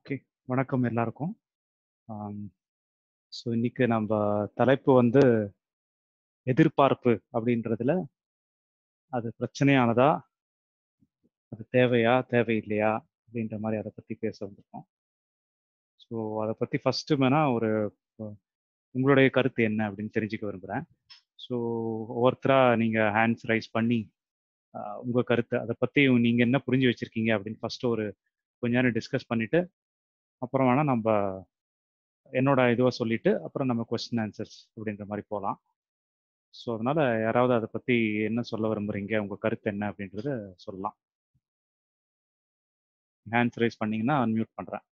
Okay. வணக்கம் எல்லாருக்கும். ஆம். ஸோ இன்னைக்கு நம்ப தலைப்பு வந்து எதிர்பார்ப்பு அப்படின்றதுல, அது பிரச்சனையானதா? அது தேவையா? தேவையில்லையா? அப்படின்ற மாரி அத பத்தி பேச வந்திருக்கோம். ஸோ அத பத்தி ஃபர்ஸ்ட்டு வேணா ஒரு அ உங்களுடைய கருத்து என்ன அப்படின்னு தெரிஞ்சுக்க விரும்புறேன். ஸோ ஒவ்வொருத்தரா நீங்க ஹேண்ட்ஸ் ரைஸ் பண்ணி, அ உங்க கருத்து அத பத்தி நீங்க என்ன புரிஞ்சு வச்சிருக்கீங்க அப்படின்னு ஃபர்ஸ்ட்டு ஒரு கொஞ்ச நேரம் டிஸ்கஸ் பண்ணிட்டு, அப்புறம் வேணா நம்ப என்னோட இதுவ சொல்லிட்டு, அப்புறம் நம்ம கொஸ்டின் ஆன்சர்ஸ் அப்படின்ற மாரி போலாம். ஸோ அதனால யாராவது அத பத்தி என்ன சொல்ல விரும்புறீங்க? உங்க கருத்து என்ன அப்படின்றத சொல்லலாம். ஹேண்ட்ஸ் ரைஸ் பண்ணீங்கன்னா அன்மியூட் பண்றேன்.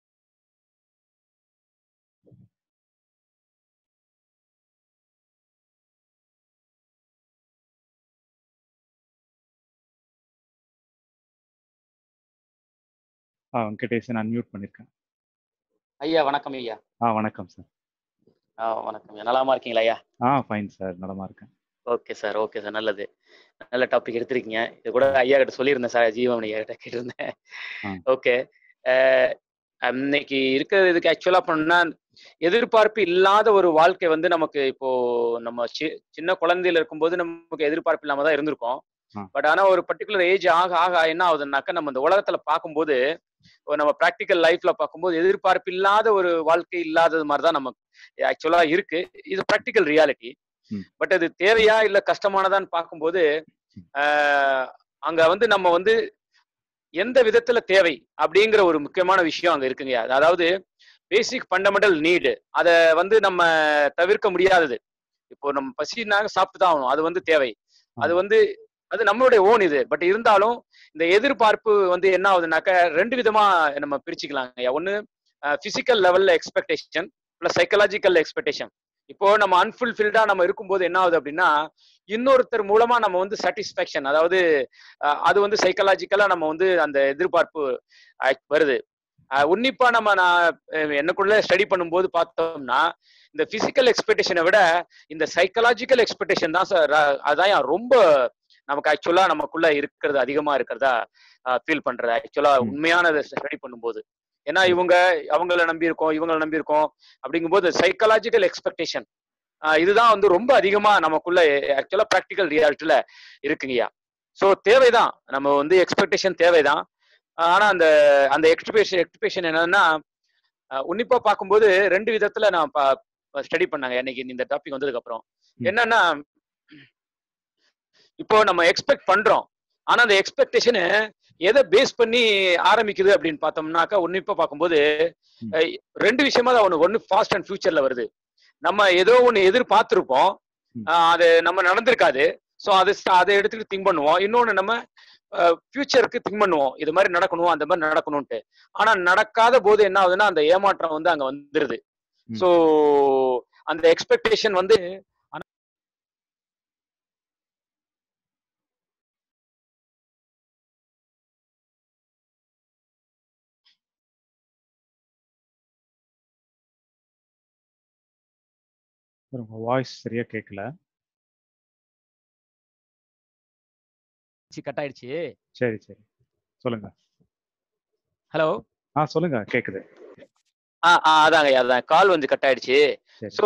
ஆ வெங்கடேசன் அன்மியூட் பண்ணியிருக்கேன். ஐயா வணக்கம் ஐயா. ஆ வணக்கம் சார். ஆ வணக்கம் ஐயா. நலமா இருக்கீங்களா ஐயா? ஆ ஃபைன் சார். நலமா இருக்கேன். Okay sir, okay sir. நல்லது. நல்ல டாபிக் எடுத்திருக்கீங்க. இது கூட ஐயா கிட்ட சொல்லியிருந்தேன் சார். ஜீவமணி ஐயா கிட்ட கேட்டிருந்தேன். ஆ. ஓகே. அ இன்னைக்கு இருக்கிற இதுக்கு ஆக்சுவலா பண்ணா, எதிர்பார்ப்பு இல்லாத ஒரு வாழ்க்கை வந்து நமக்கு இப்போ நம்ம சி சின்ன குழந்தையில இருக்கும்போது நமக்கு எதிர்பார்ப்பு இல்லாம தான் இருந்திருக்கோம். ஆ. பட் ஆனா ஒரு பர்ட்டிகுலர் ஏஜ் ஆக ஆக என்ன ஆகுதுன்னாக்கா, நம்ம இந்த உலகத்துல பார்க்கும்போது, ஒரு நம்ம பிராக்டிகல் லைஃப்ல பார்க்கும்போது எதிர்பார்ப்பு இல்லாத ஒரு வாழ்க்கை இல்லாதது மாரி தான் நமக்கு ஆக்சுவலா இருக்கு. இது பிராக்டிகல் ரியாலிட்டி. ம். பட் அது தேவையா? இல்ல கஷ்டமானதான்னு பார்க்கும்போது, அ அங்க வந்து நம்ம வந்து எந்த விதத்துல தேவை? அப்படிங்கிற ஒரு முக்கியமான விஷயம் அங்க இருக்குங்கய்யா. அதாவது பேசிக் ஃபண்டமெண்டல் நீடு. அத வந்து நம்ம தவிர்க்க முடியாதது. இப்போ நம்ம பசினாக சாப்பிட்டு தான் ஆகணும். அது வந்து தேவை. அது ஆமா. வந்து அது நம்மளுடைய ஓன் இது. பட் இருந்தாலும் இந்த எதிர்பார்ப்பு வந்து என்ன ஆகுதுன்னாக்கா, 2 விதமா நம்ம பிரிச்சுக்கலாங்கய்யா. ஒண்ணு அ பிசிக்கல் லெவல்ல எக்ஸ்பெக்டேஷன், பிளஸ் சைக்காலஜிக்கல் எக்ஸ்பெக்டேஷன். இப்போ நம்ம அன்ஃபுல்ஃபில்டா நம்ம இருக்கும்போது என்ன ஆகுது அப்படின்னா, இன்னொருத்தர் மூலமா நம்ம வந்து சாட்டிஸ்ஃபேக்ஷன் அதாவது அ அது வந்து சைக்காலஜிக்கலா நம்ம வந்து அந்த எதிர்பார்ப்பு அ வருது. அ உன்னிப்பா நம்ம நான் அ எனக்குள்ள ஸ்டடி பண்ணும்போது பார்த்தோம்னா, இந்த பிசிக்கல் எக்ஸ்பெக்டேஷன விட, இந்த சைக்காலஜிக்கல் எக்ஸ்பெக்டேஷன் தான் சார் அதான்யா ரொம்ப நமக்கு ஆக்சுவலா நமக்குள்ள இருக்கிறது அதிகமா இருக்கிறதா அ ஃபீல் பண்றது. ஆக்சுவலா ம். உண்மையானத ஸ்டடி பண்ணும்போது. ஏன்னா ம். இவங்க அவங்கள நம்பியிருக்கோம், இவங்கள நம்பியிருக்கோம். அப்படிங்கும்போது சைக்காலஜிக்கல் எக்ஸ்பெக்டேஷன் அ இதுதான் வந்து ரொம்ப அதிகமா நமக்குள்ள ஆக்சுவலா பிராக்டிகல் ரியாலிட்டில இருக்குங்கய்யா. ஸோ தேவைதான். நம்ம வந்து எக்ஸ்பெக்டேஷன் தேவைதான். ஆனா அந்த அந்த எக்ஸ்பெக்டேஷன் எக்ஸ்பெக்டேஷன் என்னன்னா, அ உன்னிப்பா பார்க்கும்போது 2 விதத்துல நான் ப ஸ்டடி பண்ணேங்க. இன்னைக்கு இந்த டாபிக் வந்ததுக்கு அப்புறம். ம். என்னன்னா இப்போ நம்ம எக்ஸ்பெக்ட் பண்றோம். ஆனா அந்த எக்ஸ்பெக்டேஷனு எத பேஸ் பண்ணி ஆரம்பிக்குது அப்படின்னு பார்த்தோம்னாக்கா, உன்னிப்பா பார்க்கும்போது, ம். அ 2 விஷயமா தான் ஒண்ணு. ஒண்ணு பாஸ்ட் அண்ட் ஃபியூச்சர்ல வருது. நம்ம ஏதோ ஒண்ணு எதிர்பார்த்திருப்போம். ம். அ அது நம்ம நடந்திருக்காது. ஸோ அது ஸ் அத எடுத்துட்டு திங்க் பண்ணுவோம். இன்னொன்னு நம்ம அ ஃபியூச்சருக்கு திங்க் பண்ணுவோம். இது மாரி நடக்கணும், அந்த மாரி நடக்கணும்ன்ட்டு. ஆனா நடக்காத போது என்ன ஆகுதுன்னா, அந்த ஏமாற்றம் வந்து அங்க வந்துருது. ம். ஸோ அந்த எக்ஸ்பெக்டேஷன் வந்து ஆனா சார் உங்க வாய்ஸ் சரியா கேட்கல. சி கட் ஆயிடுச்சு. சரி, சரி. சொல்லுங்க. ஹலோ. ஆ சொல்லுங்க. கேக்குது. ஆ, ஆ அதாங்கய்யா அதான். கால் வந்து கட் ஆயிடுச்சு. சரி. ஸோ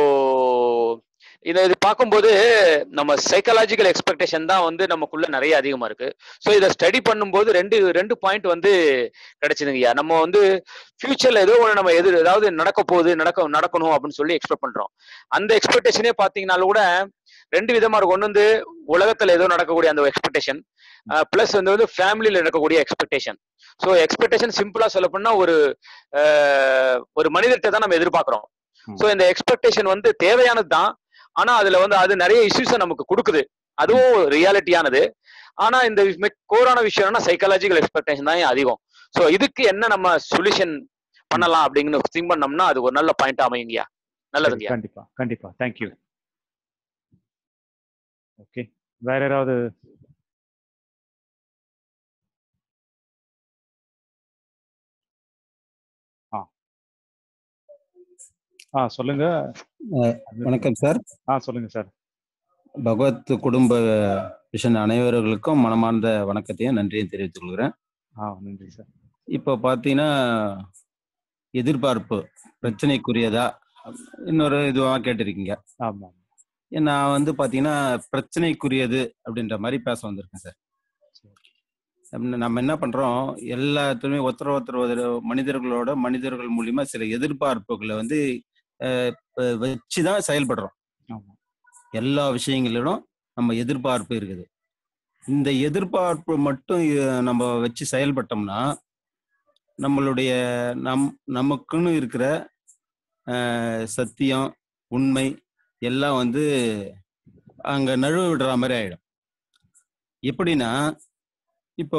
இத இது பார்க்கும்போது, நம்ம சைக்காலஜிக்கல் எக்ஸ்பெக்டேஷன் தான் வந்து நமக்குள்ள நெறைய அதிகமா இருக்கு. ஸோ இத ஸ்டடி பண்ணும்போது 2 2 பாயிண்ட் வந்து கிடைச்சதுங்கய்யா. நம்ம வந்து ஃபியூச்சர்ல ஏதோ ஒண்ணு நம்ம எதிர் ஏதாவது நடக்க போகுது, நடக்க நடக்கணும் அப்படின்னு சொல்லி எக்ஸ்பெக்ட் பண்றோம். அந்த எக்ஸ்பெக்டேஷனே பார்த்தீங்கனாலும் கூட 2 விதமா இருக்கும். ஒண்ணு வந்து உலகத்துல ஏதோ நடக்கக்கூடிய அந்த எக்ஸ்பெக்டேஷன். அ பிளஸ் வந்து வந்து ஃபேமிலில நடக்கக்கூடிய எக்ஸ்பெக்டேஷன். ஸோ எக்ஸ்பெக்டேஷன் சிம்பிளா சொல்லப்போனா ஒரு அ ஒரு மனிதர்ட்ட தான் நம்ம எதிர்பார்க்கிறோம். ம். ஸோ இந்த எக்ஸ்பெக்டேஷன் வந்து தேவையானது தான். ஆனா அதுல வந்து அது நெறைய இஷ்யூஸ நமக்கு குடுக்குது. ம். அதுவும் ரியாலிட்டியானது. ஆனா இந்த மெக் கோரான விஷயம் என்னன்னா, சைக்காலஜிக்கல் எக்ஸ்பெக்டேஷன் தான் அதிகம். ஸோ இதுக்கு என்ன நம்ம சொல்யூஷன் ம். பண்ணலாம் அப்படின்னு திங்க் பண்ணோம்னா, அது ஒரு நல்ல பாயிண்ட்டா அமையுங்கய்யா. சரி. நல்லதுங்கய்யா. கண்டிப்பா, கண்டிப்பா. Thank you. ஓகே. வேற யாராவது? ஆ. ஆ சொல்லுங்க. அ அன்மியூட் வணக்கம் பண்ணுங்க. சார். ஆ சொல்லுங்க சார். பகவத் குடும்ப மிஷன் அனைவர்களுக்கும் மனமார்ந்த வணக்கத்தையும், நன்றியும் தெரிவித்துக் கொள்கிறேன். ஆ நன்றி சார். இப்போ பார்த்தீங்கன்னா எதிர்பார்ப்பு பிரச்சனைக்குரியதா இன்னொரு இதுவாக கேட்டிருக்கீங்க ஆமா நான் வந்து பார்த்தீங்கன்னா பிரச்சனைக்குரியது அப்படின்ற மாதிரி பேச வந்திருக்கேன் சார் நம்ம- நம்ம என்ன பண்றோம் எல்லாத்துலயுமே ஒருத்தர் ஒருத்தர் ஒரு மனிதர்களோட மனிதர்கள் மூலியமா சில எதிர்பார்ப்புகளை வந்து அஹ், ப- வச்சுதான் செயல்படுறோம் ஆமா எல்லா விஷயங்களிலும் நம்ம எதிர்பார்ப்பு இருக்குது இந்த எதிர்பார்ப்பு மட்டும் இ- நம்ம வச்சு செயல்பட்டோம்னா நம்மளுடைய நம் நமக்குன்னு இருக்கிற அஹ், சத்தியம் உண்மை எல்லாம் வந்து அங்க நழுவ விடுற மாதிரி ஆயிடும் எப்படின்னா இப்போ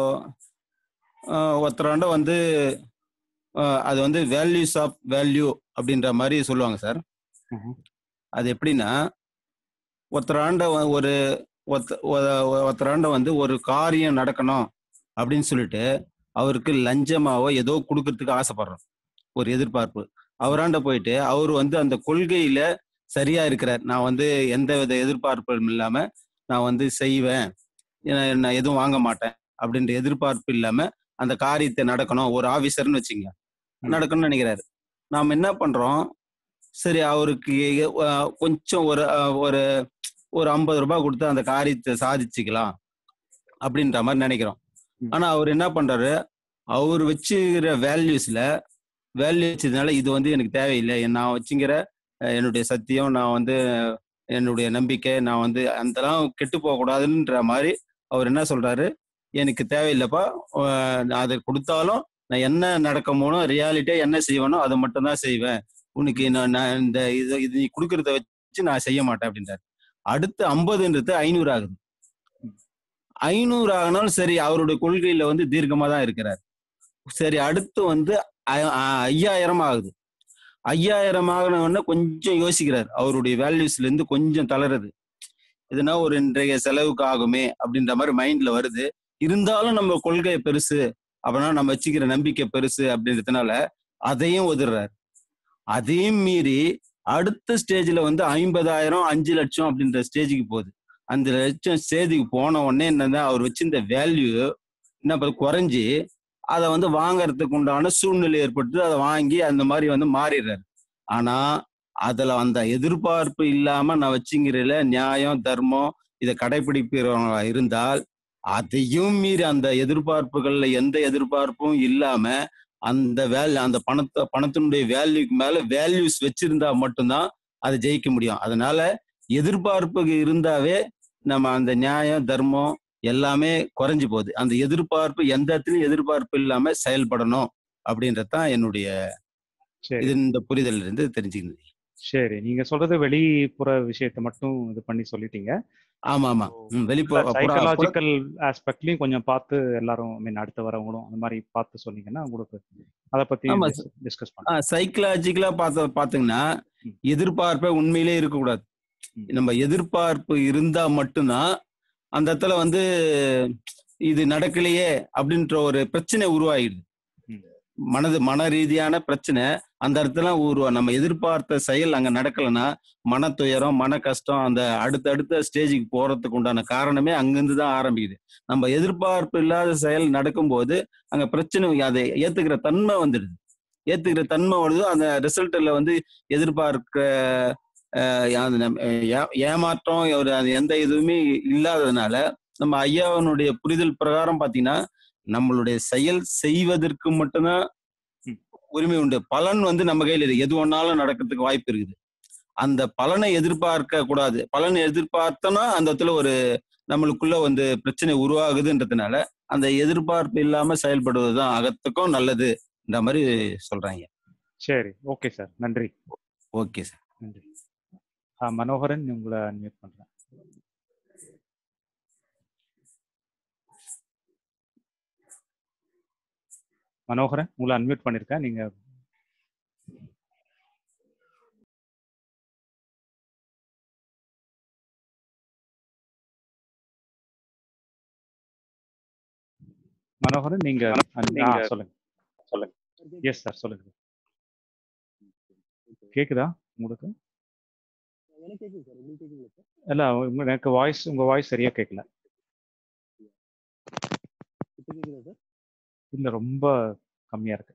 அஹ், ஒருத்தராண்ட வந்து அஹ், அது வந்து வேல்யூஸ் ஆஃப் வேல்யூ அப்படின்ற மாதிரி சொல்லுவாங்க சார் ம்ஹும். அது எப்படின்னா ஒருத்தராண்ட வ- ஒரு ஒருத்த- ஒ- ஒருத்தராண்ட வந்து ஒரு காரியம் நடக்கணும் அப்படின்னு சொல்லிட்டு அவருக்கு லஞ்சமாவோ ஏதோ கொடுக்கறதுக்கு ஆசைப்படுறோம் ஒரு எதிர்பார்ப்பு அவராண்ட போயிட்டு அவர் வந்து அந்த கொள்கையில சரியா இருக்கிறார் நான் வந்து எந்த வித எதிர்பார்ப்பும் இல்லாம நான் வந்து செய்வேன் ஏன்னா- நான் எதுவும் வாங்க மாட்டேன் அப்படின்ற எதிர்பார்ப்பு இல்லாம அந்த காரியத்தை நடக்கணும் ஒரு ஆபீசர்னு வச்சுங்க ம். நடக்கணும்னு நினைக்கிறாரு நாம என்ன பண்றோம் சரி அவருக்கு அஹ், கொஞ்சம் ஒரு அஹ், ஒரு ஒரு ஐம்பது ரூபாய் கொடுத்து அந்த காரியத்தை சாதிச்சுக்கலாம் அப்படின்ற மாதிரி நினைக்கிறோம் ம். ஆனா அவர் என்ன பண்றாரு அவர் வச்சுக்கிற வேல்யூஸ்ல வேல்யூ வச்சதுனால இது வந்து எனக்கு தேவையில்லை நான் வச்சுங்கிற அஹ், என்னுடைய சத்தியம் நான் வந்து என்னுடைய நம்பிக்கை நான் வந்து அதெல்லாம் கெட்டு போக கூடாதுன்ற மாதிரி அவர் என்ன சொல்றாரு எனக்கு தேவையில்லைப்பா அஹ், நான் அதை கொடுத்தாலும் நான் என்ன நடக்கமோனோ ரியாலிட்டியா என்ன செய்வேனோ அதை மட்டும் தான் செய்வேன் உனக்கு நான் நான் இந்த இது இது நீ கொடுக்கறத வச்சு நான் செய்ய மாட்டேன் அப்படின்றாரு அடுத்து ஐம்பதுன்றது ஐநூறு ஆகுது ஐநூறு ஆகினாலும் சரி அவருடைய கொள்கையில வந்து தீர்க்கமா தான் இருக்கிறார் சரி அடுத்து வந்து ஐ- ஆ- ஐயாயிரம் ஆகுது ஐயாயிரம் ஆகணும்னா கொஞ்சம் யோசிக்கிறார் அவருடைய வேல்யூஸ்ல இருந்து கொஞ்சம் தளருது இதுனா ஒரு இன்றைய செலவுக்கு ஆகுமே அப்படின்ற மாதிரி மைண்ட்ல வருது இருந்தாலும் நம்ம கொள்கை பெருசு அப்படின்னா நம்ம வச்சுக்கிற நம்பிக்கை பெருசு அப்படின்றதுனால அதையும் ஒதுறாரு அதையும் மீறி அடுத்த ஸ்டேஜ்ல வந்து ஐம்பதாயிரம் அஞ்சு லட்சம் அப்படின்ற ஸ்டேஜுக்கு போகுது அந்த லட்சம் ஸ்டேஜுக்கு போன உடனே என்னன்னா அவர் வச்சிருந்த வேல்யூ என்ன பண்ணுது, குறைஞ்சி அதை வந்து வாங்கறதுக்கு உண்டான சூழ்நிலை ஏற்பட்டு அதை வாங்கி அந்த மாதிரி வந்து மாறிடுறாரு ஆனா அதுல அந்த எதிர்பார்ப்பு இல்லாம நான் வச்சுங்கிறதுல நியாயம் தர்மம் இதை கடைபிடிக்கிறவங்களா இருந்தால் அதையும் மீறி அந்த எதிர்பார்ப்புகள்ல எந்த எதிர்பார்ப்பும் இல்லாம அந்த வேல்யூ அந்த பணத்தை பணத்தினுடைய வேல்யூக்கு மேல வேல்யூஸ் வச்சிருந்தா மட்டும்தான் அதை ஜெயிக்க முடியும் அதனால எதிர்பார்ப்பு இருந்தாவே நம்ம அந்த நியாயம் தர்மம் எல்லாமே குறைஞ்சு போகுது அந்த எதிர்பார்ப்பு எந்த இடத்துலயும் எதிர்பார்ப்பு இல்லாம செயல்படணும் அப்படின்றதுதான் என்னுடைய சரி இது இந்த புரிதல் இருந்து தெரிஞ்சுக்கிறது சரி நீங்க சொல்றது வெளிப்புற விஷயத்தை மட்டும் இது பண்ணி சொல்லிட்டீங்க ஆமா ஆமா ம், வெளிப்புற புற- புற- சைக்கலாஜிக்கல் ஆஸ்பெக்ட்லயும் கொஞ்சம் பார்த்து எல்லாரும் மீன் அடுத்து வரவங்களும் அந்த மாதிரி பார்த்து சொன்னீங்கன்னா உங்களுக்கு அதை பத்தி ஆமா, டிஸ்கஸ் பண்ணலாம் சைக்கலாஜிக்கலா பார்த்த பாத்தீங்கன்னா ம். எதிர்பார்ப்பே உண்மையிலே இருக்கக்கூடாது ம். நம்ம எதிர்பார்ப்பு இருந்தா மட்டும்தான் அந்த இடத்துல வந்து இது நடக்கலையே அப்படின்ற ஒரு பிரச்சனை உருவாகிடுது ம். மனது மன ரீதியான பிரச்சனை அந்த இடத்துல உருவா நம்ம எதிர்பார்த்த செயல் அங்க நடக்கலைன்னா மன துயரம் மன கஷ்டம் அந்த அடுத்தடுத்த ஸ்டேஜுக்கு போறதுக்கு உண்டான காரணமே அங்கிருந்து தான் ஆரம்பிக்குது நம்ம எதிர்பார்ப்பு இல்லாத செயல் நடக்கும்போது அங்க பிரச்சனை அதை ஏத்துக்கிற தன்மை வந்துடுது ஏத்துக்கிற தன்மை வருது அந்த ரிசல்ட்ல வந்து எதிர்பார்க்க அஹ், அது நம்ம, ஏ- ஏமாற்றம் ஒரு அது எந்த இதுவுமே இல்லாததுனால நம்ம ஐயாவனுடைய புரிதல் பிரகாரம் பாத்தீங்கன்னா நம்மளுடைய செயல் செய்வதற்கு மட்டும்தான் ம். உரிமை உண்டு பலன் வந்து நம்ம கையில இருக்கு எது ஒன்னாலும் நடக்கிறதுக்கு வாய்ப்பு இருக்குது அந்த பலனை எதிர்பார்க்க கூடாது பலன் எதிர்பார்த்தோம்னா அந்த இடத்துல ஒரு நம்மளுக்குள்ள வந்து பிரச்சனை உருவாகுதுன்றதுனால அந்த எதிர்பார்ப்பு இல்லாம செயல்படுவதுதான் அகத்துக்கும் நல்லதுன்ற மாதிரி சொல்றாங்க சரி ஓகே சார் நன்றி ஓகே சார் நன்றி ஆ, மனோகரன் உங்களை அன்மியூட் பண்றேன் மனோகரன் உங்களை அன்மியூட் பண்ணிருக்கேன் நீங்க மனோகரன் நீங்க un- ஆ, சொல்லுங்க சொல்லுங்க எஸ் சார் சொல்லுங்க கேக்குதா உங்களுக்கு இல்ல உங்க- எனக்கு வாய்ஸ் உங்க வாய்ஸ் சரியா கேட்கல இல்ல ரொம்ப கம்மியா இருக்கு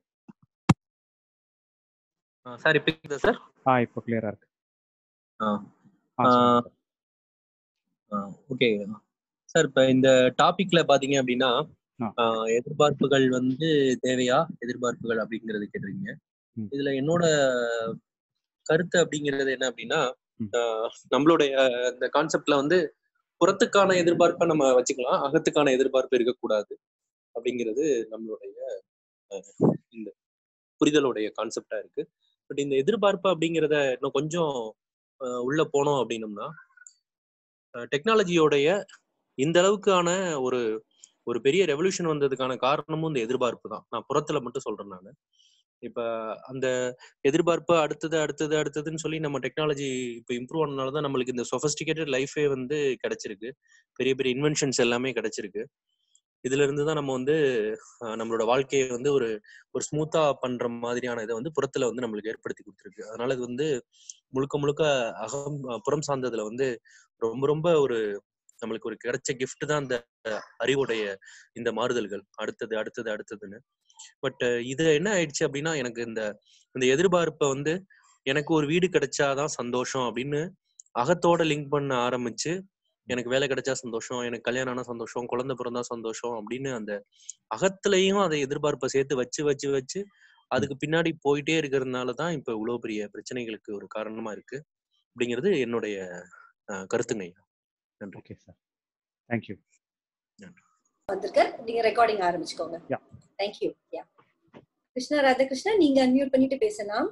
சார் இப்போ கேக்குதா சார் ஆ இப்போ கிளியரா இருக்கு ஆ ஆ சொல்லுங்க sir. ஓகே சார் இப்போ இந்த டாபிக்ல பாத்தீங்க அப்படின்னா ஆ. ஆ, எதிர்பார்ப்புகள் வந்து தேவையா எதிர்பார்ப்புகள் அப்படிங்கறது கேட்டிருக்கீங்க ம். இதுல என்னோட கருத்து அப்படிங்கிறது என்ன அப்படின்னா ம். ஆ, நம்மளுடைய இந்த கான்செப்ட்ல வந்து புறத்துக்கான எதிர்பார்ப்பை நம்ம வச்சுக்கலாம் அகத்துக்கான எதிர்பார்ப்பு இருக்கக்கூடாது அப்படிங்கிறது நம்மளுடைய அஹ், இந்த புரிதலுடைய கான்செப்டா இருக்கு பட் இந்த எதிர்பார்ப்பு அப்படிங்கிறத இன்னும் கொஞ்சம் அஹ், உள்ள போனோம் அப்படின்னம்னா டெக்னாலஜியோடைய இந்த அளவுக்கான ஒரு ஒரு பெரிய ரெவல்யூஷன் வந்ததுக்கான காரணமும் இந்த எதிர்பார்ப்பு தான் நான் புறத்துல மட்டும் சொல்றேன் நான் இப்ப அந்த எதிர்பார்ப்பு அடுத்தது அடுத்தது அடுத்ததுன்னு சொல்லி நம்ம டெக்னாலஜி இப்போ இம்ப்ரூவ் ஆனதுனால தான் நம்மளுக்கு இந்த சொஃபஸ்டிகேட்டட் லைஃபே வந்து கிடைச்சிருக்கு பெரிய பெரிய இன்வென்ஷன்ஸ் எல்லாமே கிடைச்சிருக்கு இதுல இருந்து தான் நம்ம வந்து அஹ், நம்மளோட வாழ்க்கையை வந்து ஒரு ஒரு ஸ்மூத்தா பண்ற மாதிரியான இதை வந்து புறத்துல வந்து நம்மளுக்கு ஏற்படுத்தி கொடுத்துருக்கு அதனால இது வந்து முழுக்க முழுக்க அகம் அஹ், புறம் சார்ந்ததுல வந்து ரொம்ப ரொம்ப ஒரு நம்மளுக்கு ஒரு கிடைச்ச gift தான் இந்த அறிவுடைய இந்த மாறுதல்கள் அடுத்தது அடுத்தது அடுத்ததுன்னு பட் இது என்ன ஆயிடுச்சு அப்படின்னா எனக்கு இந்த இந்த எதிர்பார்ப்பை வந்து எனக்கு ஒரு வீடு கிடைச்சாதான் சந்தோஷம் அப்படின்னு அகத்தோட லிங்க் பண்ண ஆரம்பிச்சு எனக்கு வேலை கிடைச்சா சந்தோஷம் எனக்கு கல்யாணம் ஆனா சந்தோஷம் குழந்தை பிறந்தா சந்தோஷம் அப்படின்னு அந்த அகத்துலயும் அதை எதிர்பார்ப்பை சேர்த்து வச்சு வச்சு வச்சு அதுக்கு பின்னாடி போயிட்டே இருக்கிறதுனால தான் இப்ப இவ்வளவு பெரிய பிரச்சனைகளுக்கு ஒரு காரணமா இருக்கு அப்படிங்கிறது என்னுடைய அஹ், கருத்துங்க ஐயா. நன்றி ஓகே சார் தேங்க்யூ வந்திருக்க நீங்க ரெக்கார்டிங் ஆரம்பிச்சுக்கோங்க Yeah. தேங்க்யூ யா கிருஷ்ணா ராதாகிருஷ்ணன் நீங்க அன்மியூட் பண்ணிட்டு பேசலாம்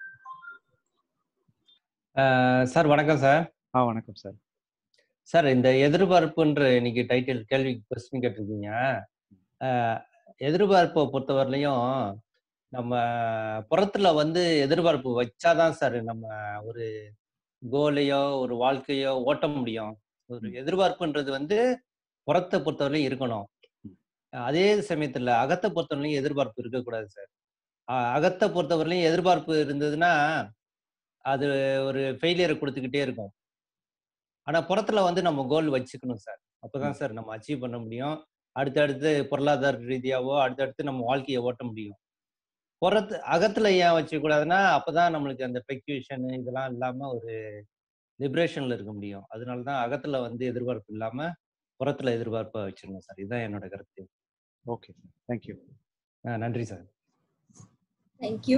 சார் வணக்கம் சார் ஆ வணக்கம் சார் சார் இந்த எதிர்பார்ப்புன்ற இன்னைக்கு டைட்டில் கேள்வி கொஸ்டின் கேட்டிருக்கீங்க அஹ், எதிர்பார்ப்பை பொறுத்தவரையிலையும் நம்ம புறத்துல வந்து எதிர்பார்ப்பு வச்சாதான் சார் நம்ம ஒரு கோலையோ ஒரு வாழ்க்கையோ ஓட்ட முடியும் ஒரு ம். எதிர்பார்ப்புன்றது வந்து புறத்தை பொறுத்தவரையிலும் இருக்கணும் அதே சமயத்துல அகத்தை பொறுத்தவரையிலும் எதிர்பார்ப்பு இருக்கக்கூடாது சார் அஹ், அகத்தை பொறுத்தவரையிலும் எதிர்பார்ப்பு இருந்ததுன்னா அது ஒரு ஃபெயிலியரை கொடுத்துக்கிட்டே இருக்கும் ஆனா புறத்துல வந்து நம்ம கோல் வச்சுக்கணும் சார் அப்பதான் சார் நம்ம அச்சீவ் பண்ண முடியும் அடுத்தடுத்து பொருளாதார ரீதியாவோ அடுத்தடுத்து நம்ம வாழ்க்கையை ஓட்ட முடியும் புறத்து அகத்துல ஏன் வச்சுக்கூடாதுன்னா அப்பதான் நம்மளுக்கு அந்த பெக்யூஷன் இதெல்லாம் இல்லாம ஒரு லிபரேஷன்ல இருக்க முடியும் அதனாலதான் அகத்துல வந்து எதிர்பார்ப்பு இல்லாம புறத்துல எதிர்பார்ப்பை வச்சிருந்தோம் சார் இதுதான் என்னோட கருத்து ஓகே சார் தேங்க்யூ அஹ் நன்றி சார் தேங்க்யூ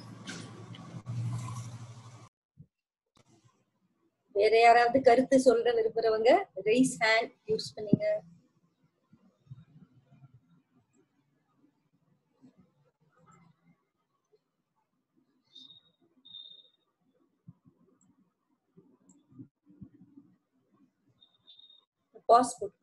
வேற யாராவது கருத்து சொல்ற விரும்புறவங்க ரைஸ் ஹேண்ட் யூஸ் பண்ணீங்க பாஸ் போட்டு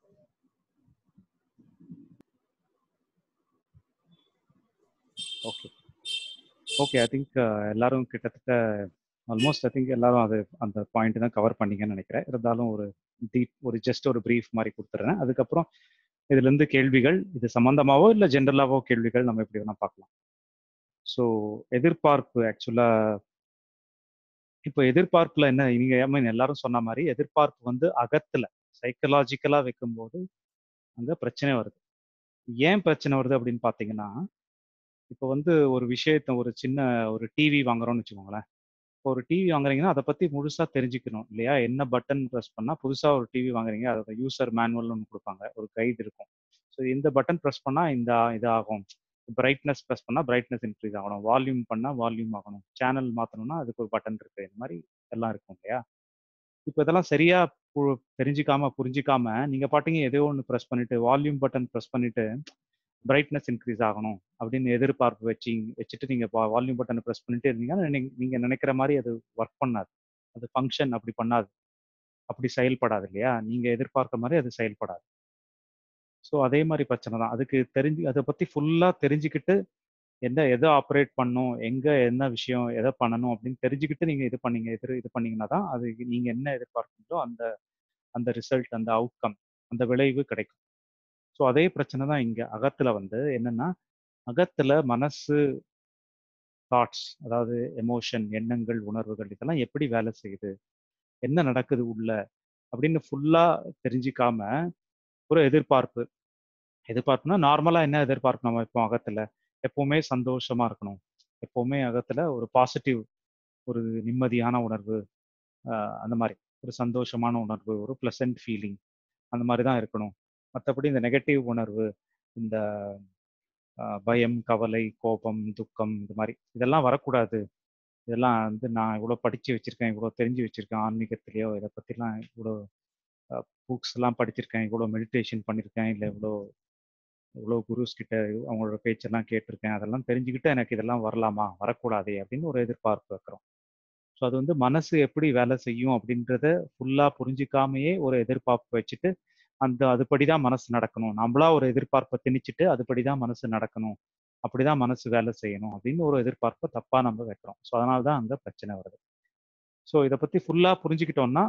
ஓகே ஓகே ஐ திங்க் எல்லாரும் கிட்டத்தட்ட ஆல்மோஸ்ட் ஐ திங்க் எல்லாரும் அது அந்த பாயிண்ட் தான் கவர் பண்ணீங்கன்னு நினைக்கிறேன் இருந்தாலும் ஒரு டீப் ஒரு ஜஸ்ட் ஒரு ப்ரீஃப் மாதிரி கொடுத்துட்றேன் அதுக்கப்புறம் இதுல இருந்து கேள்விகள் இது சம்பந்தமாவோ இல்லை ஜென்ரலாவோ கேள்விகள் நம்ம எப்படி வேணா பார்க்கலாம் ஸோ எதிர்பார்ப்பு ஆக்சுவலா இப்போ எதிர்பார்ப்புல என்ன நீங்க I mean எல்லாரும் சொன்ன மாதிரி எதிர்பார்ப்பு வந்து அகத்துல சைக்கலாஜிக்கலா வைக்கும்போது அங்க பிரச்சனை வருது ஏன் பிரச்சனை வருது அப்படின்னு பாத்தீங்கன்னா இப்போ வந்து ஒரு விஷயத்த ஒரு சின்ன ஒரு டிவி வாங்குறோம்னு வச்சுக்கோங்களேன் இப்போ ஒரு டிவி வாங்குறீங்கன்னா அதை பத்தி முழுசா தெரிஞ்சுக்கணும் இல்லையா என்ன பட்டன் ப்ரெஸ் பண்ணா புதுசா ஒரு டிவி வாங்குறீங்க அதோட யூசர் மேனுவல்னு ஒன்று கொடுப்பாங்க ஒரு கைடு இருக்கும் ஸோ இந்த பட்டன் ப்ரெஸ் பண்ணா இந்த இது ஆகும் பிரைட்னஸ் ப்ரெஸ் பண்ணா பிரைட்னஸ் இன்க்ரீஸ் ஆகணும் வால்யூம் பண்ணா வால்யூம் ஆகணும் சேனல் மாத்தணும்னா அதுக்கு ஒரு பட்டன் இருக்கு இந்த மாதிரி எல்லாம் இருக்கும் இல்லையா இப்போ இதெல்லாம் சரியா பு- தெரிஞ்சுக்காம புரிஞ்சுக்காம நீங்க பாட்டீங்க ஏதோ ஒன்று ப்ரெஸ் பண்ணிட்டு வால்யூம் பட்டன் ப்ரெஸ் பண்ணிட்டு பிரைட்னஸ் இன்க்ரீஸ் ஆகணும் அப்படின்னு எதிர்பார்ப்பு வச்சு வச்சுட்டு நீங்க வால்யூம் பட்டனை ப்ரெஸ் பண்ணிட்டே இருந்தீங்கன்னா நீங்க- நீங்க நினைக்கிற மாதிரி அது ஒர்க் பண்ணாது அது ஃபங்க்ஷன் அப்படி பண்ணாது அப்படி செயல்படாது இல்லையா நீங்க எதிர்பார்க்க மாதிரி அது செயல்படாது ஸோ அதே மாதிரி பிரச்சனை தான் அதுக்கு தெரிஞ்சு அதை பத்தி ஃபுல்லா தெரிஞ்சுக்கிட்டு எந்த எதை ஆப்ரேட் பண்ணும் எங்க என்ன விஷயம் எதை பண்ணணும் அப்படின்னு தெரிஞ்சுக்கிட்டு நீங்க இது பண்ணீங்க எதிர் இது பண்ணீங்கன்னா தான் அது நீங்க என்ன எதிர்பார்க்கீங்களோ அந்த அந்த ரிசல்ட் அந்த அவுட்கம் அந்த விளைவு கிடைக்கும் ஸோ அதே பிரச்சனை தான் இங்க அகத்துல வந்து என்னன்னா அகத்துல மனசு தாட்ஸ் அதாவது எமோஷன் எண்ணங்கள் உணர்வுகள் இதெல்லாம் எப்படி வேலை செய்யுது என்ன நடக்குது உள்ள அப்படின்னு ஃபுல்லா தெரிஞ்சுக்காம ஒரு எதிர்பார்ப்பு எதிர்பார்ப்புனா நார்மலா என்ன எதிர்பார்ப்பு நம்ம இப்போ அகத்துல எப்பவுமே சந்தோஷமா இருக்கணும் எப்பவுமே அகத்துல ஒரு பாசிட்டிவ் ஒரு நிம்மதியான உணர்வு ஆஹ் அந்த மாதிரி ஒரு சந்தோஷமான உணர்வு ஒரு ப்ளசன்ட் ஃபீலிங் அந்த மாதிரி தான் இருக்கணும் மற்றபடி இந்த நெகட்டிவ் உணர்வு இந்த ஆஹ் பயம் கவலை கோபம் துக்கம் இந்த மாதிரி இதெல்லாம் வரக்கூடாது இதெல்லாம் வந்து நான் இவ்வளோ படிச்சு வச்சிருக்கேன் இவ்வளோ தெரிஞ்சு வச்சிருக்கேன் ஆன்மீகத்திலேயோ இதை பற்றிலாம் இவ்வளோ புக்ஸ் எல்லாம் படிச்சிருக்கேன் இவ்வளோ மெடிடேஷன் பண்ணியிருக்கேன் இல்லை இவ்வளோ இவ்வளோ குருஸ் கிட்ட அவங்களோட பேச்செல்லாம் கேட்டிருக்கேன் அதெல்லாம் தெரிஞ்சுக்கிட்டு எனக்கு இதெல்லாம் வரலாமா வரக்கூடாதே அப்படின்னு ஒரு எதிர்பார்ப்பு வைக்கிறோம் ஸோ அது வந்து மனசு எப்படி வேலை செய்யும் அப்படின்றத ஃபுல்லாக புரிஞ்சிக்காமையே ஒரு எதிர்பார்ப்பு வச்சுட்டு அந்த அதுபடி தான் மனசு நடக்கணும் நம்மளா ஒரு எதிர்பார்ப்பை திணிச்சிட்டு அதுபடி தான் மனசு நடக்கணும் அப்படிதான் மனசு வேலை செய்யணும் அப்படின்னு ஒரு எதிர்பார்ப்பை தப்பா நம்ம வைக்கிறோம் ஸோ அதனால தான் அங்க பிரச்சனை வருது ஸோ இதை பத்தி ஃபுல்லா புரிஞ்சுக்கிட்டோம்னா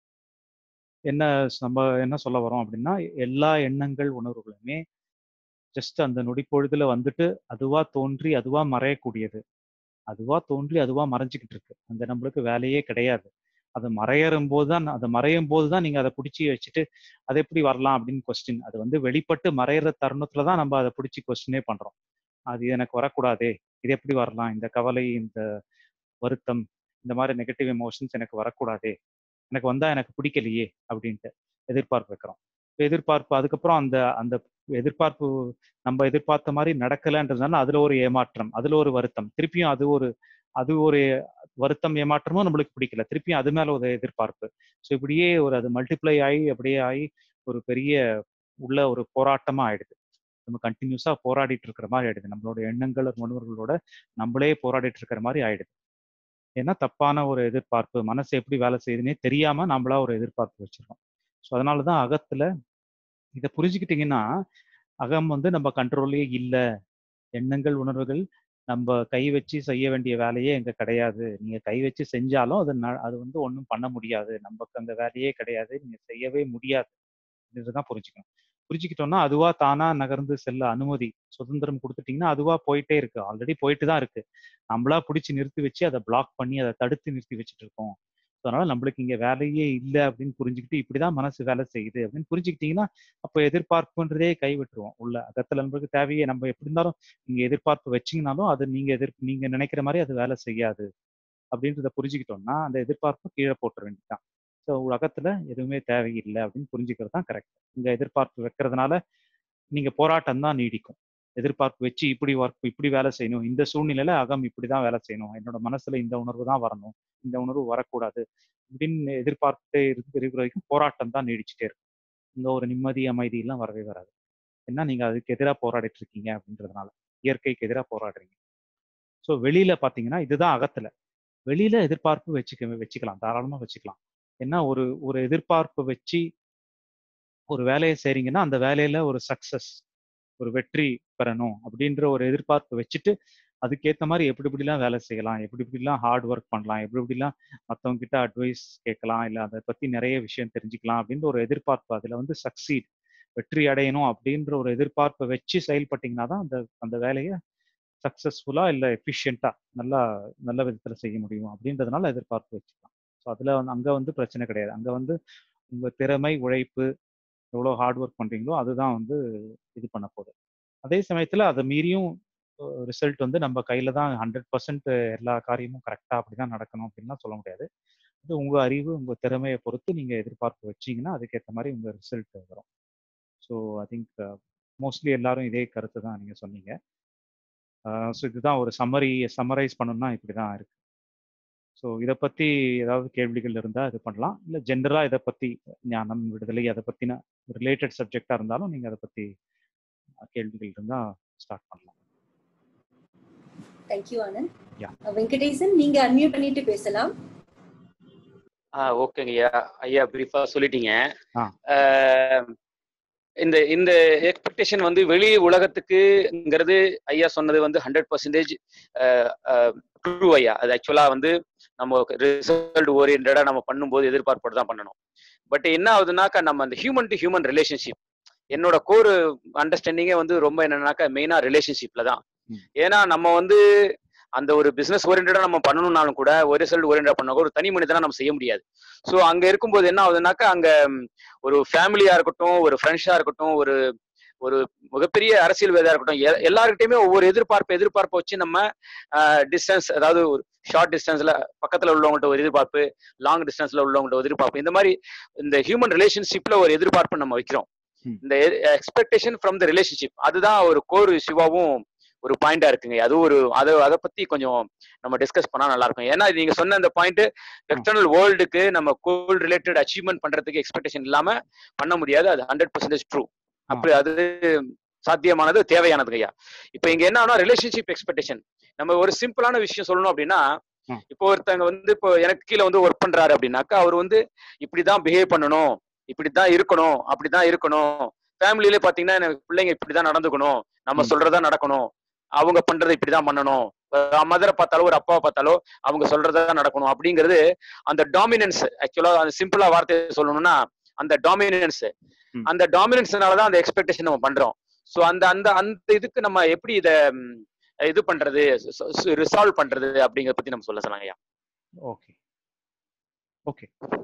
என்ன நம்ம என்ன சொல்ல வரோம் அப்படின்னா எல்லா எண்ணங்கள் உணர்வுகளுமே ஜஸ்ட் அந்த நொடிப்பொழுதுல வந்துட்டு அதுவா தோன்றி அதுவா மறையக்கூடியது அதுவா தோன்றி அதுவா மறைஞ்சிக்கிட்டு இருக்கு அந்த நம்மளுக்கு வேலையே கிடையாது அது மறையறும் போது தான் அது மறையும் போது தான் நீங்க அதை பிடிச்சி வச்சுட்டு அது எப்படி வரலாம் அப்படின்னு கொஸ்டின் அது வந்து வெளிப்பட்டு மறையிற தருணத்துல தான் நம்ம அதை பிடிச்சி கொஸ்டினே பண்றோம் அது எனக்கு வரக்கூடாதே இது எப்படி வரலாம் இந்த கவலை இந்த வருத்தம் இந்த மாதிரி நெகட்டிவ் எமோஷன்ஸ் எனக்கு வரக்கூடாதே எனக்கு வந்தா எனக்கு பிடிக்கலையே அப்படின்ட்டு எதிர்பார்ப்பு வைக்கிறோம் எதிர்பார்ப்பு அதுக்கப்புறம் அந்த அந்த எதிர்பார்ப்பு நம்ம எதிர்பார்த்த மாதிரி நடக்கலைன்றதுனால அதுல ஒரு ஏமாற்றம் அதுல ஒரு வருத்தம் திருப்பியும் அது ஒரு அது ஒரு வருத்தம் ஏமாற்றமும் நம்மளுக்கு பிடிக்கல திருப்பியும் அது மேல ஒரு எதிர்பார்ப்பு ஸோ இப்படியே ஒரு அது மல்டிப்ளை ஆகி அப்படியே ஆகி ஒரு பெரிய உள்ள ஒரு போராட்டமா ஆயிடுது நம்ம கண்டினியூஸா போராடிட்டு இருக்கிற மாதிரி ஆயிடுது நம்மளோட எண்ணங்கள் உணர்வுகளோட நம்மளே போராடிட்டு இருக்கிற மாதிரி ஆயிடுது ஏன்னா தப்பான ஒரு எதிர்பார்ப்பு மனசு எப்படி வேலை செய்யுதுன்னே தெரியாம நம்மளா ஒரு எதிர்பார்ப்பு வச்சிருக்கோம் ஸோ அதனாலதான் அகத்துல இதை புரிஞ்சுக்கிட்டீங்கன்னா அகம் வந்து நம்ம கண்ட்ரோல்லே இல்லை எண்ணங்கள் உணர்வுகள் நம்ம கை வச்சு செய்ய வேண்டிய வேலையே எங்க கிடையாது நீங்க கை வச்சு செஞ்சாலும் அது ந- அது வந்து ஒன்றும் பண்ண முடியாது நமக்கு அந்த வேலையே கிடையாது நீங்க செய்யவே முடியாது இதுதான் புரிஞ்சுக்கணும் புரிஞ்சுக்கிட்டோம்னா அதுவா தானா நகர்ந்து செல்ல அனுமதி சுதந்திரம் கொடுத்துட்டீங்கன்னா அதுவா போயிட்டே இருக்கு ஆல்ரெடி போயிட்டு தான் இருக்கு நம்மளா பிடிச்சி நிறுத்தி வச்சு அதை பிளாக் பண்ணி அதை தடுத்து நிறுத்தி வச்சுட்டு இருக்கோம் So அதனால நம்மளுக்கு இங்க வேலையே இல்லை அப்படின்னு புரிஞ்சுக்கிட்டு இப்படிதான் மனசு வேலை செய்யுது அப்படின்னு புரிஞ்சுக்கிட்டீங்கன்னா அப்போ எதிர்பார்ப்புன்றதே கை விட்டுருவோம் உள்ள அகத்துல நம்மளுக்கு தேவையே நம்ம எப்படி இருந்தாலும் நீங்க எதிர்பார்ப்பு வச்சீங்கனாலும் அது நீங்க எதிர் நீங்க நினைக்கிற மாதிரி அது வேலை செய்யாது அப்படின்றத புரிஞ்சுக்கிட்டோம்னா அந்த எதிர்பார்ப்பு கீழே போட்டுற வேண்டியதுதான் ஸோ உலகத்துல எதுவுமே தேவையில்லை அப்படின்னு புரிஞ்சுக்கிறது தான் கரெக்ட் இங்க எதிர்பார்ப்பு வைக்கிறதுனால நீங்க போராட்டம் தான் நீடிக்கும் எதிர்பார்ப்பு வச்சு இப்படி ஒர்க் இப்படி வேலை செய்யணும் இந்த சூழ்நிலையில அகம் இப்படிதான் வேலை செய்யணும் என்னோட மனசுல இந்த உணர்வு தான் வரணும் இந்த உணர்வு வரக்கூடாது இப்படின்னு எதிர்பார்த்துட்டே இருக்கு இருக்கிற வரைக்கும் போராட்டம் தான் நீடிச்சுட்டே இருக்கும் இங்க ஒரு நிம்மதி அமைதி எல்லாம் வரவே வராது ஏன்னா நீங்க அதுக்கு எதிராக போராடிட்டு இருக்கீங்க அப்படின்றதுனால இயற்கைக்கு எதிராக போராடுறீங்க ஸோ வெளியில பாத்தீங்கன்னா இதுதான் அகத்துல வெளியில எதிர்பார்ப்பு வச்சுக்க வச்சுக்கலாம் தாராளமா வச்சுக்கலாம் ஏன்னா ஒரு ஒரு எதிர்பார்ப்பு வச்சு ஒரு வேலையை செய்றீங்கன்னா அந்த வேலையில ஒரு சக்சஸ் ஒரு வெற்றி பெறணும் அப்படின்ற ஒரு எதிர்பார்ப்பு வச்சுட்டு அதுக்கேற்ற மாதிரி எப்படி எப்படிலாம் வேலை செய்யலாம் எப்படி எப்படிலாம் ஹார்ட் ஒர்க் பண்ணலாம் எப்படி எப்படிலாம் மற்றவங்க கிட்ட அட்வைஸ் கேட்கலாம் இல்லை அதை பத்தி நிறைய விஷயம் தெரிஞ்சுக்கலாம் அப்படின்ற ஒரு எதிர்பார்ப்பு அதுல வந்து சக்சீட் வெற்றி அடையணும் அப்படின்ற ஒரு எதிர்பார்ப்பை வச்சு செயல்பட்டீங்கன்னா தான் அந்த அந்த வேலையை சக்சஸ்ஃபுல்லா இல்லை எஃபிஷியண்டா நல்லா நல்ல விதத்துல செய்ய முடியும் அப்படின்றதுனால எதிர்பார்ப்பு வச்சுக்கலாம் ஸோ அதுல வந்து அங்க வந்து பிரச்சனை கிடையாது அங்க வந்து உங்க திறமை உழைப்பு எவ்வளோ ஹார்ட் ஒர்க் பண்றீங்களோ அதுதான் வந்து இது பண்ண போகுது அதே சமயத்துல அதை மீறியும் ரிசல்ட் வந்து நம்ம கையில தான் ஹண்ட்ரட் பர்சன்ட் எல்லா காரியமும் கரெக்டா அப்படிதான் நடக்கணும் அப்படின்லாம் சொல்ல முடியாது இது உங்க அறிவு உங்க திறமையை பொறுத்து நீங்க எதிர்பார்ப்பு வச்சீங்கன்னா அதுக்கேற்ற மாதிரி உங்க ரிசல்ட் வரும் ஸோ ஐ திங்க் மோஸ்ட்லி எல்லாரும் இதே கருத்து தான் நீங்க சொன்னீங்க ஸோ இதுதான் ஒரு சம்மரி சம்மரைஸ் பண்ணணும்னா இப்படி தான் இருக்கு ஸோ இதை பற்றி ஏதாவது கேள்விகள் இருந்தால் இது பண்ணலாம் இல்லை ஜென்ரலாக இதை பற்றி ஞானம் விடுதலை அதை பற்றின ரிலேட்டட் சப்ஜெக்டாக இருந்தாலும் நீங்கள் அதை பற்றி கேள்விகள் இருந்தால் ஸ்டார்ட் பண்ணலாம் தேங்க்யூ ஆனந்த் Yeah. அஹ் வெங்கடேசன் நீங்க அன்மியூட் பண்ணிட்டு பேசலாம் ஆ ஓகேங்க ஐயா ஐயா பிரீஃபா சொல்லிட்டீங்க ஆ. ஆஹ் இந்த இந்த எக்ஸ்பெக்டேஷன் வந்து வெளி உலகத்துக்குங்கிறது ஐயா சொன்னது வந்து ஹண்ட்ரட் பர்சன்டேஜ் ட்ரூ ஐயா அது ஆக்சுவலா வந்து நம்ம ரிசல்ட் ஓரியன்டா நம்ம பண்ணும்போது எதிர்பார்ப்போடு தான் பண்ணணும் பட் என்ன ஆகுதுனாக்கா நம்ம அந்த ஹியூமன் டு ஹியூமன் ரிலேஷன்ஷிப் என்னோட கோர் அண்டர்ஸ்டாண்டிங்கே வந்து ரொம்ப என்னன்னாக்கா மெயினா ரிலேஷன்ஷிப்ல தான் ம். ஏன்னா நம்ம வந்து அந்த ஒரு பிசினஸ் ஓரியன்டா நம்ம பண்ணணும்னாலும் கூட ஒரு ரிசல்ட் ஓரியன்டா பண்ண கூட ஒரு தனி மனிதனா நம்ம செய்ய முடியாது ஸோ அங்க இருக்கும்போது என்ன ஆகுதுனாக்கா அங்க ம், ஒரு ஃபேமிலியா இருக்கட்டும் ஒரு ஃப்ரெண்ட்ஸா இருக்கட்டும் ஒரு ஒரு மிகப்பெரிய அரசியல்வாதியா இருக்கட்டும் எ- எல்லார்கிட்டயுமே ஒவ்வொரு எதிர்பார்ப்பு எதிர்பார்ப்பை வச்சு நம்ம டிஸ்டன்ஸ் அதாவது ஒரு ஷார்ட் டிஸ்டன்ஸ்ல பக்கத்துல உள்ளவங்கள்ட்ட ஒரு எதிர்பார்ப்பு லாங் டிஸ்டன்ஸ்ல உள்ளவங்கள்ட்ட ஒரு எதிர்பார்ப்பு இந்த மாதிரி இந்த ஹியூமன் ரிலேஷன்ஷிப்ல ஒரு எதிர்பார்ப்பு நம்ம வைக்கிறோம் ம். இந்த எக்ஸ்பெக்டேஷன் ஃப்ரம் த ரிலேஷன்ஷிப் அதுதான் ஒரு கோர் சிவாவும் ஒரு பாயிண்டா இருக்குங்க அது ஒரு அதை அதை பத்தி கொஞ்சம் நம்ம டிஸ்கஸ் பண்ணா நல்லா இருக்கும் ஏன்னா நீங்க சொன்ன அந்த பாயிண்ட் எக்ஸ்டர்னல் வேர்ல்டுக்கு நம்ம கோல் ரிலேட்டட் அச்சீவ்மெண்ட் பண்றதுக்கு எக்ஸ்பெக்டேஷன் இல்லாம பண்ண முடியாது அது ஹண்ட்ரட் பர்சன்டேஜ் ட்ரூ அப்படி அது சாத்தியமானது தேவையானது ஐயா இப்போ இங்க என்னன்னா ரிலேஷன்ஷிப் எக்ஸ்பெக்டேஷன் நம்ம ஒரு சிம்பிளான விஷயம் சொல்லணும் அப்படின்னா ம். இப்போ ஒருத்தங்க வந்து இப்போ எனக்கு கீழே வந்து ஒர்க் பண்றாரு அப்படின்னாக்கா அவர் வந்து இப்படிதான் பிஹேவ் பண்ணணும் இப்படிதான் இருக்கணும் அப்படிதான் இருக்கணும் ஃபேமிலியில பாத்தீங்கன்னா எனக்கு பிள்ளைங்க இப்படிதான் நடந்துக்கணும் நம்ம ம். சொல்றதா நடக்கணும் அவங்க பண்றதை இப்படிதான் பண்ணணும் மதரை பார்த்தாலோ ஒரு அப்பாவை பார்த்தாலோ அவங்க சொல்றதா நடக்கணும் அப்படிங்கிறது அந்த டாமினன்ஸ் ஆக்சுவலா அந்த சிம்பிளா வார்த்தையை சொல்லணும்னா அந்த டாமினன்ஸ் ம். அந்த டாமினன்ஸ்னாலதான் அந்த எக்ஸ்பெக்டேஷன் நம்ம பண்றோம் சோ அந்த அந்த அந்த இதுக்கு நம்ம எப்படி இத ம், இது பண்றது ரிசால்வ் பண்றது அப்படிங்கறத பத்தி நம்ம சொல்ல சொன்னாங்க ஐயா okay okay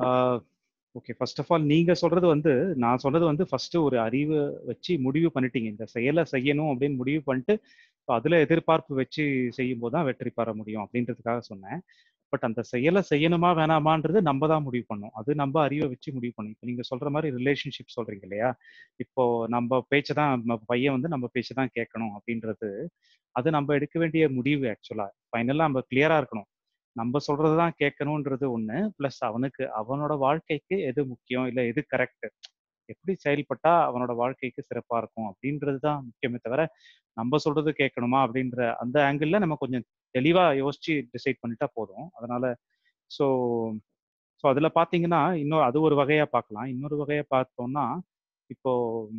okay first of all நீங்க சொல்றது வந்து நான் சொன்னது வந்து ஃபர்ஸ்ட் ஒரு அறிவை வச்சு முடிவு பண்ணிட்டீங்க இந்த செயலை செய்யணும் அப்படின்னு முடிவு பண்ணிட்டு so அதுல எதிர்பார்ப்பு வச்சு செய்யும் போது தான் வெற்றி பெற முடியும் அப்படின்றதுக்காக சொன்னேன் பட் அந்த செயலை செய்யணுமா வேணாமான்றது நம்ம தான் முடிவு பண்ணணும் அது நம்ம அறிவை வச்சு முடிவு பண்ணணும் இப்போ நீங்க சொல்ற மாதிரி ரிலேஷன்ஷிப் சொல்றீங்க இல்லையா இப்போ நம்ம பேச்சை தான் நம்ம பையன் வந்து நம்ம பேச்சை தான் கேட்கணும் அப்படின்றது அது நம்ம எடுக்க வேண்டிய முடிவு ஆக்சுவலா ஃபைனலா நம்ம கிளியரா இருக்கணும் நம்ம சொல்றது தான் கேட்கணுன்றது ஒண்ணு ப்ளஸ் அவனுக்கு அவனோட வாழ்க்கைக்கு எது முக்கியம் இல்லை எது கரெக்ட் எப்படி செயல்பட்டா அவனோட வாழ்க்கைக்கு சிறப்பா இருக்கும் அப்படின்றது தான் முக்கியமே தவிர நம்ம சொல்றது கேட்கணுமா அப்படின்ற அந்த ஆங்கிள் நம்ம கொஞ்சம் தெளிவா யோசிச்சு டிசைட் பண்ணிட்டா போதும் அதனால ஸோ ஸோ அதுல பாத்தீங்கன்னா இன்னொரு அது ஒரு வகையா பார்க்கலாம் இன்னொரு வகையா பார்த்தோம்னா இப்போ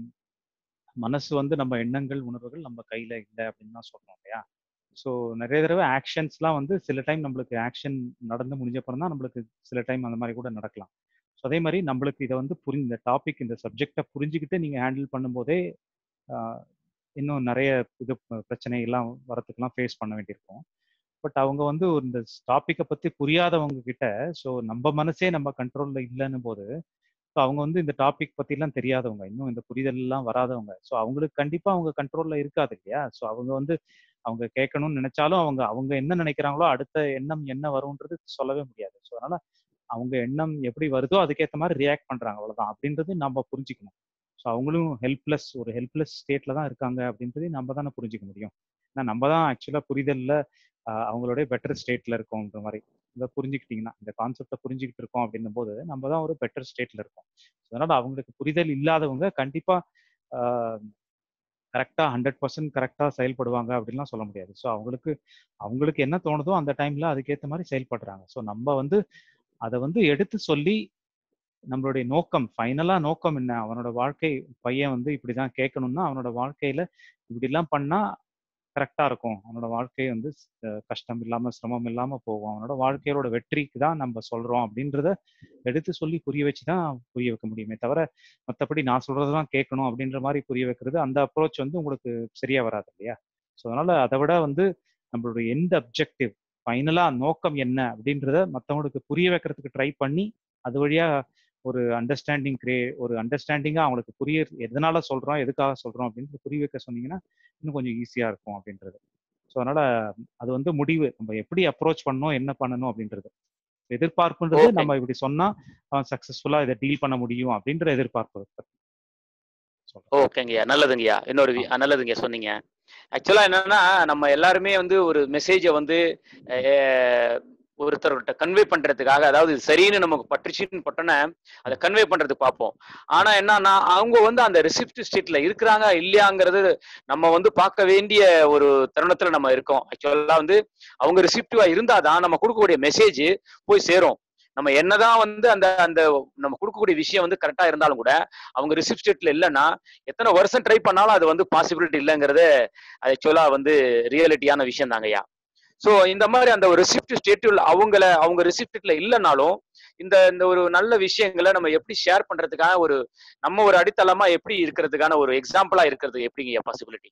மனசு வந்து நம்ம எண்ணங்கள் உணர்வுகள் நம்ம கையில இல்லை அப்படின்னு தான் சொல்றோம் இல்லையா ஸோ நிறைய தடவை ஆக்ஷன்ஸ்லாம் வந்து சில டைம் நம்மளுக்கு ஆக்ஷன் நடந்து முடிஞ்ச அப்புறம் தான் நம்மளுக்கு சில டைம் அந்த மாதிரி கூட நடக்கலாம் ஸோ அதே மாதிரி நம்மளுக்கு இதை வந்து புரி இந்த டாபிக் இந்த சப்ஜெக்டை புரிஞ்சுக்கிட்டு நீங்கள் ஹேண்டில் பண்ணும்போதே ஆஹ், இன்னும் நிறைய இது ப- பிரச்சனை எல்லாம் வரத்துக்கெல்லாம் ஃபேஸ் பண்ண வேண்டியிருக்கும் பட் அவங்க வந்து ஒரு இந்த டாப்பிக்கை பற்றி புரியாதவங்க கிட்ட ஸோ நம்ம மனசே நம்ம கண்ட்ரோலில் இல்லைன்னு போது ஸோ அவங்க வந்து இந்த டாபிக் பற்றிலாம் தெரியாதவங்க இன்னும் இந்த புரிதல் எல்லாம் வராதவங்க ஸோ அவங்களுக்கு கண்டிப்பாக அவங்க கண்ட்ரோலில் இருக்காது இல்லையா ஸோ அவங்க வந்து அவங்க கேட்கணும்னு நினைச்சாலும் அவங்க அவங்க என்ன நினைக்கிறாங்களோ அடுத்த எண்ணம் என்ன வரும்ன்றது சொல்லவே முடியாது ஸோ அதனால அவங்க எண்ணம் எப்படி வருதோ அதுக்கேற்ற மாதிரி ரியாக்ட் பண்றாங்க அவ்வளவுதான் அப்படின்றது நம்ம புரிஞ்சுக்கணும் ஸோ அவங்களும் ஹெல்ப்லெஸ் ஒரு ஹெல்ப்லெஸ் ஸ்டேட்ல தான் இருக்காங்க அப்படின்றதையும் நம்ம தானே புரிஞ்சுக்க முடியும் ஏன்னா நம்ம தான் ஆக்சுவலா புரிதல்ல ஆஹ், அவங்களுடைய பெட்டர் ஸ்டேட்ல இருக்கோம்ன்ற மாதிரி இதை புரிஞ்சுக்கிட்டீங்கன்னா இந்த கான்செப்டை புரிஞ்சுக்கிட்டு இருக்கோம் அப்படின்னும் போது நம்ம தான் ஒரு பெட்டர் ஸ்டேட்ல இருக்கோம் So, அதனால அவங்களுக்கு புரிதல் இல்லாதவங்க கண்டிப்பா கரெக்டாக ஹண்ட்ரட் பர்சன்ட் கரெக்டாக செயல்படுவாங்க அப்படின்லாம் சொல்ல முடியாது ஸோ அவங்களுக்கு அவங்களுக்கு என்ன தோணுதோ அந்த டைம்ல அதுக்கேற்ற மாதிரி செயல்படுறாங்க ஸோ நம்ம வந்து அதை வந்து எடுத்து சொல்லி நம்மளுடைய நோக்கம் ஃபைனலா நோக்கம் என்ன அவனோட வாழ்க்கை பையன் வந்து இப்படிதான் கேட்கணும்னா அவனோட வாழ்க்கையில இப்படிலாம் பண்ணா கரெக்டா இருக்கும் அவனோட வாழ்க்கை வந்து அஹ், கஷ்டம் இல்லாம சிரமம் இல்லாம போகும் அவனோட வாழ்க்கையோட வெற்றிக்கு தான் நம்ம சொல்றோம் அப்படின்றத எடுத்து சொல்லி புரிய வச்சு தான் புரிய வைக்க முடியுமே தவிர மற்றபடி நான் சொல்றதெல்லாம் கேட்கணும் அப்படின்ற மாதிரி புரிய வைக்கிறது அந்த அப்ரோச் வந்து உங்களுக்கு சரியா வராது இல்லையா ஸோ அதனால அதை விட வந்து நம்மளுடைய எந்த அப்ஜெக்டிவ் ஃபைனலா நோக்கம் என்ன அப்படின்றத மற்றவங்களுக்கு புரிய வைக்கிறதுக்கு ட்ரை பண்ணி அது வழியா ஒரு அண்டர்ஸ்டாண்டிங் கிரே ஒரு அண்டர்ஸ்டாண்டிங்கா அவங்களுக்கு புரிய எதனால சொல்றோம் எதுக்காக சொல்றோம் அப்படின்னு புரிய வைக்க சொன்னீங்கன்னா இன்னும் கொஞ்சம் ஈஸியா இருக்கும் அப்படின்றது ஸோ அதனால அது வந்து முடிவு நம்ம எப்படி அப்ரோச் பண்ணணும் என்ன பண்ணணும் அப்படின்றது எதிர்பார்ப்புன்றது Okay. நம்ம இப்படி சொன்னா அவன் சக்சஸ்ஃபுல்லா இதை டீல் பண்ண முடியும் அப்படின்ற எதிர்பார்ப்பு இருக்கு. சொல்றேன் ஓகேங்கய்யா நல்லதுங்கய்யா இன்னொரு வி- நல்லதுங்கய்யா சொன்னீங்க ஆக்சுவலா என்னன்னா நம்ம எல்லாருமே வந்து ஒரு மெசேஜை வந்து அஹ், ஒருத்தர்கிட்ட கன்வே பண்றதுக்காக அதாவது இது சரின்னு நமக்கு பட்டுச்சுன்னு பட்டோன்னே அதை கன்வே பண்றதுக்கு பார்ப்போம் ஆனா என்னன்னா அவங்க வந்து அந்த ரிசிப்ட் ஸ்டேட்ல இருக்கிறாங்க இல்லையாங்கிறது நம்ம வந்து பார்க்க வேண்டிய ஒரு தருணத்துல நம்ம இருக்கோம் ஆக்சுவலா வந்து அவங்க ரிசிப்டிவா இருந்தாதான் நம்ம கொடுக்கக்கூடிய மெசேஜ் போய் சேரும் நம்ம என்னதான் வந்து அந்த அந்த நம்ம கொடுக்கக்கூடிய விஷயம் வந்து கரெக்டா இருந்தாலும் கூட அவங்க ரிசிப்ட் ஸ்டேட்ல இல்லைன்னா எத்தனை வருஷம் ட்ரை பண்ணாலும் அது வந்து பாசிபிலிட்டி இல்லைங்கிறது ஆக்சுவலா வந்து ரியாலிட்டியான விஷயம் தாங்கய்யா ஸோ இந்த மாதிரி அந்த ஒரு ரிசிப்ட் ஸ்டேட்டில் அவங்கள அவங்க ரிசிப்ட்ல இல்லைனாலும் இந்த இந்த ஒரு நல்ல விஷயங்களை நம்ம எப்படி ஷேர் பண்றதுக்கான ஒரு நம்ம ஒரு அடித்தளமா எப்படி இருக்கிறதுக்கான ஒரு எக்ஸாம்பிளா இருக்கிறது எப்படிங்க பாசிபிலிட்டி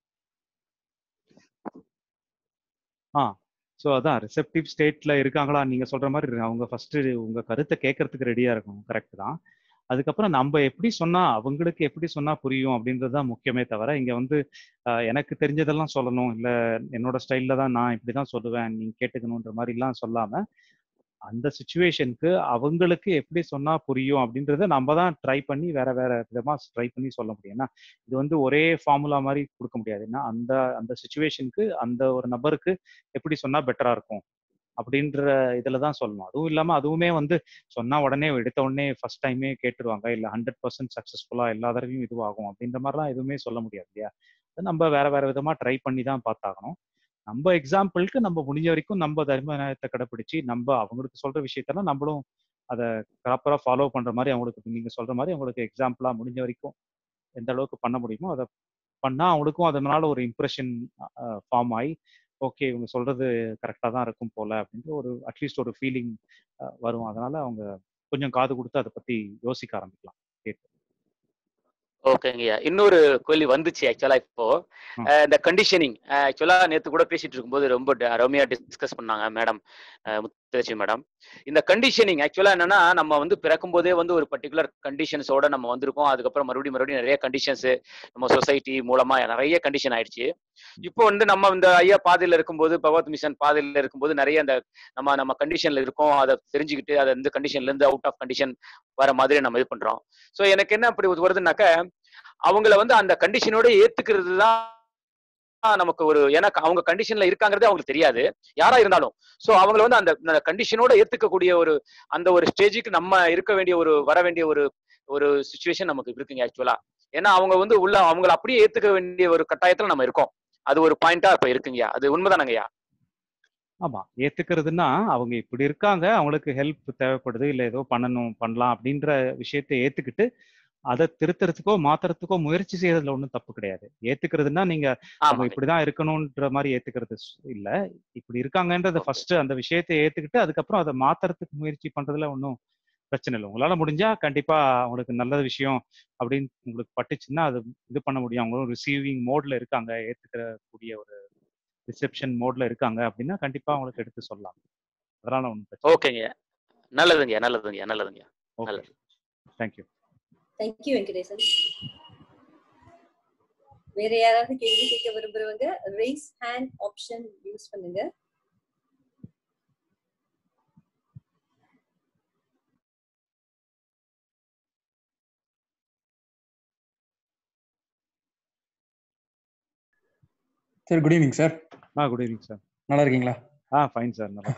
ஆ ஸோ அதான் ரிசெப்டிவ் ஸ்டேட்ல இருக்காங்களா நீங்க சொல்ற மாதிரி அவங்க ஃபர்ஸ்ட் உங்க கருத்தை கேட்கறதுக்கு ரெடியா இருக்கணும் கரெக்ட் தான் அதுக்கப்புறம் நம்ம எப்படி சொன்னா அவங்களுக்கு எப்படி சொன்னா புரியும் அப்படின்றது தான் முக்கியமே தவிர இங்க வந்து ஆஹ் எனக்கு தெரிஞ்சதெல்லாம் சொல்லணும் இல்ல என்னோட ஸ்டைல்ல தான் நான் இப்படிதான் சொல்லுவேன் நீங்க கேட்டுக்கணுன்ற மாதிரிலாம் சொல்லாம அந்த சுச்சுவேஷனுக்கு அவங்களுக்கு எப்படி சொன்னா புரியும் அப்படின்றத நம்ம தான் ட்ரை பண்ணி வேற வேற விதமா ட்ரை பண்ணி சொல்ல முடியும் ஏன்னா இது வந்து ஒரே ஃபார்முலா மாதிரி கொடுக்க முடியாது ஏன்னா அந்த அந்த சுச்சுவேஷனுக்கு அந்த ஒரு நபருக்கு எப்படி சொன்னா பெட்டரா இருக்கும் அப்படின்ற இதுல தான் சொல்லணும் அதுவும் இல்லாம அதுவுமே வந்து சொன்னா உடனே எடுத்த உடனே ஃபர்ஸ்ட் டைமே கேட்டுருவாங்க இல்ல ஹண்ட்ரட் பர்சன்ட் சக்சஸ்ஃபுல்லா எல்லா தடவையும் இதுவாகும் அப்படின்ற மாதிரிலாம் எதுவுமே சொல்ல முடியாது இல்லையா அது நம்ம வேற வேற விதமா ட்ரை பண்ணி தான் பார்த்தாகணும் நம்ம எக்ஸாம்பிளுக்கு நம்ம முடிஞ்ச வரைக்கும் நம்ம தர்ம நியாயத்தை கடைப்பிடிச்சு நம்ம அவங்களுக்கு சொல்ற விஷயத்தெல்லாம் நம்மளும் அதை ப்ராப்பரா ஃபாலோ பண்ற மாதிரி அவங்களுக்கு நீங்க சொல்ற மாதிரி அவங்களுக்கு எக்ஸாம்பிளா முடிஞ்ச வரைக்கும் எந்த அளவுக்கு பண்ண முடியுமோ அதை பண்ணா அவங்களுக்கும் அதனால ஒரு இம்ப்ரெஷன் ஃபார்ம் ஆகி ஓகே இவங்க சொல்றது கரெக்டா தான் இருக்கும் போல அப்படின்ற ஒரு அட்லீஸ்ட் ஒரு ஃபீலிங் வரும் அதனால அவங்க கொஞ்சம் காது கொடுத்து அதை பத்தி யோசிக்க ஆரம்பிக்கலாம் கேட்டு ஓகேங்கய்யா இன்னொரு கேள்வி வந்துச்சு ஆக்சுவலா இப்போ ம். அஹ் இந்த கண்டிஷனிங் ஆக்சுவலா நேத்து கூட பேசிட்டு இருக்கும்போது ரொம்ப ட- அருமையா டிஸ்கஸ் பண்ணாங்க மேடம் முத்தலட்சுமி மேடம் இந்த கண்டிஷனிங் ஆக்சுவலா என்னன்னா நம்ம வந்து பிறக்கும் போதே வந்து ஒரு பர்டிகுலர் கண்டிஷன்ஸோட நம்ம வந்திருக்கோம் அதுக்கப்புறம் மறுபடியும் மறுபடியும் நிறைய கண்டிஷன்ஸ் நம்ம சொசைட்டி மூலமா நிறைய கண்டிஷன் ஆயிடுச்சு இப்போ வந்து நம்ம இந்த ஐயா பாதையில இருக்கும்போது பகவத் மிஷன் பாதையில இருக்கும்போது நிறைய அந்த நம்ம நம்ம கண்டிஷன்ல இருக்கோம் அதை தெரிஞ்சுக்கிட்டு அதை இந்த கண்டிஷன்ல இருந்து அவுட் ஆஃப் கண்டிஷன் வர மாதிரி நம்ம இது பண்றோம் சோ எனக்கு என்ன அப்படி வருதுனாக்க அவங்கள வந்து அந்த கண்டிஷனோட ஏத்துக்கிறது தான் நமக்கு ஒரு எனக்கு அவங்க கண்டிஷன்ல இருக்காங்கிறதே அவங்களுக்கு தெரியாது யாரா இருந்தாலும் சோ அவங்கள வந்து அந்த கண்டிஷனோட ஏத்துக்கக்கூடிய ஒரு அந்த ஒரு ஸ்டேஜுக்கு நம்ம இருக்க வேண்டிய ஒரு வர வேண்டிய ஒரு ஒரு சுச்சுவேஷன் நமக்கு இருக்குங்க ஆக்சுவலா ஏன்னா அவங்க வந்து உள்ள அவங்கள அப்படியே ஏத்துக்க வேண்டிய ஒரு கட்டாயத்துல நம்ம இருக்கோம் அது ஒரு பாயிண்டா இப்ப இருக்குங்கய்யா அது உண்மைதானங்கய்யா ஆமா ஏத்துக்கிறதுனா அவங்க இப்படி இருக்காங்க அவங்களுக்கு ஹெல்ப் தேவைப்படுது இல்ல ஏதோ பண்ணணும் பண்ணலாம் அப்படின்ற விஷயத்தை ஏத்துக்கிட்டு அதை திருத்துறதுக்கோ மாத்துறதுக்கோ முயற்சி செய்யறதுல ஒண்ணும் தப்பு கிடையாது ஏத்துக்கிறதுனா நீங்க அவங்க ஆமாங்க இப்படிதான் இருக்கணும்ன்ற மாதிரி ஏத்துக்கிறது ஸ்- இல்ல இப்படி இருக்காங்கன்றத ஓகே ஃபர்ஸ்ட் அந்த விஷயத்தை ஏத்துக்கிட்டு அதுக்கப்புறம் அதை மாத்துறதுக்கு முயற்சி பண்றதுல ஒன்றும் பிரச்சனை இல்லை உங்களால முடிஞ்சா கண்டிப்பா அவங்களுக்கு நல்ல விஷயம் அப்படின்னு உங்களுக்கு பட்டுச்சுன்னா அது இது பண்ண முடியும் அவங்களும் ரிசீவிங் மோட்ல இருக்காங்க ஏத்துக்கிற கூடிய ஒரு ரிசெப்ஷன் மோட்ல இருக்காங்க அப்படின்னா கண்டிப்பா அவங்களுக்கு எடுத்து சொல்லலாம் அதனால ஒன்றும் பிரச்சனை ஓகேங்க நல்லதுங்கய்யா நல்லதுங்கய்யா நல்லதுங்கய்யா ஓகே நல்லது தேங்க்யூ தேங்க்யூ வெங்கடேசன் வேற யாராவது கேள்வி கேட்க விரும்புறவங்க ரைஸ் ஹேண்ட் ஆப்ஷன் யூஸ் பண்ணுங்க சார் குட் ஈவினிங் சார் ஆ குட் ஈவினிங் சார் நல்லா இருக்கீங்களா ஆ ஃபைன் சார் நல்லா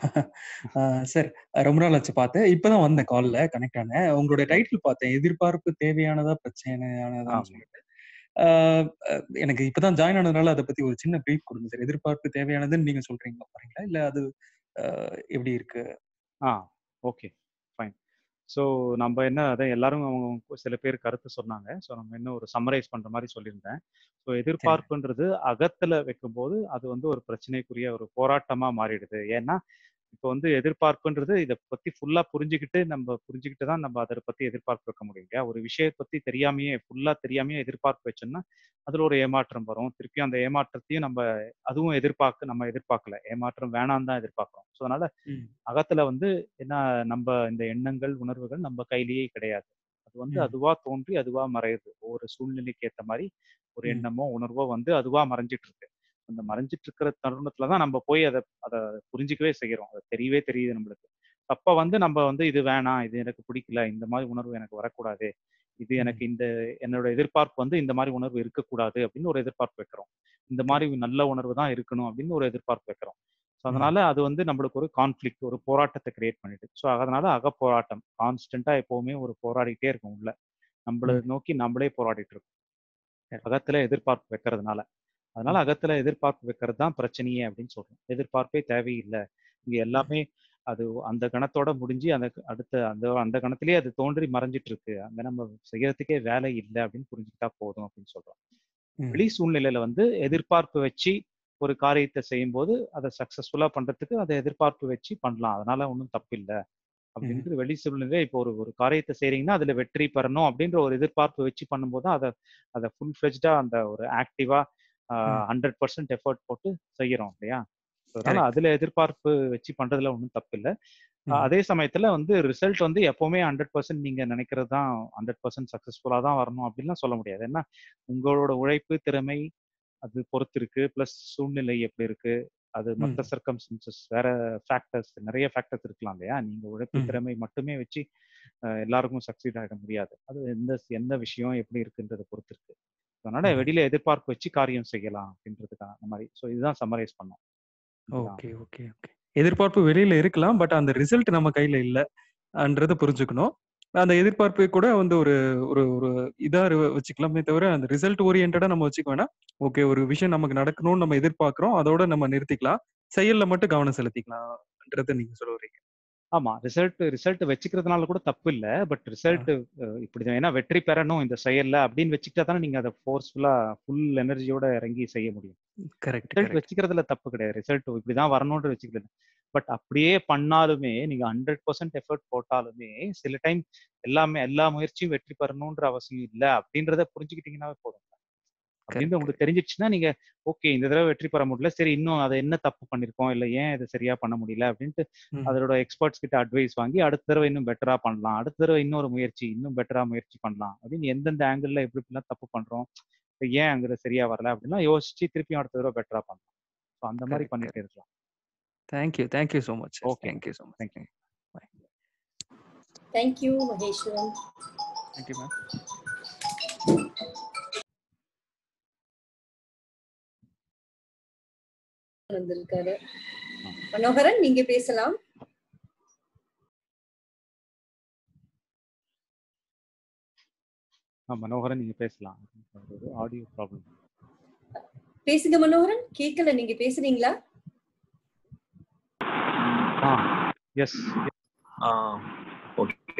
சார் ரொம்ப நாள் ஆச்சு பார்த்தேன் இப்பதான் வந்தேன் கால்ல கனெக்ட் ஆனேன் உங்களுடைய டைட்டில் பார்த்தேன் எதிர்பார்ப்பு தேவையானதா பிரச்சனையானதான்னு ஆமா. சொல்லிட்டு ஆஹ் அஹ் எனக்கு இப்பதான் ஜாயின் ஆனதுனால அதை பத்தி ஒரு சின்ன பிரீஃப் கொடுங்க சார் எதிர்பார்ப்பு தேவையானதுன்னு நீங்க சொல்றீங்களா பாருங்களா இல்ல அது ஆஹ் எப்படி இருக்கு ஆ ஓகே ஃபைன் ஸோ நம்ம என்ன அதை எல்லாரும் அவங்க சில பேர் கருத்து சொன்னாங்க ஸோ நம்ம என்ன ஒரு சம்மரைஸ் பண்ற மாதிரி சொல்லியிருந்தேன் ஸோ எதிர்பார்ப்புன்றது அகத்துல வைக்கும்போது அது வந்து ஒரு பிரச்சனைக்குரிய ஒரு போராட்டமா மாறிடுது ஏன்னா இப்போ வந்து எதிர்பார்ப்புன்றது இதை பத்தி ஃபுல்லா புரிஞ்சுக்கிட்டு நம்ம புரிஞ்சுக்கிட்டு தான் நம்ம அதை பத்தி எதிர்பார்ப்பு வைக்க முடியும் இல்லையா ஒரு விஷயத்தை பத்தி தெரியாமையே ஃபுல்லா தெரியாமையே எதிர்பார்ப்பு வச்சோம்னா அதுல ஒரு ஏமாற்றம் வரும் திருப்பி அந்த ஏமாற்றத்தையும் நம்ம அதுவும் எதிர்பார்க்க நம்ம எதிர்பார்க்கல ஏமாற்றம் வேணாம் தான் எதிர்பார்க்கிறோம் ஸோ அதனால ம். அகத்துல வந்து என்ன நம்ம இந்த எண்ணங்கள் உணர்வுகள் நம்ம கையிலேயே கிடையாது அது வந்து ம். அதுவா தோன்றி அதுவா மறையுது ஒவ்வொரு சூழ்நிலைக்கு ஏத்த மாதிரி ஒரு ம். எண்ணமோ உணர்வோ வந்து அதுவா மறைஞ்சிட்டு இருக்கு அந்த மறைஞ்சிட்டு இருக்கிற தருணத்துல தான் நம்ம போய் அதை அதை புரிஞ்சிக்கவே செய்யறோம் அது தெரியவே தெரியுது நம்மளுக்கு அப்ப வந்து நம்ம வந்து இது வேணாம் இது எனக்கு பிடிக்கல இந்த மாதிரி உணர்வு எனக்கு வரக்கூடாது இது ம். எனக்கு இந்த என்னோட எதிர்பார்ப்பு வந்து இந்த மாதிரி உணர்வு இருக்கக்கூடாது அப்படின்னு ஒரு எதிர்பார்ப்பு வைக்கிறோம் இந்த மாதிரி நல்ல உணர்வு தான் இருக்கணும் அப்படின்னு ஒரு எதிர்பார்ப்பு வைக்கிறோம் ஸோ ம். அதனால அது வந்து நம்மளுக்கு ஒரு கான்ஃப்ளிக்ட் ஒரு போராட்டத்தை கிரியேட் பண்ணிடுது ஸோ அதனால அகப்போராட்டம் கான்ஸ்டன்டா எப்பவுமே ஒரு போராடிட்டே இருக்கும் உள்ள நம்மள ம். நோக்கி நம்மளே போராடிட்டு இருக்கோம் சரி. அகத்துல எதிர்பார்ப்பு வைக்கிறதுனால அதனால ம். அகத்துல எதிர்பார்ப்பு வைக்கிறது தான் பிரச்சனையே அப்படின்னு சொல்றோம் எதிர்பார்ப்பே தேவையில்லை இங்க எல்லாமே அது அந்த கணத்தோட முடிஞ்சு அந்த அடுத்த அந்த அந்த கணத்திலேயே அது தோன்றி மறைஞ்சிட்டு இருக்கு அங்க நம்ம செய்யறதுக்கே வேலை இல்லை அப்படின்னு புரிஞ்சுக்கிட்டா போதும் அப்படின்னு சொல்றோம் ம். வெளி சூழ்நிலையில வந்து எதிர்பார்ப்பு வச்சு ஒரு காரியத்தை செய்யும்போது அதை சக்சஸ்ஃபுல்லா பண்றதுக்கு அதை எதிர்பார்ப்பு வச்சு பண்ணலாம் அதனால ஒன்றும் தப்பு இல்லை ம். அப்படின்ட்டு வெளி சூழ்நிலை இப்போ ஒரு ஒரு காரியத்தை செய்றீங்கன்னா அதுல வெற்றி பெறணும் அப்படின்ற ஒரு எதிர்பார்ப்பு வச்சு பண்ணும்போது தான் அதை அதை ஃபுல் ஃபிளெஜ்டா அந்த ஒரு ஆக்டிவா ம். ஹண்ட்ரட் பர்சன்ட் எஃபர்ட் போட்டு செய்யறோம் இல்லையா அதனால Correct. அதுல எதிர்பார்ப்பு வச்சு பண்றதுல ஒன்றும் தப்பு இல்லை ம். அதே சமயத்துல வந்து ரிசல்ட் வந்து எப்பவுமே ஹண்ட்ரட் பர்சன்ட் நீங்க நினைக்கிறது தான் ஹண்ட்ரட் பர்சன்ட் சக்சஸ்ஃபுல்லா தான் வரணும் அப்படின்லாம் சொல்ல முடியாது ஏன்னா உங்களோட உழைப்பு திறமை அது பொறுத்து இருக்கு ப்ளஸ் சூழ்நிலை எப்படி இருக்கு அது ம். மற்ற சர்க்கம்ஸ்டன்சஸ் வேற ஃபேக்டர்ஸ் நிறைய ஃபேக்டர்ஸ் இருக்கலாம் இல்லையா நீங்க உழைப்பு ம். திறமை மட்டுமே வச்சு அஹ், எல்லாருக்கும் சக்சீட் ஆகிட முடியாது அது எந்த எந்த விஷயம் எப்படி இருக்குன்றதை பொறுத்து இருக்கு அதனால ம். வெளியில எதிர்பார்ப்பு வச்சு காரியம் செய்யலாம் அப்படின்றதுக்கான அந்த மாதிரி ஸோ இதுதான் சம்மரைஸ் பண்ணோம் இதுதான் ஓகே ஓகே ஓகே எதிர்பார்ப்பு வெளியில இருக்கலாம் பட் அந்த ரிசல்ட் நம்ம கையில இல்லைன்றத புரிஞ்சுக்கணும் அந்த எதிர்பார்ப்பு கூட வந்து ஒரு ஒரு ஒரு இதா இரு- வச்சுக்கலாமே தவிர அந்த ரிசல்ட் ஓரியன்டா நம்ம வச்சுக்க வேணாம் ஓகே ஒரு விஷயம் நமக்கு நடக்கணும்னு நம்ம எதிர்பார்க்கிறோம் அதோட நம்ம நிறுத்திக்கலாம் செயல்ல மட்டும் கவனம் செலுத்திக்கலாம்ன்றத நீங்க சொல்ல வரீங்க ஆமா ரிசல்ட் ரிசல்ட் வச்சுக்கிறதுனால கூட தப்பு இல்ல பட் ரிசல்ட் இப்படி ஏன்னா வெற்றி பெறணும் இந்த செயல்ல அப்படின்னு வச்சுக்கிட்டா தானே நீங்க அதை ஃபோர்ஸ்ஃபுல்லா ஃபுல் எனர்ஜியோட இறங்கி செய்ய முடியும் கரெக்ட் ரிசல்ட் கரெக்ட் வச்சுக்கிறதுல தப்பு கிடையாது ரிசல்ட் இப்படிதான் வரணும்னு வச்சுக்கிறது பட் அப்படியே பண்ணாலுமே நீங்க ஹண்ட்ரட் பர்சன்ட் எஃபர்ட் போட்டாலுமே சில டைம் எல்லாமே எல்லா முயற்சியும் வெற்றி பெறணும்ன்ற அவசியம் இல்லை அப்படின்றத புரிஞ்சுக்கிட்டீங்கன்னாவே போதும் அப்படின்னு கரெக்ட் உங்களுக்கு தெரிஞ்சிச்சுன்னா நீங்க ஓகே இந்த தடவை வெற்றி பெற முடியல சரி இன்னும் அதை என்ன தப்பு பண்ணிருக்கோம் இல்ல ஏன் இதை சரியா பண்ண முடியல அப்படின்ட்டு ம். அதோட எக்ஸ்பர்ட்ஸ் கிட்ட அட்வைஸ் வாங்கி அடுத்த தடவை இன்னும் பெட்டரா பண்ணலாம் அடுத்த தடவை இன்னொரு முயற்சி இன்னும் பெட்டரா முயற்சி பண்ணலாம் அப்படின்னு எந்தெந்த ஆங்கிள் எப்படி இப்படிலாம் தப்பு பண்றோம் இப்ப ஏன் அங்க சரியா வரல அப்படின்னா யோசிச்சு திருப்பியும் அடுத்த தடவை பெட்டரா பண்ணலாம் ஸோ அந்த மாதிரி கரெக்ட் பண்ணிட்டே கரெக்ட் இருக்கலாம் thank you thank you so much okay thank you so much thank you thank you Maheswaran thank you ma'am வந்திருக்காரு மனோகரன் நீங்க பேசலாம் ஆ மனோகரன் நீங்க பேசலாம் ஒரு ஆடியோ ப்ராப்ளம் பேசுங்க மனோகரன் கேட்கல நீங்க பேசுறீங்களா ஆ எஸ் ஓகே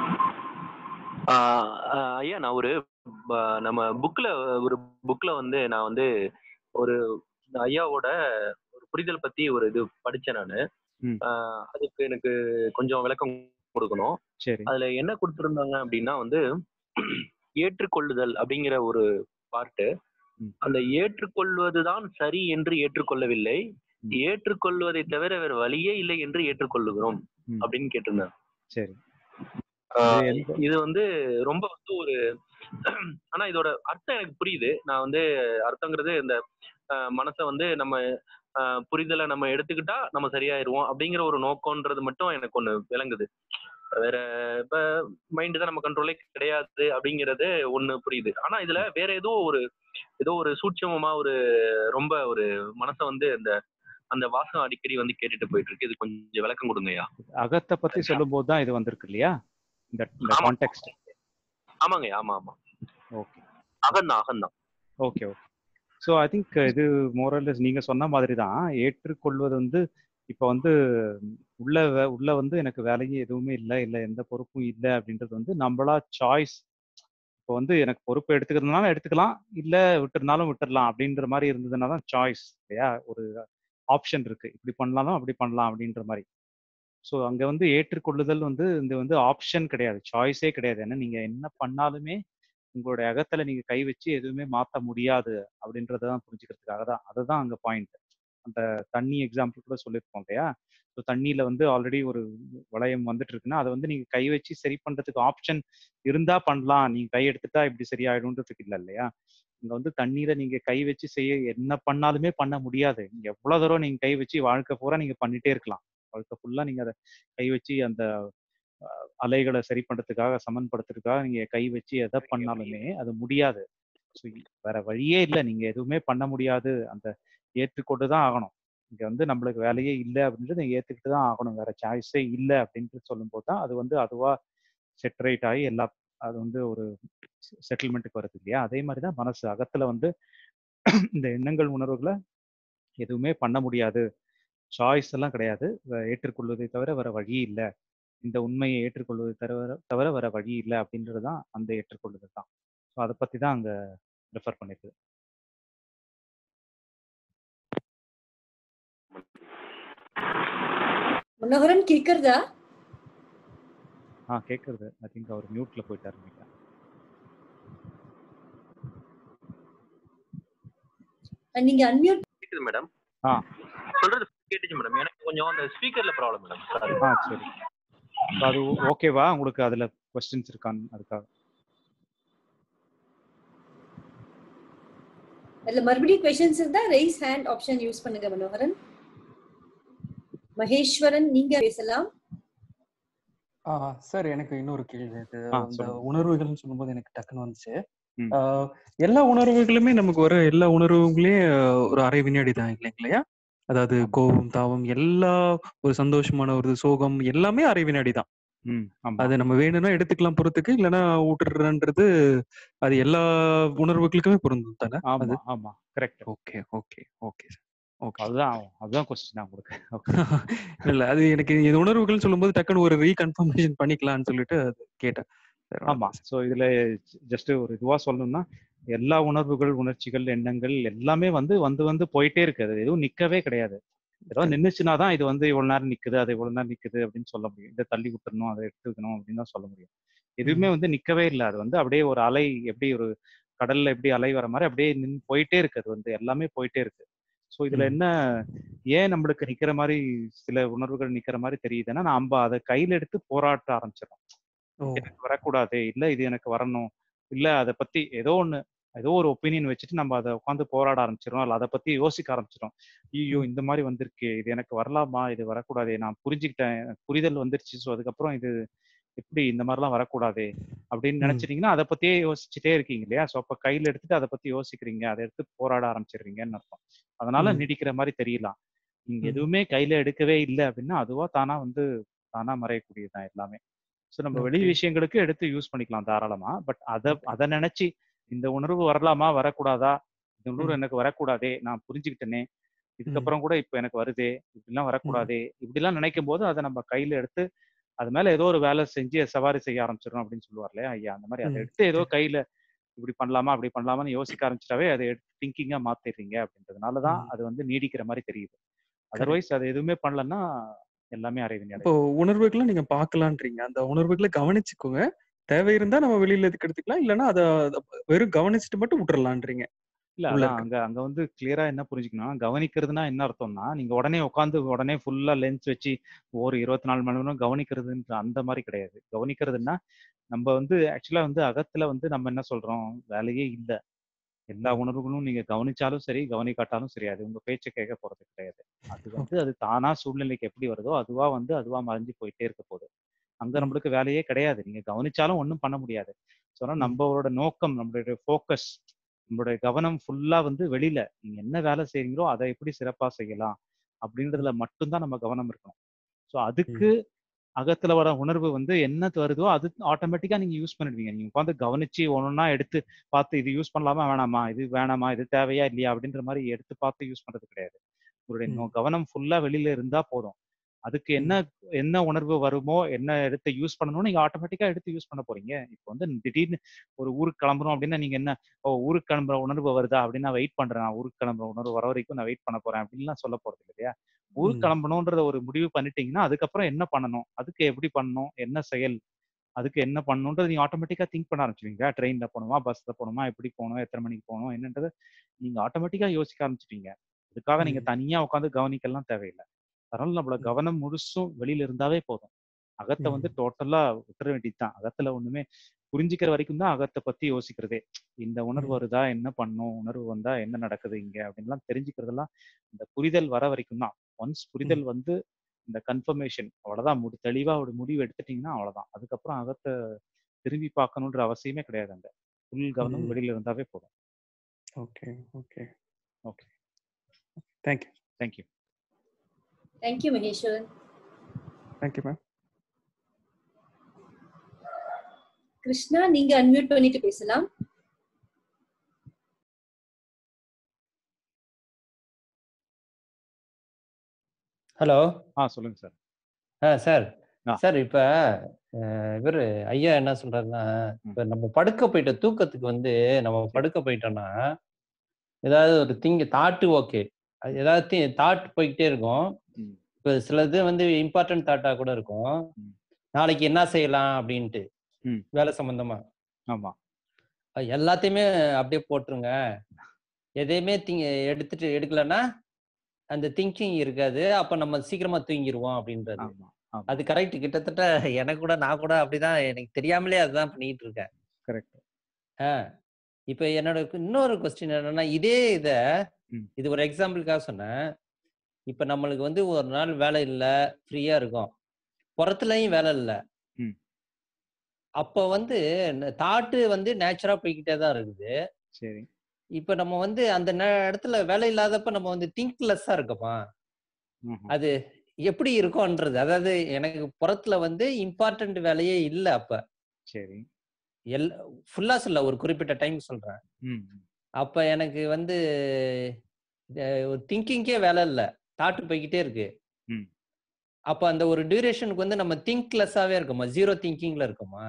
ஐயா நான் ஒரு ப- நம்ம புக்ல ஒரு புக்ல வந்து நான் வந்து ஒரு இந்த ஐயாவோட ஒரு புரிதல் பத்தி ஒரு இது படிச்சேன் நானு ம். ஆஹ் அதுக்கு எனக்கு கொஞ்சம் விளக்கம் கொடுக்கணும் சரி அதுல என்ன கொடுத்திருந்தாங்க அப்படின்னா வந்து ஏற்றுக்கொள்ளுதல் அப்படிங்கிற ஒரு பார்ட்டு ம். அந்த ஏற்றுக்கொள்வதுதான் சரி என்று ஏற்றுக்கொள்ளவில்லை ம். ஏற்றுக்கொள்வதை தவிர வேற வழியே இல்லை என்று ஏற்றுக்கொள்ளுகிறோம் ம். அப்படின்னு கேட்டிருந்தாங்க சரி ஆஹ் இது எந்த இது வந்து ரொம்ப வந்து ஒரு ஆனா இதோட அர்த்தம் எனக்கு புரியுது நான் வந்து அர்த்தங்கிறது இந்த ஆஹ் மனசை வந்து நம்ம ஆஹ் புரிதலை நம்ம எடுத்துக்கிட்டா நம்ம சரியாயிருவோம் அப்படிங்கிற ஒரு நோக்கம்ன்றது மட்டும் எனக்கு ஒண்ணு விளங்குது வேற இப்ப மைண்ட் தான் நம்ம கண்ட்ரோலே கிடையாது அப்படிங்கிறது ஒண்ணு புரியுது ஆனா இதுல வேற ஏதோ ஒரு ஏதோ ஒரு சூட்சமமா ஒரு ரொம்ப ஒரு மனசை வந்து அந்த அந்த வாசம் அடிக்கடி வந்து கேட்டுட்டு போயிட்டு இருக்கு இது கொஞ்சம் விளக்கம் கொடுங்கய்யா அகத்தை பத்தி சொல்லும்போது தான் இது வந்திருக்கு இல்லையா இந்த இந்த ஆமா. கான்டெக்ட் ஆமாங்கய்யா ஆமா ஆமா ஓகே அகந்தான் அகந்தான் okay okay so I think இது மோரல்லஸ் நீங்க சொன்ன மாதிரி தான் ஏற்றுக்கொள்வது வந்து இப்போ வந்து உள்ள வே- உள்ள வந்து எனக்கு வேலையே எதுவுமே இல்லை இல்லை எந்த பொறுப்பும் இல்லை அப்படின்றது வந்து நம்மளா சாய்ஸ் இப்போ வந்து எனக்கு பொறுப்பு எடுத்துக்கிறதுனால எடுத்துக்கலாம் இல்லை விட்டுருந்தாலும் விட்டுறலாம் அப்படின்ற மாதிரி இருந்ததுன்னா தான் சாய்ஸ் இல்லையா ஒரு ஆப்ஷன் இருக்கு இப்படி பண்ணலாம் அப்படி பண்ணலாம் அப்படின்ற மாதிரி ஸோ அங்க வந்து ஏற்றுக்கொள்ளுதல் வந்து இந்த வந்து ஆப்ஷன் கிடையாது சாய்ஸே கிடையாது ஏன்னா நீங்க என்ன பண்ணாலுமே உங்களுடைய அகத்துல நீங்க கை வச்சு எதுவுமே மாத்த முடியாது அப்படின்றத தான் புரிஞ்சுக்கிறதுக்காக தான் அதுதான் அங்க பாயிண்ட் அந்த தண்ணி எக்ஸாம்பிள் கூட சொல்லியிருப்போம் இல்லையா ஸோ தண்ணியில வந்து ஆல்ரெடி ஒரு வளையம் வந்துட்டு இருக்குன்னா அதை வந்து நீங்க கை வச்சு சரி பண்றதுக்கு ஆப்ஷன் இருந்தா பண்ணலாம் நீங்க கை எடுத்துட்டா இப்படி சரியாயிடும்ன்றதுக்கு இல்லை இல்லையா இங்க வந்து தண்ணீரை நீங்க கை வச்சு செய்ய என்ன பண்ணாலுமே பண்ண முடியாது நீங்க எவ்வளவு தூரம் நீங்க கை வச்சு வாழ்க்கை பூரா நீங்க பண்ணிட்டே இருக்கலாம் வாழ்க்கை ஃபுல்லா நீங்க அதை கை வச்சு அந்த அஹ், அலைகளை சரி பண்றதுக்காக சமன்படுத்துறதுக்காக நீங்க கை வச்சு எதை பண்ணாலுமே அது முடியாது ஸோ வேற வழியே இல்லை நீங்க எதுவுமே பண்ண முடியாது அந்த ஏற்றுக்கொண்டு தான் ஆகணும் இங்க வந்து நம்மளுக்கு வேலையே இல்லை அப்படின்றது நீங்க ஏத்துக்கிட்டு தான் ஆகணும் வேற சாய்ஸே இல்லை அப்படின்ட்டு சொல்லும்போது தான் அது வந்து அதுவா செட்டரேட் ஆகி எல்லா அது வந்து ஒரு செட்டில்மெண்ட்டுக்கு வருது இல்லையா அதே மாதிரி தான் மனசு அகத்துல வந்து இந்த எண்ணங்கள் உணர்வுகளை எதுவுமே பண்ண முடியாது சாய்ஸ் எல்லாம் கிடையாது வே- ஏற்றுக்கொள்வதை தவிர வேற வழி இல்லை இந்த உண்மையை ஏற்றுக்கொள்வதை தவிர தவிர வேற வழி இல்லை அப்படின்றது தான் அந்த ஏற்றுக்கொள்ளுதல் தான் ஸோ அதை பத்தி தான் அங்க ரெஃபர் பண்ணிருக்கு மனோகரன் கேக்குறதா ஆ கேட்கறது ஐ திங்க் அவர் மியூட்ல போயிட்டாரு நினைக்கிறேன் நீங்க அன்மியூட் கேக்குது மேடம் ஆ சொல்றது மெசேஜ் மேடம் எனக்கு கொஞ்சம் அந்த ஸ்பீக்கர்ல ப்ராப்ளம் மேடம் சாரி ஆ சரி So அது ஓகேவா உங்களுக்கு அதுல கொஸ்டின்ஸ் இருக்கான்னு அதுக்காக அதுல மறுபடியும் கொஸ்டின்ஸ் இருந்தா ரைஸ் ஹேண்ட் ஆப்ஷன் யூஸ் பண்ணுங்க மனோகரன் மகேஸ்வரன் நீங்க பேசலாம் ஆ சார் எனக்கு இன்னொரு கேள்வி இது ஆ, அந்த சொல்லுங்க. உணர்வுகள்னு சொல்லும்போது எனக்கு டக்குன்னு வந்துச்சு ம். ஆ, எல்லா உணர்வுகளுமே நமக்கு வர எல்லா உணர்வுகளையும் ஒரு அரை வினாடி தான் இல்லைங்களையா அதாவது ஆமா. கோபம் தாபம் எல்லா ஒரு சந்தோஷமான ஒரு சோகம் எல்லாமே அரை வினாடி தான் ம் ஆமா அது நம்ம வேணும்னா எடுத்துக்கலாம் பொறுத்துக்கு இல்லைன்னா விட்டுறன்றது அது எல்லா உணர்வுகளுக்குமே பொருந்தும் தானே ஆமா அது ஆமா correct okay okay okay sir okay அதுதான் அதுதான் கொஸ்டின் உங்களுக்கு ஓகே இல்ல அது எனக்கு இது உணர்வுகள் சொல்லும்போது டக்குன்னு ஒரு ரீகன்ஃபர்மேஷன் பண்ணிக்கலாம்னு சொல்லிட்டு அது கேட்டேன் வேற ஒண்ணும் ஆமா இல்ல ஸோ இதுல ஜஸ்ட் ஒரு இதுவா சொல்லணும்னா எல்லா உணர்வுகள் உணர்ச்சிகள் எண்ணங்கள் எல்லாமே வந்து வந்து வந்து போயிட்டே இருக்கு அது எதுவும் நிக்கவே கிடையாது ஏதோ சரி. நின்னுச்சுன்னா தான் இது வந்து இவ்வளவு நேரம் நிக்குது அது இவ்வளவு நேரம் நிக்குது அப்படின்னு சொல்ல முடியும் இதை தள்ளி விட்டுறணும் அதை எடுத்துக்கணும் அப்படின்னு தான் சொல்ல முடியும் எதுவுமே வந்து நிக்கவே இல்லை அது வந்து அப்படியே ஒரு அலை எப்படி ஒரு கடல்ல எப்படி அலை வர மாதிரி அப்படியே நின்று போயிட்டே இருக்கு அது வந்து எல்லாமே போயிட்டே இருக்கு ஸோ இதுல ம். என்ன ஏன் நம்மளுக்கு நிக்கிற மாதிரி சில உணர்வுகள் நிக்கிற மாதிரி தெரியுதுன்னா நம்ம அதை கையில எடுத்து போராட்ட ஆரம்பிச்சிடறோம் ஓ எனக்கு வரக்கூடாது இல்ல இது எனக்கு வரணும் இல்ல அதை பத்தி ஏதோ ஒண்ணு ஏதோ ஒரு ஒப்பீனியன் வச்சுட்டு நம்ம அதை உட்காந்து போராட ஆரம்பிச்சிடும் இல்ல அதை பத்தி யோசிக்க ஆரம்பிச்சிடும் ஐயோ ம். இந்த மாதிரி வந்திருக்கு இது எனக்கு வரலாமா இது வரக்கூடாதே நான் புரிஞ்சுக்கிட்டேன் எனக்கு புரிதல் வந்துருச்சு ஸோ அதுக்கப்புறம் இது எப்படி இந்த மாதிரிலாம் வரக்கூடாது அப்படின்னு ம். நினைச்சிட்டீங்கன்னா அதை பத்தியே யோசிச்சுட்டே இருக்கீங்க இல்லையா ஸோ அப்ப கையில எடுத்துட்டு அதை பத்தி யோசிக்கிறீங்க அதை எடுத்து போராட ஆரம்பிச்சிடுறீங்கன்னு அர்த்தம் அதனால ம். நீடிக்கிற மாதிரி தெரியலாம் நீங்க ம். எதுவுமே கையில எடுக்கவே இல்லை அப்படின்னா அதுவா தானா வந்து தானா மறையக்கூடியதுதான் எல்லாமே ஸோ நம்ம வெளி ஓகே விஷயங்களுக்கு எடுத்து யூஸ் பண்ணிக்கலாம் தாராளமா பட் அதை ஓகே அதை நினைச்சு இந்த உணர்வு வரலாமா வரக்கூடாதா இந்த உணர்வு ம். எனக்கு வரக்கூடாதே நான் புரிஞ்சுக்கிட்டேனே ம். இதுக்கப்புறம் கூட இப்போ எனக்கு வருதே இப்படிலாம் ம். வரக்கூடாதே இப்படிலாம் நினைக்கும் போது அதை நம்ம கையில எடுத்து அது மேல ஏதோ ஒரு வேலை செஞ்சு சவாரி செய்ய ஆரம்பிச்சிடும் அப்படின்னு சொல்லுவார் இல்லையா ஐயா அந்த மாதிரி அதை ம். எடுத்து ஏதோ ஓகே கையில இப்படி பண்ணலாமா அப்படி பண்ணலாமான்னு யோசிக்க ஆரம்பிச்சிட்டாவே அதை எடுத்து திங்கிங்கா மாத்திடுறீங்க அப்படின்றதுனால தான் ம். அது வந்து நீடிக்கிற மாதிரி தெரியுது கரெக்ட் அதர்வைஸ் அது எதுவுமே பண்ணலன்னா எல்லாமே அரைவினை இப்போ உணர்வுகளை நீங்க பார்க்கலான்றீங்க அந்த உணர்வுகளை கவனிச்சுக்கோங்க தேவை இருந்தா நம்ம வெளியில இதுக்கு எடுத்துக்கலாம் இல்லைன்னா அதை அதை வெறும் கவனிச்சுட்டு மட்டும் விட்டுறலான்றீங்க இல்ல உள்ள அதான் இருக்கு அங்க அங்க வந்து கிளியரா என்ன புரிஞ்சுக்கணும் கவனிக்கிறதுனா என்ன அர்த்தம்னா நீங்க உடனே உட்காந்து உடனே ஃபுல்லா லென்ஸ் வச்சு ஒரு இருபத்தி நாலு மணி நேரம் கவனிக்கிறதுன்ற அந்த மாதிரி கிடையாது கவனிக்கிறதுன்னா நம்ம வந்து ஆக்சுவலா வந்து அகத்துல வந்து நம்ம என்ன சொல்றோம் வேலையே இல்ல எல்லா ம். உணர்வுகளும் நீங்க கவனிச்சாலும் சரி கவனிக்காட்டாலும் சரி அது உங்க பேச்சை கேட்க போறது கிடையாது அது வந்து அது தானா சூழ்நிலைக்கு எப்படி வருதோ அதுவா வந்து அதுவா மறைஞ்சு போயிட்டே இருக்க போகுது அங்க ம். நம்மளுக்கு வேலையே கிடையாது நீங்க கவனிச்சாலும் ஒன்றும் பண்ண முடியாது சொன்னா ம். நம்மளோட நோக்கம் நம்மளுடைய ஃபோக்கஸ் நம்மளுடைய கவனம் ஃபுல்லா வந்து வெளியில நீங்க என்ன வேலை செய்றீங்களோ அதை எப்படி சிறப்பா செய்யலாம் அப்படின்றதுல மட்டும்தான் நம்ம கவனம் இருக்கணும் ஸோ அதுக்கு ம். அகத்துல வர உணர்வு வந்து என்ன வருதோ அது ஆட்டோமேட்டிக்கா நீங்க யூஸ் பண்ணிடுவீங்க நீங்க உட்காந்து கவனிச்சு ஒன்னொன்னா எடுத்து பார்த்து இது யூஸ் பண்ணலாமா வேணாமா இது வேணாமா இது தேவையா இல்லையா அப்படின்ற மாதிரி எடுத்து பார்த்து யூஸ் பண்றது கிடையாது உங்களுடைய ம். நோ- கவனம் ஃபுல்லா வெளியில இருந்தா போதும் அதுக்கு என்ன ம். என்ன உணர்வு வருமோ என்ன எடுத்து யூஸ் பண்ணணும்னு நீங்க ஆட்டோமேட்டிக்கா எடுத்து யூஸ் பண்ண போறீங்க இப்போ வந்து திடீர்னு ஒரு ஊருக்கு கிளம்புறோம் அப்படின்னா நீங்க என்ன ஓ ஊருக்கு கிளம்புற உணர்வு வருதா அப்படின்னு நான் வெயிட் பண்றேன் நான் ஊருக்கு கிளம்புற உணர்வு வர வரைக்கும் நான் வெயிட் பண்ண போறேன் அப்படின்லாம் சொல்ல போறது இல்லை இல்லையா ஊருக்கு ம். கிளம்பணுன்றத ஒரு முடிவு பண்ணிட்டீங்கன்னா அதுக்கப்புறம் என்ன பண்ணணும் அதுக்கு எப்படி பண்ணணும் என்ன செயல் அதுக்கு என்ன பண்ணணுன்றது நீங்க ஆட்டோமேட்டிக்கா திங்க் பண்ண ஆரம்பிச்சிடுவீங்க ட்ரெயின்ல போகணுமா பஸ்ல போகணுமா எப்படி போகணும் எத்தனை மணிக்கு போகணும் என்னன்றதை நீங்க ஆட்டோமேட்டிக்கா யோசிக்க ஆரம்பிச்சிட்டீங்க அதுக்காக நீங்க ம். தனியா உட்காந்து கவனிக்கலாம் தேவையில்லை அதனால நம்மளோட ம். கவனம் முழுசும் வெளியில இருந்தாவே போதும் அகத்தை வந்து ம். டோட்டலா விட்டுற வேண்டியதுதான் அகத்துல ஒண்ணுமே புரிஞ்சுக்கிற வரைக்கும் தான் அகத்தை பத்தி யோசிக்கிறதே இந்த உணர்வு ம். வருதா என்ன பண்ணும் உணர்வு வந்தா என்ன நடக்குது இங்க அப்படின்லாம் தெரிஞ்சுக்கிறதெல்லாம் இந்த புரிதல் வர வரைக்கும் தான் ஒன்ஸ் ம். புரிதல் வந்து இந்த கன்ஃபர்மேஷன் அவ்வளவுதான் முடி தெளிவா ஒரு முடிவு எடுத்துட்டீங்கன்னா அவ்வளவுதான் அதுக்கப்புறம் அகத்தை திரும்பி பார்க்கணுன்ற அவசியமே கிடையாது அங்க ஃபுல் கவனம் ம். வெளியில இருந்தாவே போதும் okay okay okay thank you thank you thank you Maheswaran thank you ma'am Krishna நீங்க அன்மியூட் பண்ணிட்டு பேசலாம் ஹலோ ஆ சொல்லுங்க சார் ஆ சார் ஆ. சார் இப்ப அஹ், இவரு ஐயா என்ன சொல்றாருன்னா ம். இப்ப நம்ம படுக்க போயிட்ட தூக்கத்துக்கு வந்து நம்ம படுக்க போயிட்டோம்னா ஏதாவது ஒரு திங்க தாட்டு ஓகே ஏதாவது தாட் போய்கிட்டே இருக்கும் ம். இப்ப சிலது வந்து இம்பார்ட்டன்ட் தாட்டா கூட இருக்கும் ம். நாளைக்கு என்ன செய்யலாம் அப்படின்ட்டு ம். வேலை சம்பந்தமா ஆமா அது எல்லாத்தையுமே அப்படியே போட்டுருங்க எதையுமே திங்க எடுத்துட்டு எடுக்கலன்னா அந்த திங்கிங் இருக்காது அப்ப நம்ம சீக்கிரமா தூங்கிடுவோம் அப்படின்றது ஆமா ஆமா அது கரெக்ட் கிட்டத்தட்ட எனக்கு கூட நான் கூட அப்படிதான் எனக்கு தெரியாமலே அதுதான் பண்ணிட்டு இருக்கேன் கரெக்ட் ஆ இப்போ என்னோட கு- இன்னொரு கொஸ்டின் என்னன்னா இதே இத ம். இது ஒரு எக்ஸாம்பிளுக்காக சொன்னேன் இப்போ நம்மளுக்கு வந்து ஒரு நாள் வேலை இல்லை ஃப்ரீயா இருக்கும் புறத்துலயும் வேலை இல்லை ம். அப்போ வந்து தாட்டு வந்து நேச்சுரா போய்கிட்டே தான் இருக்குது சரி இப்போ நம்ம வந்து அந்த நே- இடத்துல வேலை இல்லாதப்ப நம்ம வந்து திங்க்லெஸ்ஸா இருக்கோமா ம்ஹும். அது எப்படி இருக்கும்ன்றது அதாவது எனக்கு புறத்துல வந்து இம்பார்ட்டன்ட் வேலையே இல்லை அப்ப சரி எல் ஃபுல்லா சொல்ல ஒரு குறிப்பிட்ட டைம் சொல்றேன் ம் அப்ப எனக்கு வந்து அஹ், ஒரு திங்கிங்கே வேலை இல்லை தாட்டு போய்கிட்டே இருக்கு ம். அப்ப அந்த ஒரு டியூரேஷனுக்கு வந்து நம்ம திங்க்லெஸ்ஸாவே இருக்கோமா ஜீரோ திங்கிங்ல இருக்கோமா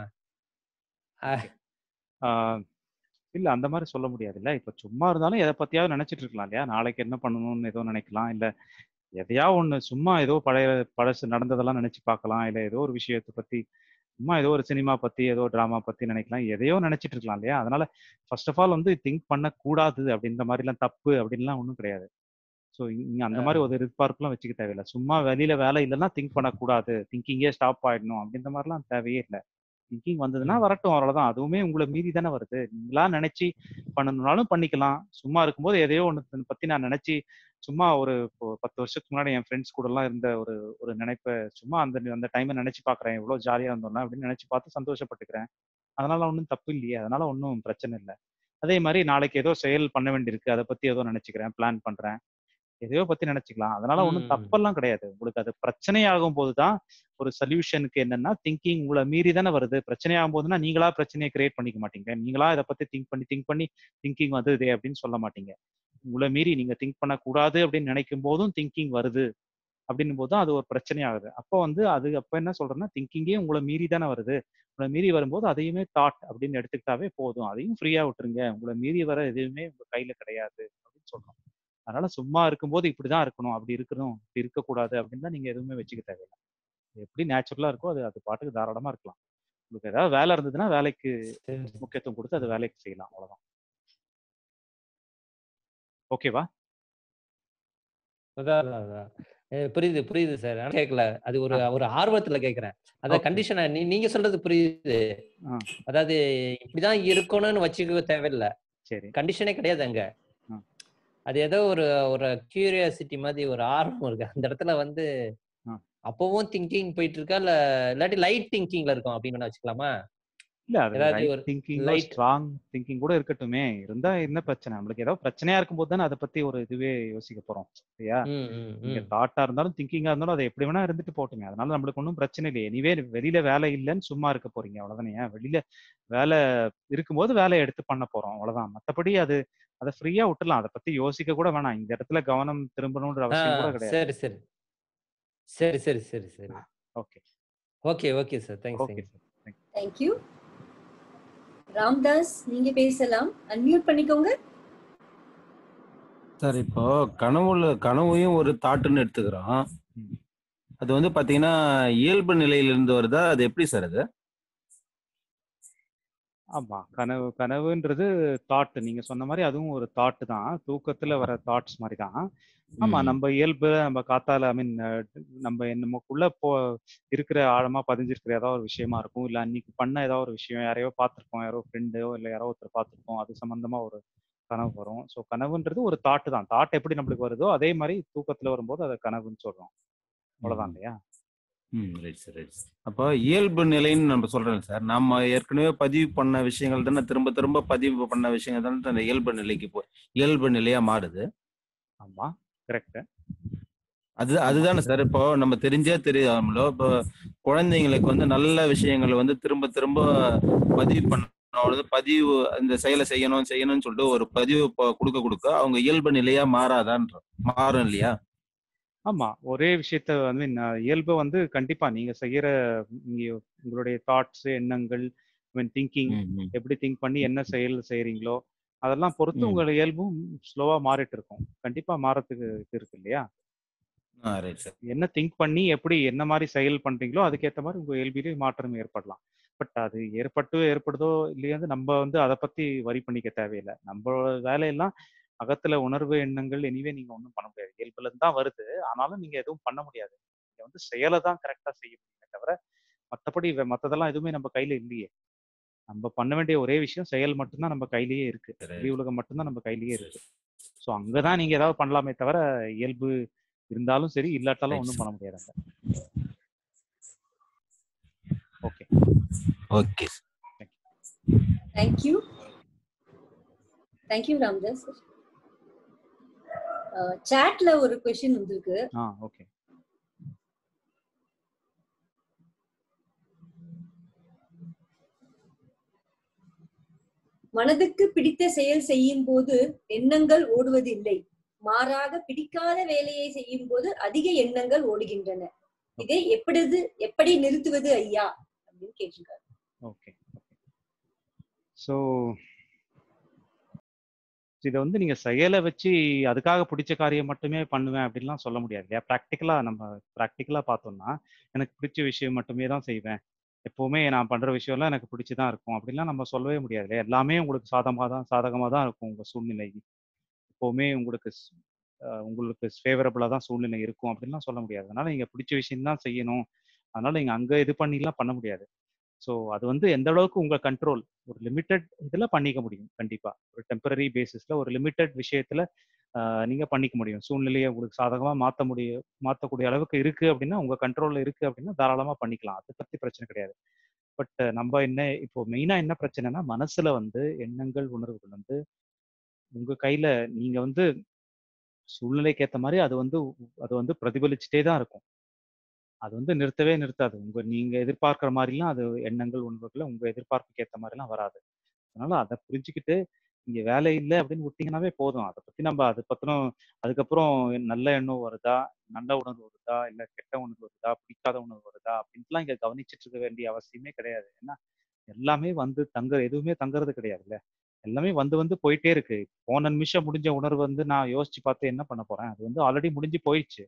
ஆஹ் இல்ல அந்த மாதிரி சொல்ல முடியாதுல்ல இப்ப சும்மா இருந்தாலும் எதை பத்தியாவது நினைச்சிட்டு இருக்கலாம் இல்லையா நாளைக்கு என்ன பண்ணணும்னு ஏதோ நினைக்கலாம் இல்ல எதையா ஒண்ணு சும்மா ஏதோ பழைய பழசு நடந்ததெல்லாம் நினைச்சு பார்க்கலாம் இல்ல ஏதோ ஒரு விஷயத்தை பத்தி சும்மா ஏதோ ஒரு சினிமா பத்தி ஏதோ டிராமா பத்தி நினைக்கலாம் எதையோ நினைச்சிட்டு இருக்கலாம் இல்லையா அதனால ஃபர்ஸ்ட் ஆஃப் ஆல் வந்து திங்க் பண்ணக்கூடாது அப்படின்ற மாதிரிலாம் தப்பு அப்படின்லாம் ஒன்றும் கிடையாது ஸோ இங்க அந்த மாதிரி ஒரு எதிர்பார்ப்புலாம் வச்சுக்க தேவையில்லை சும்மா வெளியில வேலை இல்லைன்னா திங்க் பண்ணக்கூடாது திங்கிங்கே ஸ்டாப் ஆயிடணும் அப்படின்ற மாதிரிலாம் தேவையே இல்லை திங்கிங் வந்ததுன்னா வரட்டும் அவ்வளவுதான் அதுவுமே உங்களை மீறி தானே வருது நீங்களா நினைச்சு பண்ணணும்னாலும் பண்ணிக்கலாம் சும்மா இருக்கும்போது எதையோ ஒன்று பத்தி நான் நினைச்சு சும்மா ஒரு இப்போ பத்து வருஷத்துக்கு முன்னாடி என் ஃப்ரெண்ட்ஸ் கூட எல்லாம் இருந்த ஒரு ஒரு நினைப்பை சும்மா அந்த அந்த டைமை நினைச்சு பார்க்கறேன் எவ்வளவு ஜாலியா இருந்தோம்னா அப்படின்னு நினைச்சு பார்த்து சந்தோஷப்பட்டுக்கிறேன் அதனால ஒன்றும் தப்பு இல்லையே அதனால ஒன்றும் பிரச்சனை இல்லை அதே மாதிரி நாளைக்கு ஏதோ செயல் பண்ண வேண்டியிருக்கு அதை பத்தி ஏதோ நினைச்சுக்கிறேன் பிளான் பண்றேன் எதையோ பத்தி நினைச்சுக்கலாம் அதனால ஒன்றும் ம். தப்பெல்லாம் கிடையாது உங்களுக்கு அது பிரச்சனையாகும் போதுதான் ஒரு சொல்யூஷனுக்கு என்னன்னா திங்கிங் உங்களை மீறி தானே வருது பிரச்சனையாகும் போதுன்னா நீங்களா பிரச்சனையை கிரியேட் பண்ணிக்க மாட்டீங்க நீங்களா இதை பத்தி திங்க் பண்ணி திங்க் பண்ணி திங்கிங் வந்தது அப்படின்னு சொல்ல மாட்டீங்க உங்களை மீறி நீங்க திங்க் பண்ணக்கூடாது அப்படின்னு நினைக்கும் போதும் திங்கிங் வருது அப்படின்னும் போது அது ஒரு பிரச்சனையாகுது அப்போ வந்து அது அப்ப என்ன சொல்றேன்னா திங்கிங்கே உங்களை மீறி தானே வருது உங்களை மீறி வரும்போது அதையுமே தாட் அப்படின்னு எடுத்துக்கிட்டாவே போதும் அதையும் ஃப்ரீயா விட்டுருங்க உங்களை மீறி வர எதுவுமே உங்க கையில கிடையாது அப்படின்னு சொல்றோம் அதனால சும்மா இருக்கும்போது இப்படிதான் இருக்கணும் அப்படி இருக்கணும் இப்படி இருக்கக்கூடாது அப்படின்னு தான் நீங்க எதுவுமே வச்சுக்க தேவையில்லை எப்படி நேச்சுரலா இருக்கோ அது அது பாட்டுக்கு தாராளமா இருக்கலாம் உங்களுக்கு ஏதாவது வேலை இருந்ததுன்னா வேலைக்கு சரி. முக்கியத்துவம் கொடுத்து அது வேலைக்கு செய்யலாம் அவ்வளவுதான் ஓகேவா அதான் அதான், அதான். அஹ் புரியுது புரியுது சார் ஆனா கேட்கல அது ஒரு ஒரு ஆர்வத்துல கேக்குறேன் அதான் Okay. கண்டிஷனை நீ நீங்க சொல்றது புரியுது ஆ. அதாவது இப்படிதான் இருக்கணும்னு வச்சுக்க தேவையில்லை சரி கண்டிஷனே கிடையாது அங்க ஆ. அது ஏதோ ஒரு ஒரு கியூரியாசிட்டி மாதிரி ஒரு ஆர்வம் இருக்கு அந்த இடத்துல வந்து ஆ. அப்பவும் திங்கிங் போயிட்டு இருக்கா இல்ல இல்லாட்டி லைட் திங்கிங்ல இருக்கும் அப்படின்னு வேணா வச்சுக்கலாமா இல்ல அது ஏதாவது ரைட் ஒரு திங்கிங் light- ஸ்ட்ராங் திங்கிங் கூட இருக்கட்டுமே இருந்தா என்ன பிரச்சனை நம்மளுக்கு ஏதாவது பிரச்சனையா இருக்கும்போது தானே அதை பத்தி ஒரு இதுவே யோசிக்க போறோம் சரியா ம், ம், நீங்க ம். தாட்டா இருந்தாலும் திங்கிங்கா இருந்தாலும் அது எப்படி வேணா இருந்துட்டு போட்டுங்க அதனால நம்மளுக்கு ஒன்றும் பிரச்சனை இல்லையே எனிவே வெளியில வேலை இல்லைன்னு சும்மா இருக்க போறீங்க அவ்வளவுதானே ஏன் வெளியில வேலை இருக்கும்போது வேலையை எடுத்து பண்ண போறோம் அவ்வளவுதான் மத்தபடி அது அதை ஃப்ரீயா விட்டுலாம் அதை பத்தி யோசிக்க கூட வேணாம் இந்த இடத்துல கவனம் திரும்பணும்ன்ற ஆ, அவசியம் கூட கிடையாது சரி சரி சரி சரி சரி சரி okay okay okay sir thanks okay thanks sir thank you Ramdas நீங்க பேசலாம் அன்மியூட் பண்ணிக்கோங்க சார் இப்போ கனவுல கனவையும் ஒரு தாட்டுன்னு எடுத்துக்கிறோம் ம். அது வந்து பாத்தீங்கன்னா இயல்பு நிலையிலிருந்து வருதா அது எப்படி சார் அது ஆமா கனவு கனவுன்றது தாட் நீங்க சொன்ன மாதிரி அதுவும் ஒரு தாட் தான் தூக்கத்துல வர தாட்ஸ் மாதிரி தான் ஆமா ம். நம்ம இயல்பு நம்ம காத்தால ஐ மீன் நம்ம நமக்குள்ள போ இருக்கிற ஆழமா பதிஞ்சிருக்கிற ஏதாவது ஒரு விஷயமா இருக்கும் இல்ல அன்னைக்கு பண்ண ஏதாவது ஒரு விஷயம் யாரையோ பார்த்திருப்போம் யாரோ ஃப்ரெண்டோ இல்ல யாரோ ஒருத்தர் பார்த்திருப்போம் அது சம்பந்தமா ஒரு கனவு வரும் ஸோ கனவுன்றது ஒரு தாட் தான் தாட் எப்படி நம்மளுக்கு வருதோ அதே மாதிரி தூக்கத்துல வரும்போது அதை கனவுன்னு சொல்றோம் அவ்வளவுதான் இல்லையா ம் ரைட் சார் ரைட் சார் அப்போ இயல்பு நிலைன்னு நம்ம சொல்றோம் சார் நம்ம ஏற்கனவே பதிவு பண்ண விஷயங்கள் தானே திரும்ப திரும்ப பதிவு பண்ண விஷயங்கள் தானே அந்த இயல்பு நிலைக்கு போ இயல்பு நிலையா மாறுது ஆமா கரெக்ட் அது அதுதானே சார் இப்போ நம்ம தெரிஞ்சே தெரியாமலோ இப்போ குழந்தைங்களுக்கு வந்து நல்ல விஷயங்களை வந்து திரும்ப திரும்ப பதிவு பண்ண பதிவு இந்த செயலை செய்யணும் செய்யணும்னு சொல்லிட்டு ஒரு பதிவு ப- கொடுக்க கொடுக்க அவங்க இயல்பு நிலையா மாறாதான்ற மாறும் இல்லையா ஆமா ஒரே விஷயத்த வந்து நான் இயல்பை வந்து கண்டிப்பா நீங்க செய்யற நீங்க உங்களுடைய தாட்ஸ் எண்ணங்கள் மீன் திங்கிங் ம், ம். எப்படி திங்க் பண்ணி என்ன செயல் செய்றீங்களோ அதெல்லாம் பொறுத்து ம். உங்கள் இயல்பும் ஸ்லோவா மாறிட்டு இருக்கும் கண்டிப்பா மாறத்துக்கு இது இருக்கு இல்லையா ஆ ரைட் சார் என்ன திங்க் பண்ணி எப்படி என்ன மாதிரி செயல் பண்றீங்களோ அதுக்கேற்ற மாதிரி உங்க இயல்பிலே மாற்றம் ஏற்படலாம் பட் அது ஏற்பட்டு ஏற்படுதோ இல்லையா நம்ம வந்து அதை பத்தி வரி பண்ணிக்க தேவையில்லை நம்ம வேலையெல்லாம் அகத்துல உணர்வு எண்ணங்கள் எனிவே நீங்க ஒன்றும் பண்ண முடியாது இயல்புல இருந்து தான் வருது ஆனாலும் நீங்க எதுவும் பண்ண முடியாது நீங்க வந்து செயலை தான் கரெக்டா செய்ய முடியுமே தவிர மற்றபடி மற்றதெல்லாம் எதுவுமே நம்ம கையில இல்லையே நம்ம பண்ண வேண்டிய ஒரே விஷயம் செயல் மட்டும்தான் நம்ம கையிலேயே இருக்கு வெளி உலகம் மட்டும்தான் நம்ம கையிலேயே இருக்கு ஸோ அங்கதான் நீங்க ஏதாவது பண்ணலாமே தவிர இயல்பு இருந்தாலும் சரி இல்லாட்டாலும் ஒன்றும் பண்ண முடியாது அங்க okay okay thank you thank you Ramdas சாட்ல ஒரு கொஸ்டின் வந்திருக்கு ஆ ஓகே மனதுக்கு பிடித்த செயல் செய்யும் போது எண்ணங்கள் ஓடுவது இல்லை மாறாக பிடிக்காத வேலையை செய்யும் போது அதிக எண்ணங்கள் ஓடுகின்றன இதை எப்படி எப்படி நிறுத்துவது ஐயா அப்படின்னு கேட்டிருக்காரு ஓகே ஸோ இதை வந்து நீங்க செயலை வச்சு அதுக்காக பிடிச்ச காரியம் மட்டுமே பண்ணுவேன் அப்படின்லாம் சொல்ல முடியாது இல்லையா ப்ராக்டிக்கலா நம்ம ப்ராக்டிக்கலா பார்த்தோம்னா எனக்கு பிடிச்ச விஷயம் மட்டுமே தான் செய்வேன் எப்பவுமே நான் பண்ற விஷயம்லாம் எனக்கு பிடிச்சுதான் இருக்கும் அப்படின்லாம் நம்ம சொல்லவே முடியாது இல்லையா எல்லாமே உங்களுக்கு சாதகமாக தான் சாதகமாக தான் இருக்கும் உங்க சூழ்நிலை எப்பவுமே உங்களுக்கு ஸ்- அஹ் உங்களுக்கு ஃபேவரபுளாக தான் சூழ்நிலை இருக்கும் அப்படின்லாம் சொல்ல முடியாது அதனால நீங்க பிடிச்ச விஷயம் தான் செய்யணும் அதனால நீங்க அங்க இது பண்ணிலாம் பண்ண முடியாது ஸோ அது வந்து எந்த அளவுக்கு உங்க கண்ட்ரோல் ஒரு லிமிட்டட் இதுல பண்ணிக்க முடியும் கண்டிப்பா ஒரு டெம்பரரி பேசிஸ்ல ஒரு லிமிட்டட் விஷயத்துல ஆஹ் நீங்க பண்ணிக்க முடியும் சூழ்நிலையை உங்களுக்கு சாதகமா மாத்த முடியும் மாத்தக்கூடிய அளவுக்கு இருக்கு அப்படின்னா உங்க கண்ட்ரோல்ல இருக்கு அப்படின்னா தாராளமா பண்ணிக்கலாம் அதை பத்தி பிரச்சனை கிடையாது பட் நம்ம என்ன இப்போ மெயினா என்ன பிரச்சனைனா மனசுல வந்து எண்ணங்கள் உணர்வுகள் வந்து உங்க கையில நீங்க வந்து சூழ்நிலைக்கு ஏத்த மாதிரி அது வந்து அது வந்து பிரதிபலிச்சுட்டே தான் இருக்கும் அது வந்து நிறுத்தவே நிறுத்தாது உங்க நீங்க எதிர்பார்க்கிற மாதிரிலாம் அது எண்ணங்கள் உணர்வுகள் உங்க எதிர்பார்ப்புக்கு ஏத்த மாதிரிலாம் வராது அதனால அதை புரிஞ்சுக்கிட்டு இங்க வேலை இல்லை அப்படின்னு விட்டீங்கன்னாவே போதும் அதை பத்தி நம்ம அதை பத்திரம் அதுக்கப்புறம் நல்ல எண்ணம் வருதா நல்ல உணர்வு வருதா இல்ல கெட்ட உணர்வு வருதா பிடிக்காத உணர்வு வருதா அப்படின்ட்டுலாம் இங்க கவனிச்சிட்டு இருக்க வேண்டிய அவசியமே கிடையாது ஏன்னா எல்லாமே வந்து தங்க எதுவுமே தங்குறது கிடையாதுல்ல எல்லாமே வந்து வந்து போயிட்டே இருக்கு போன நிமிஷம் முடிஞ்ச உணர்வு வந்து நான் யோசிச்சு பார்த்து என்ன பண்ண போறேன் அது வந்து ஆல்ரெடி முடிஞ்சு போயிடுச்சு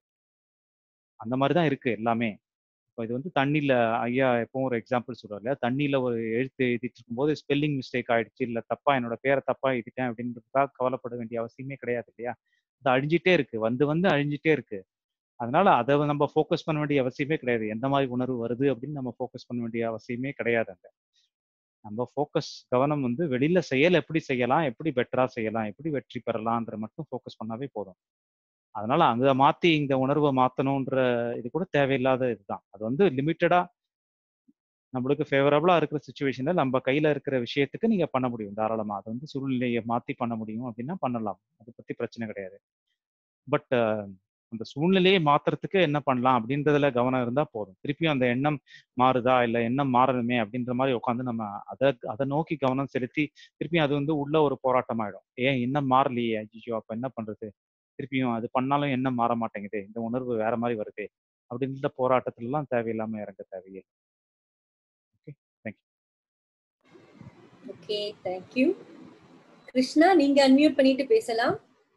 அந்த மாதிரி தான் இருக்கு எல்லாமே இப்போ இது வந்து தண்ணியில ஐயா எப்பவும் ஒரு எக்ஸாம்பிள் சொல்றாரு இல்லையா தண்ணியில ஒரு எழுத்து எழுதிட்டு இருக்கும்போது ஸ்பெல்லிங் மிஸ்டேக் ஆயிடுச்சு இல்ல தப்பா என்னோட பேரை தப்பா எழுதிட்டேன் அப்படின்றதுக்காக கவலைப்பட வேண்டிய அவசியமே கிடையாது இல்லையா அது அழிஞ்சிட்டே இருக்கு வந்து வந்து அழிஞ்சிட்டே இருக்கு அதனால அதை நம்ம ஃபோக்கஸ் பண்ண வேண்டிய அவசியமே கிடையாது எந்த மாதிரி உணர்வு வருது அப்படின்னு நம்ம ஃபோக்கஸ் பண்ண வேண்டிய அவசியமே கிடையாது அங்க நம்ம ஃபோக்கஸ் கவனம் வந்து வெளியில செயல் எப்படி செய்யலாம் எப்படி பெட்டரா செய்யலாம் எப்படி வெற்றி பெறலாம்ன்ற மட்டும் ஃபோக்கஸ் பண்ணாவே போதும் அதனால அங்க மாத்தி இந்த உணர்வை மாத்தணும்ன்ற இது கூட தேவையில்லாத இதுதான் அது வந்து லிமிட்டடா நம்மளுக்கு ஃபேவரபிளா இருக்கிற சுச்சுவேஷன்ல நம்ம கையில இருக்கிற விஷயத்துக்கு நீங்க பண்ண முடியும் தாராளமா அது வந்து சூழ்நிலையை மாத்தி பண்ண முடியும் அப்படின்னா பண்ணலாம் அதை பத்தி பிரச்சனை கிடையாது பட் அந்த சூழ்நிலையை மாத்துறதுக்கு என்ன பண்ணலாம் அப்படின்றதுல கவனம் இருந்தா போதும் திருப்பியும் அந்த எண்ணம் மாறுதா இல்ல எண்ணம் மாறணுமே அப்படின்ற மாதிரி உட்காந்து நம்ம அதை அதை நோக்கி கவனம் செலுத்தி திருப்பியும் அது வந்து உள்ள ஒரு போராட்டம் ஆயிடும் ஏன் எண்ணம் மாறலையே ஐயோ அப்ப என்ன பண்றது திருப்பியும் அது பண்ணாலும் எண்ணம் மாற மாட்டேங்குது இந்த உணர்வு வேற மாதிரி வருது அப்படின்ற போராட்டத்துல எல்லாம் தேவையில்லாம இறங்க தேவையே okay thank you okay thank you Krishna நீங்க அன்மியூட் பண்ணிட்டு பேசலாம்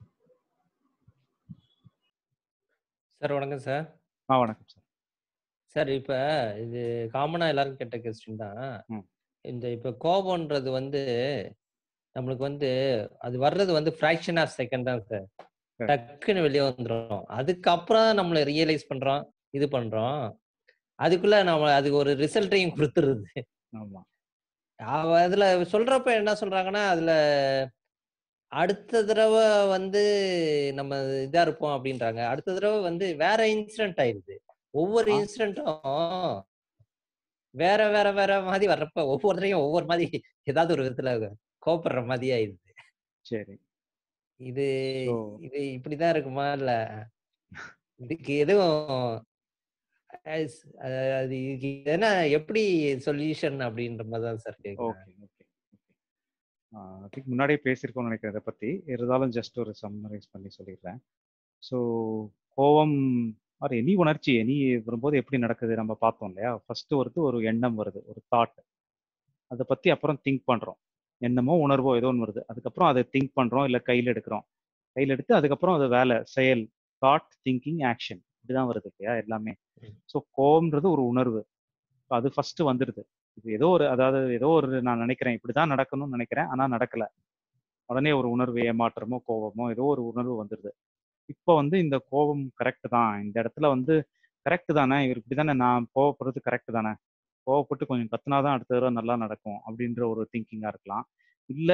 சார் வணக்கம் சார் ஆ வணக்கம் சார் சார் இப்ப இது காமனா எல்லாரும் கேட்ட கொஸ்டின் தான் ம். இந்த இப்ப கோபம்ன்றது வந்து நம்மளுக்கு வந்து அது வர்றது வந்து ஃபிராக்ஷன் ஆஃப் செகண்ட் தான் சார் சரி. டக்குன்னு வெளியே வந்துடும் அதுக்கப்புறம் நம்மள ரியலைஸ் பண்றோம் இது பண்றோம் அதுக்குள்ள நம்ம அதுக்கு ஒரு ரிசல்ட்டையும் கொடுத்துருது ஆமா அவ அதுல சொல்றப்ப என்ன சொல்றாங்கன்னா அதுல அடுத்த தடவை வந்து நம்ம இதா இருப்போம் அப்படின்றாங்க அடுத்த தடவை வந்து வேற இன்சிடென்ட் ஆயிருது ஒவ்வொரு ஆ. இன்சிடென்ட்டும் வேற வேற வேற மாதிரி வர்றப்ப ஒவ்வொருத்தரையும் ஒவ்வொரு மாதிரி ஏதாவது ஒரு விதத்துல கோப்படுற மாதிரி ஆயிடுது சரி இது ஸோ இது இப்படிதான் இருக்குமா இல்ல இதுக்கு எதுவும் as- அஹ் அது இதுக்கு என்ன எப்படி சொல்யூஷன் அப்படின்ற மாதிரி தான் சார் கேக்குறேன் ஓகே ஓகே அதுக்கு முன்னாடியே பேசியிருக்கோம்னு நினைக்கிறேன் இதை பற்றி இருந்தாலும் ஜஸ்ட் ஒரு சம்மரைஸ் பண்ணி சொல்லிடுறேன் ஸோ கோவம் ஆர் எனி உணர்ச்சி எனி வரும்போது எப்படி நடக்குது நம்ம பார்த்தோம் இல்லையா ஃபர்ஸ்ட் வருது ஒரு எண்ணம் வருது ஒரு தாட் அதை பற்றி அப்புறம் திங்க் பண்ணுறோம் எண்ணமோ உணர்வோ ஏதோ ஒன்று வருது அதுக்கப்புறம் அதை திங்க் பண்ணுறோம் இல்லை கையில் எடுக்கிறோம் கையில் எடுத்து அதுக்கப்புறம் அது வேலை செயல் தாட் திங்கிங் ஆக்ஷன் இப்படிதான் வருது இல்லையா எல்லாமே ஸோ கோவம்ன்றது ஒரு உணர்வு அது ஃபர்ஸ்ட் வந்துடுது இது ஏதோ ஒரு அதாவது ஏதோ ஒரு நான் நினைக்கிறேன் இப்படிதான் நடக்கணும்னு நினைக்கிறேன் ஆனா நடக்கல உடனே ஒரு உணர்வு ஏமாற்றமோ கோபமோ ஏதோ ஒரு உணர்வு வந்துடுது இப்போ வந்து இந்த கோபம் கரெக்ட் தான் இந்த இடத்துல வந்து கரெக்ட் தானே இவர் இப்படி தானே நான் கோவப்படுறது கரெக்ட் தானே கோவப்பட்டு கொஞ்சம் கத்துனாதான் அடுத்த தடவை நல்லா நடக்கும் அப்படின்ற ஒரு திங்கிங்கா இருக்கலாம் இல்ல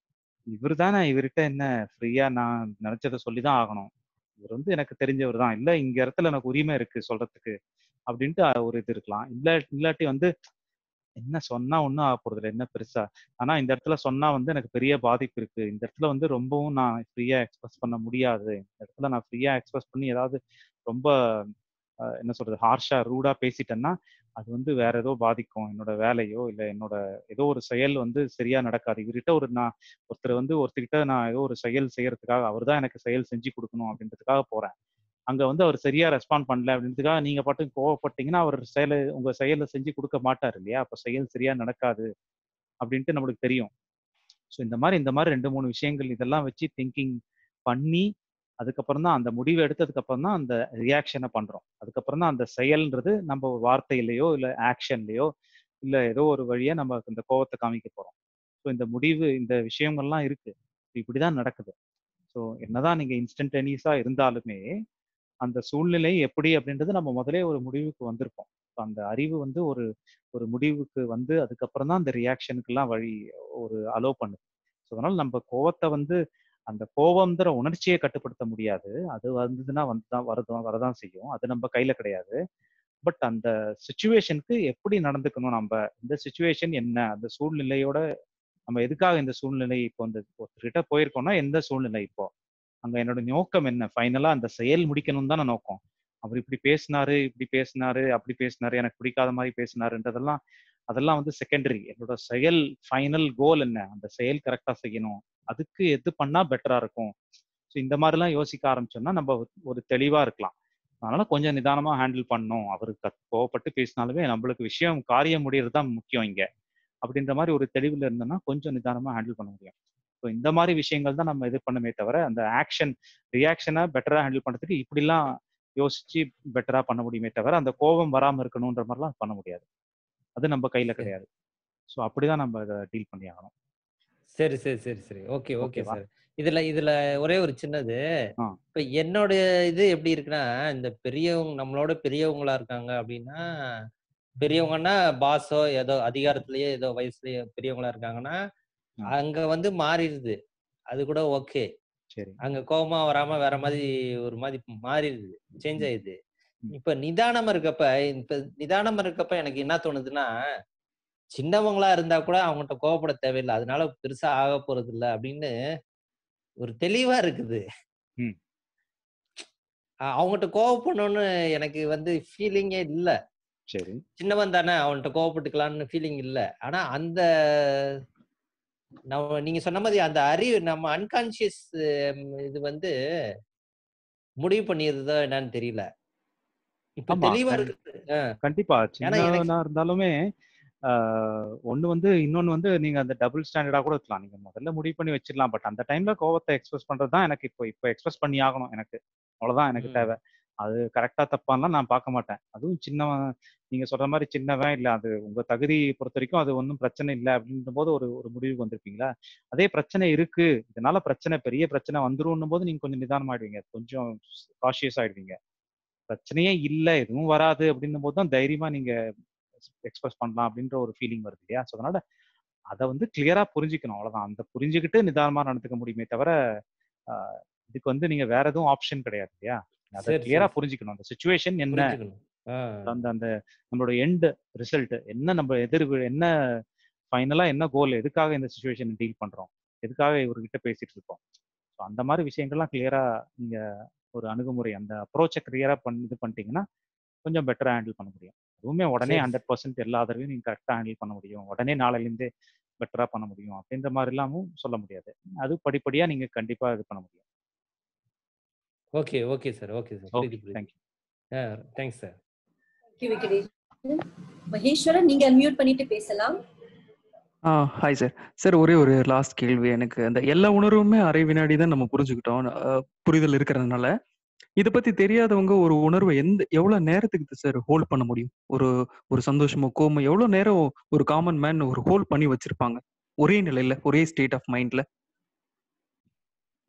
இவர் தானே இவர்கிட்ட என்ன ஃப்ரீயா நான் நினைச்சதை சொல்லி தான் ஆகணும் இவர் வந்து எனக்கு தெரிஞ்சவர் தான் இல்ல இங்க இடத்துல எனக்கு உரிமை இருக்கு சொல்றதுக்கு அப்படின்ட்டு ஒரு இது இருக்கலாம் இல்ல இல்லாட்டி வந்து என்ன சொன்னா ஒன்றும் ஆக போறது இல்லை என்ன பெருசா ஆனா இந்த இடத்துல சொன்னா வந்து எனக்கு பெரிய பாதிப்பு இருக்கு இந்த இடத்துல வந்து ரொம்பவும் நான் ஃப்ரீயா எக்ஸ்பிரஸ் பண்ண முடியாது இந்த இடத்துல நான் ஃப்ரீயா எக்ஸ்பிரஸ் பண்ணி ஏதாவது ரொம்ப அஹ், என்ன சொல்றது ஹார்ஷா ரூடா பேசிட்டேன்னா அது வந்து வேற ஏதோ பாதிக்கும் என்னோட வேலையோ இல்லை என்னோட ஏதோ ஒரு செயல் வந்து சரியா நடக்காது இவர்கிட்ட ஒரு நான் ஒருத்தர் வந்து ஒருத்தர்கிட்ட நான் ஏதோ ஒரு செயல் செய்யறதுக்காக அவர் தான் எனக்கு செயல் செஞ்சு கொடுக்கணும் அப்படின்றதுக்காக போறேன் அங்க வந்து அவர் சரியா ரெஸ்பாண்ட் பண்ணல அப்படின்றதுக்காக நீங்க பாட்டுக்கு கோவப்பட்டீங்கன்னா அவர் செயலை உங்க செயலை செஞ்சு கொடுக்க மாட்டார் இல்லையா அப்ப செயல் சரியா நடக்காது அப்படின்ட்டு நம்மளுக்கு தெரியும் ஸோ இந்த மாதிரி இந்த மாதிரி ரெண்டு மூணு விஷயங்கள் இதெல்லாம் வச்சு திங்கிங் பண்ணி அதுக்கப்புறம் தான் அந்த முடிவை எடுத்ததுக்கு அப்புறம் தான் அந்த ரியாக்ஷனை பண்றோம் அதுக்கப்புறம் தான் அந்த செயல்ன்றது நம்ம ஒரு வார்த்தையிலையோ இல்ல ஆக்ஷன்லயோ இல்ல ஏதோ ஒரு வழியா நம்ம இந்த கோவத்தை காமிக்க போறோம் ஸோ இந்த முடிவு இந்த விஷயங்கள்லாம் இருக்கு இப்படிதான் நடக்குது ஸோ என்னதான் நீங்க இன்ஸ்டன்டேனியஸா இருந்தாலுமே அந்த சூழ்நிலை எப்படி அப்படின்றது நம்ம முதலே ஒரு முடிவுக்கு வந்திருப்போம் So அந்த அறிவு வந்து ஒரு ஒரு முடிவுக்கு வந்து அதுக்கப்புறம் தான் அந்த ரியாக்ஷனுக்கெல்லாம் வழி ஒரு அலோவ் பண்ணுது ஸோ அதனால நம்ம கோவத்தை வந்து அந்த கோபம்ங்கிற உணர்ச்சியை கட்டுப்படுத்த முடியாது அது வந்ததுன்னா வந்து தான் வரதான் வரதான் செய்யும் அது நம்ம கையில கிடையாது பட் அந்த சுச்சுவேஷனுக்கு எப்படி நடந்துக்கணும் நம்ம இந்த சுச்சுவேஷன் என்ன அந்த சூழ்நிலையோட நம்ம எதுக்காக இந்த சூழ்நிலை இப்போ இந்த ஒருத்தர்கிட்ட போயிருக்கோம்னா எந்த சூழ்நிலை இப்போ அங்க என்னோட நோக்கம் என்ன ஃபைனலா அந்த செயல் முடிக்கணும் தானே நோக்கம் அவர் இப்படி பேசினாரு இப்படி பேசினாரு அப்படி பேசினாரு எனக்கு பிடிக்காத மாதிரி பேசினாருன்றதெல்லாம் அதெல்லாம் வந்து செகண்டரி என்னோட செயல் ஃபைனல் கோல் என்ன அந்த செயல் கரெக்டா செய்யணும் அதுக்கு எது பண்ணா பெட்டரா இருக்கும் ஸோ இந்த மாதிரிலாம் யோசிக்க ஆரம்பிச்சோம்னா நம்ம ஒரு தெளிவா இருக்கலாம் அதனால கொஞ்சம் நிதானமா ஹேண்டில் பண்ணணும் அவரு கத் கோவப்பட்டு பேசினாலுமே நம்மளுக்கு விஷயம் காரியம் முடியறது தான் முக்கியம் இங்க அப்படின்ற மாதிரி ஒரு தெளிவுல இருந்தோம்னா கொஞ்சம் நிதானமா ஹேண்டில் பண்ண முடியும் ஸோ இந்த மாதிரி விஷயங்கள் தான் நம்ம இது பண்ணுமே தவிர அந்த ஆக்ஷன் ரியாக்ஷனை பெட்டரா ஹேண்டில் பண்றதுக்கு இப்படிலாம் யோசிச்சு பெட்டரா பண்ண முடியுமே தவிர அந்த கோபம் வராம இருக்கணுன்ற மாதிரிலாம் பண்ண முடியாது அது நம்ம கையில கிடையாது ஸோ அப்படிதான் நம்ம இதை டீல் பண்ணி ஆகணும் சரி சரி சரி சரி ஓகே ஓகே ஓகேவா சார் இதுல இதுல ஒரே ஒரு சின்னது ஆ இப்ப என்னோட இது எப்படி இருக்குன்னா இந்த பெரியவங்க நம்மளோட பெரியவங்களா இருக்காங்க அப்படின்னா பெரியவங்கன்னா பாஸோ ஏதோ அதிகாரத்திலேயே ஏதோ வயசுலயே பெரியவங்களா இருக்காங்கன்னா ம், அங்க வந்து மாறிடுது அது கூட ஓகே சரி அங்க கோபமா வராம வேற மாதிரி ஒரு மாதிரி மாறிடுது சேஞ்ச் ம், ஆயிடுது ம், இப்ப நிதானமா இருக்கப்ப இப்ப நிதானமா இருக்கப்ப எனக்கு என்ன தோணுதுன்னா சின்னவங்களா இருந்தா கூட அவங்ககிட்ட கோவப்பட தேவையில்லை அதனால பெருசா ஆக போறது இல்ல அப்படின்னு ஒரு தெளிவா இருக்குது ம், அ- அவங்ககிட்ட கோவப்படணும்னு எனக்கு வந்து ஃபீலிங்கே இல்ல சரி சின்னவன் தானே அவன்கிட்ட கோவப்பட்டுக்கலாம்னு ஃபீலிங் இல்ல ஆனா அந்த நம்ம நீங்க சொன்ன மாதிரி அந்த அறிவு நம்ம அன்கான்சியஸ் இது வந்து முடிவு பண்ணிடுறதோ என்னன்னு தெரியல இப்ப ஆமா தெளிவா கண் இருக்கு ஆ, கண்டிப்பா ஏன்னா எனக்கு சின்னவனா இருந்தாலுமே ஆஹ் ஒண்ணு வந்து இன்னொன்னு வந்து நீங்க அந்த டபுள் ஸ்டாண்டர்டா கூட இருக்கலாம் நீங்க முதல்ல முடிவு பண்ணி வச்சிடலாம் பட் அந்த டைம்ல கோவத்தை எக்ஸ்பிரஸ் பண்றது தான் எனக்கு இப்போ இப்போ எக்ஸ்பிரஸ் பண்ணி ஆகணும் எனக்கு அவ்வளவுதான் எனக்கு ம், தேவை அது கரெக்டா தப்பான்லாம் நான் பார்க்க மாட்டேன் அதுவும் சின்னவன் நீங்க சொல்ற மாதிரி சின்னவன் இல்ல அது உங்க தகுதி பொறுத்த வரைக்கும் அது ஒன்றும் பிரச்சனை இல்லை அப்படின்ற போது ஒரு ஒரு முடிவுக்கு வந்திருப்பீங்களா அதே பிரச்சனை இருக்கு இதனால பிரச்சனை பெரிய பிரச்சனை வந்துரும்னும் போது நீங்க கொஞ்சம் நிதானமாயிடுவீங்க கொஞ்சம் காஷியஸ் ஆயிடுவீங்க பிரச்சனையே இல்லை எதுவும் வராது அப்படின்னும் போது தான் தைரியமா நீங்க எக்ஸ்பிரஸ் பண்ணலாம் அப்படின்ற ஒரு ஃபீலிங் வருது இல்லையா ஸோ அதனால அதை வந்து கிளியரா புரிஞ்சுக்கணும் அவ்வளவுதான் அந்த புரிஞ்சுக்கிட்டு நிதானமா நடந்துக்க முடியுமே தவிர ஆஹ் இதுக்கு வந்து நீங்க வேற எதுவும் ஆப்ஷன் கிடையாது இல்லையா அதை சரி கிளியரா சரி புரிஞ்சுக்கணும் அந்த சுச்சுவேஷன் என்ன புரிஞ்சுக்கணும் ஆ, அந்த அந்த நம்மளோட எண்ட் ரிசல்ட் என்ன நம்ம எதிர் என்ன ஃபைனலா என்ன கோல் எதுக்காக இந்த சுச்சுவேஷன் டீல் பண்றோம் எதுக்காக இவர்கிட்ட பேசிட்டு இருக்கோம் ஸோ அந்த மாதிரி விஷயங்கள்லாம் கிளியரா நீங்க ஒரு அணுகுமுறை அந்த அப்ரோச்சை கிளியரா பண்ணி இது பண்ணிட்டீங்கன்னா கொஞ்சம் பெட்டரா ஹேண்டில் பண்ண முடியும் அதுவுமே உடனே சரி ஹண்ட்ரட் பர்சன்ட் எல்லா தடவையும் நீங்க கரெக்டா ஹேண்டில் பண்ண முடியும் உடனே நாளையிலேருந்தே பெட்டரா பண்ண முடியும் அப்படின்ற மாதிரி எல்லாமும் சொல்ல முடியாது அது படிப்படியா நீங்க கண்டிப்பா இது பண்ண முடியும் okay okay sir okay sir okay புரியுது புரியுது thank you thanks sir Thank you, Venkatesh Maheswaran நீங்க அன்மியூட் பண்ணிட்டு பேசலாம் ஆ ஹாய் சார் சார் ஒரே ஒரு லாஸ்ட் கேள்வி எனக்கு அந்த எல்லா உணர்வுமே அரை வினாடி தான் நம்ம புரிஞ்சுக்கிட்டோம் அஹ், புரிதல் இருக்கிறதுனால இதை பத்தி தெரியாதவங்க ஒரு உணர்வை எந்த எவ்வளவு நேரத்துக்கு சார் ஹோல்ட் பண்ண முடியும் ஒரு ஒரு சந்தோஷமோ கோமோ எவ்வளவு நேரம் ஒரு காமன் மேன் ஒரு ஹோல்ட் பண்ணி வச்சிருப்பாங்க ஒரே நிலையில ஒரே ஸ்டேட் ஆஃப் மைண்ட்ல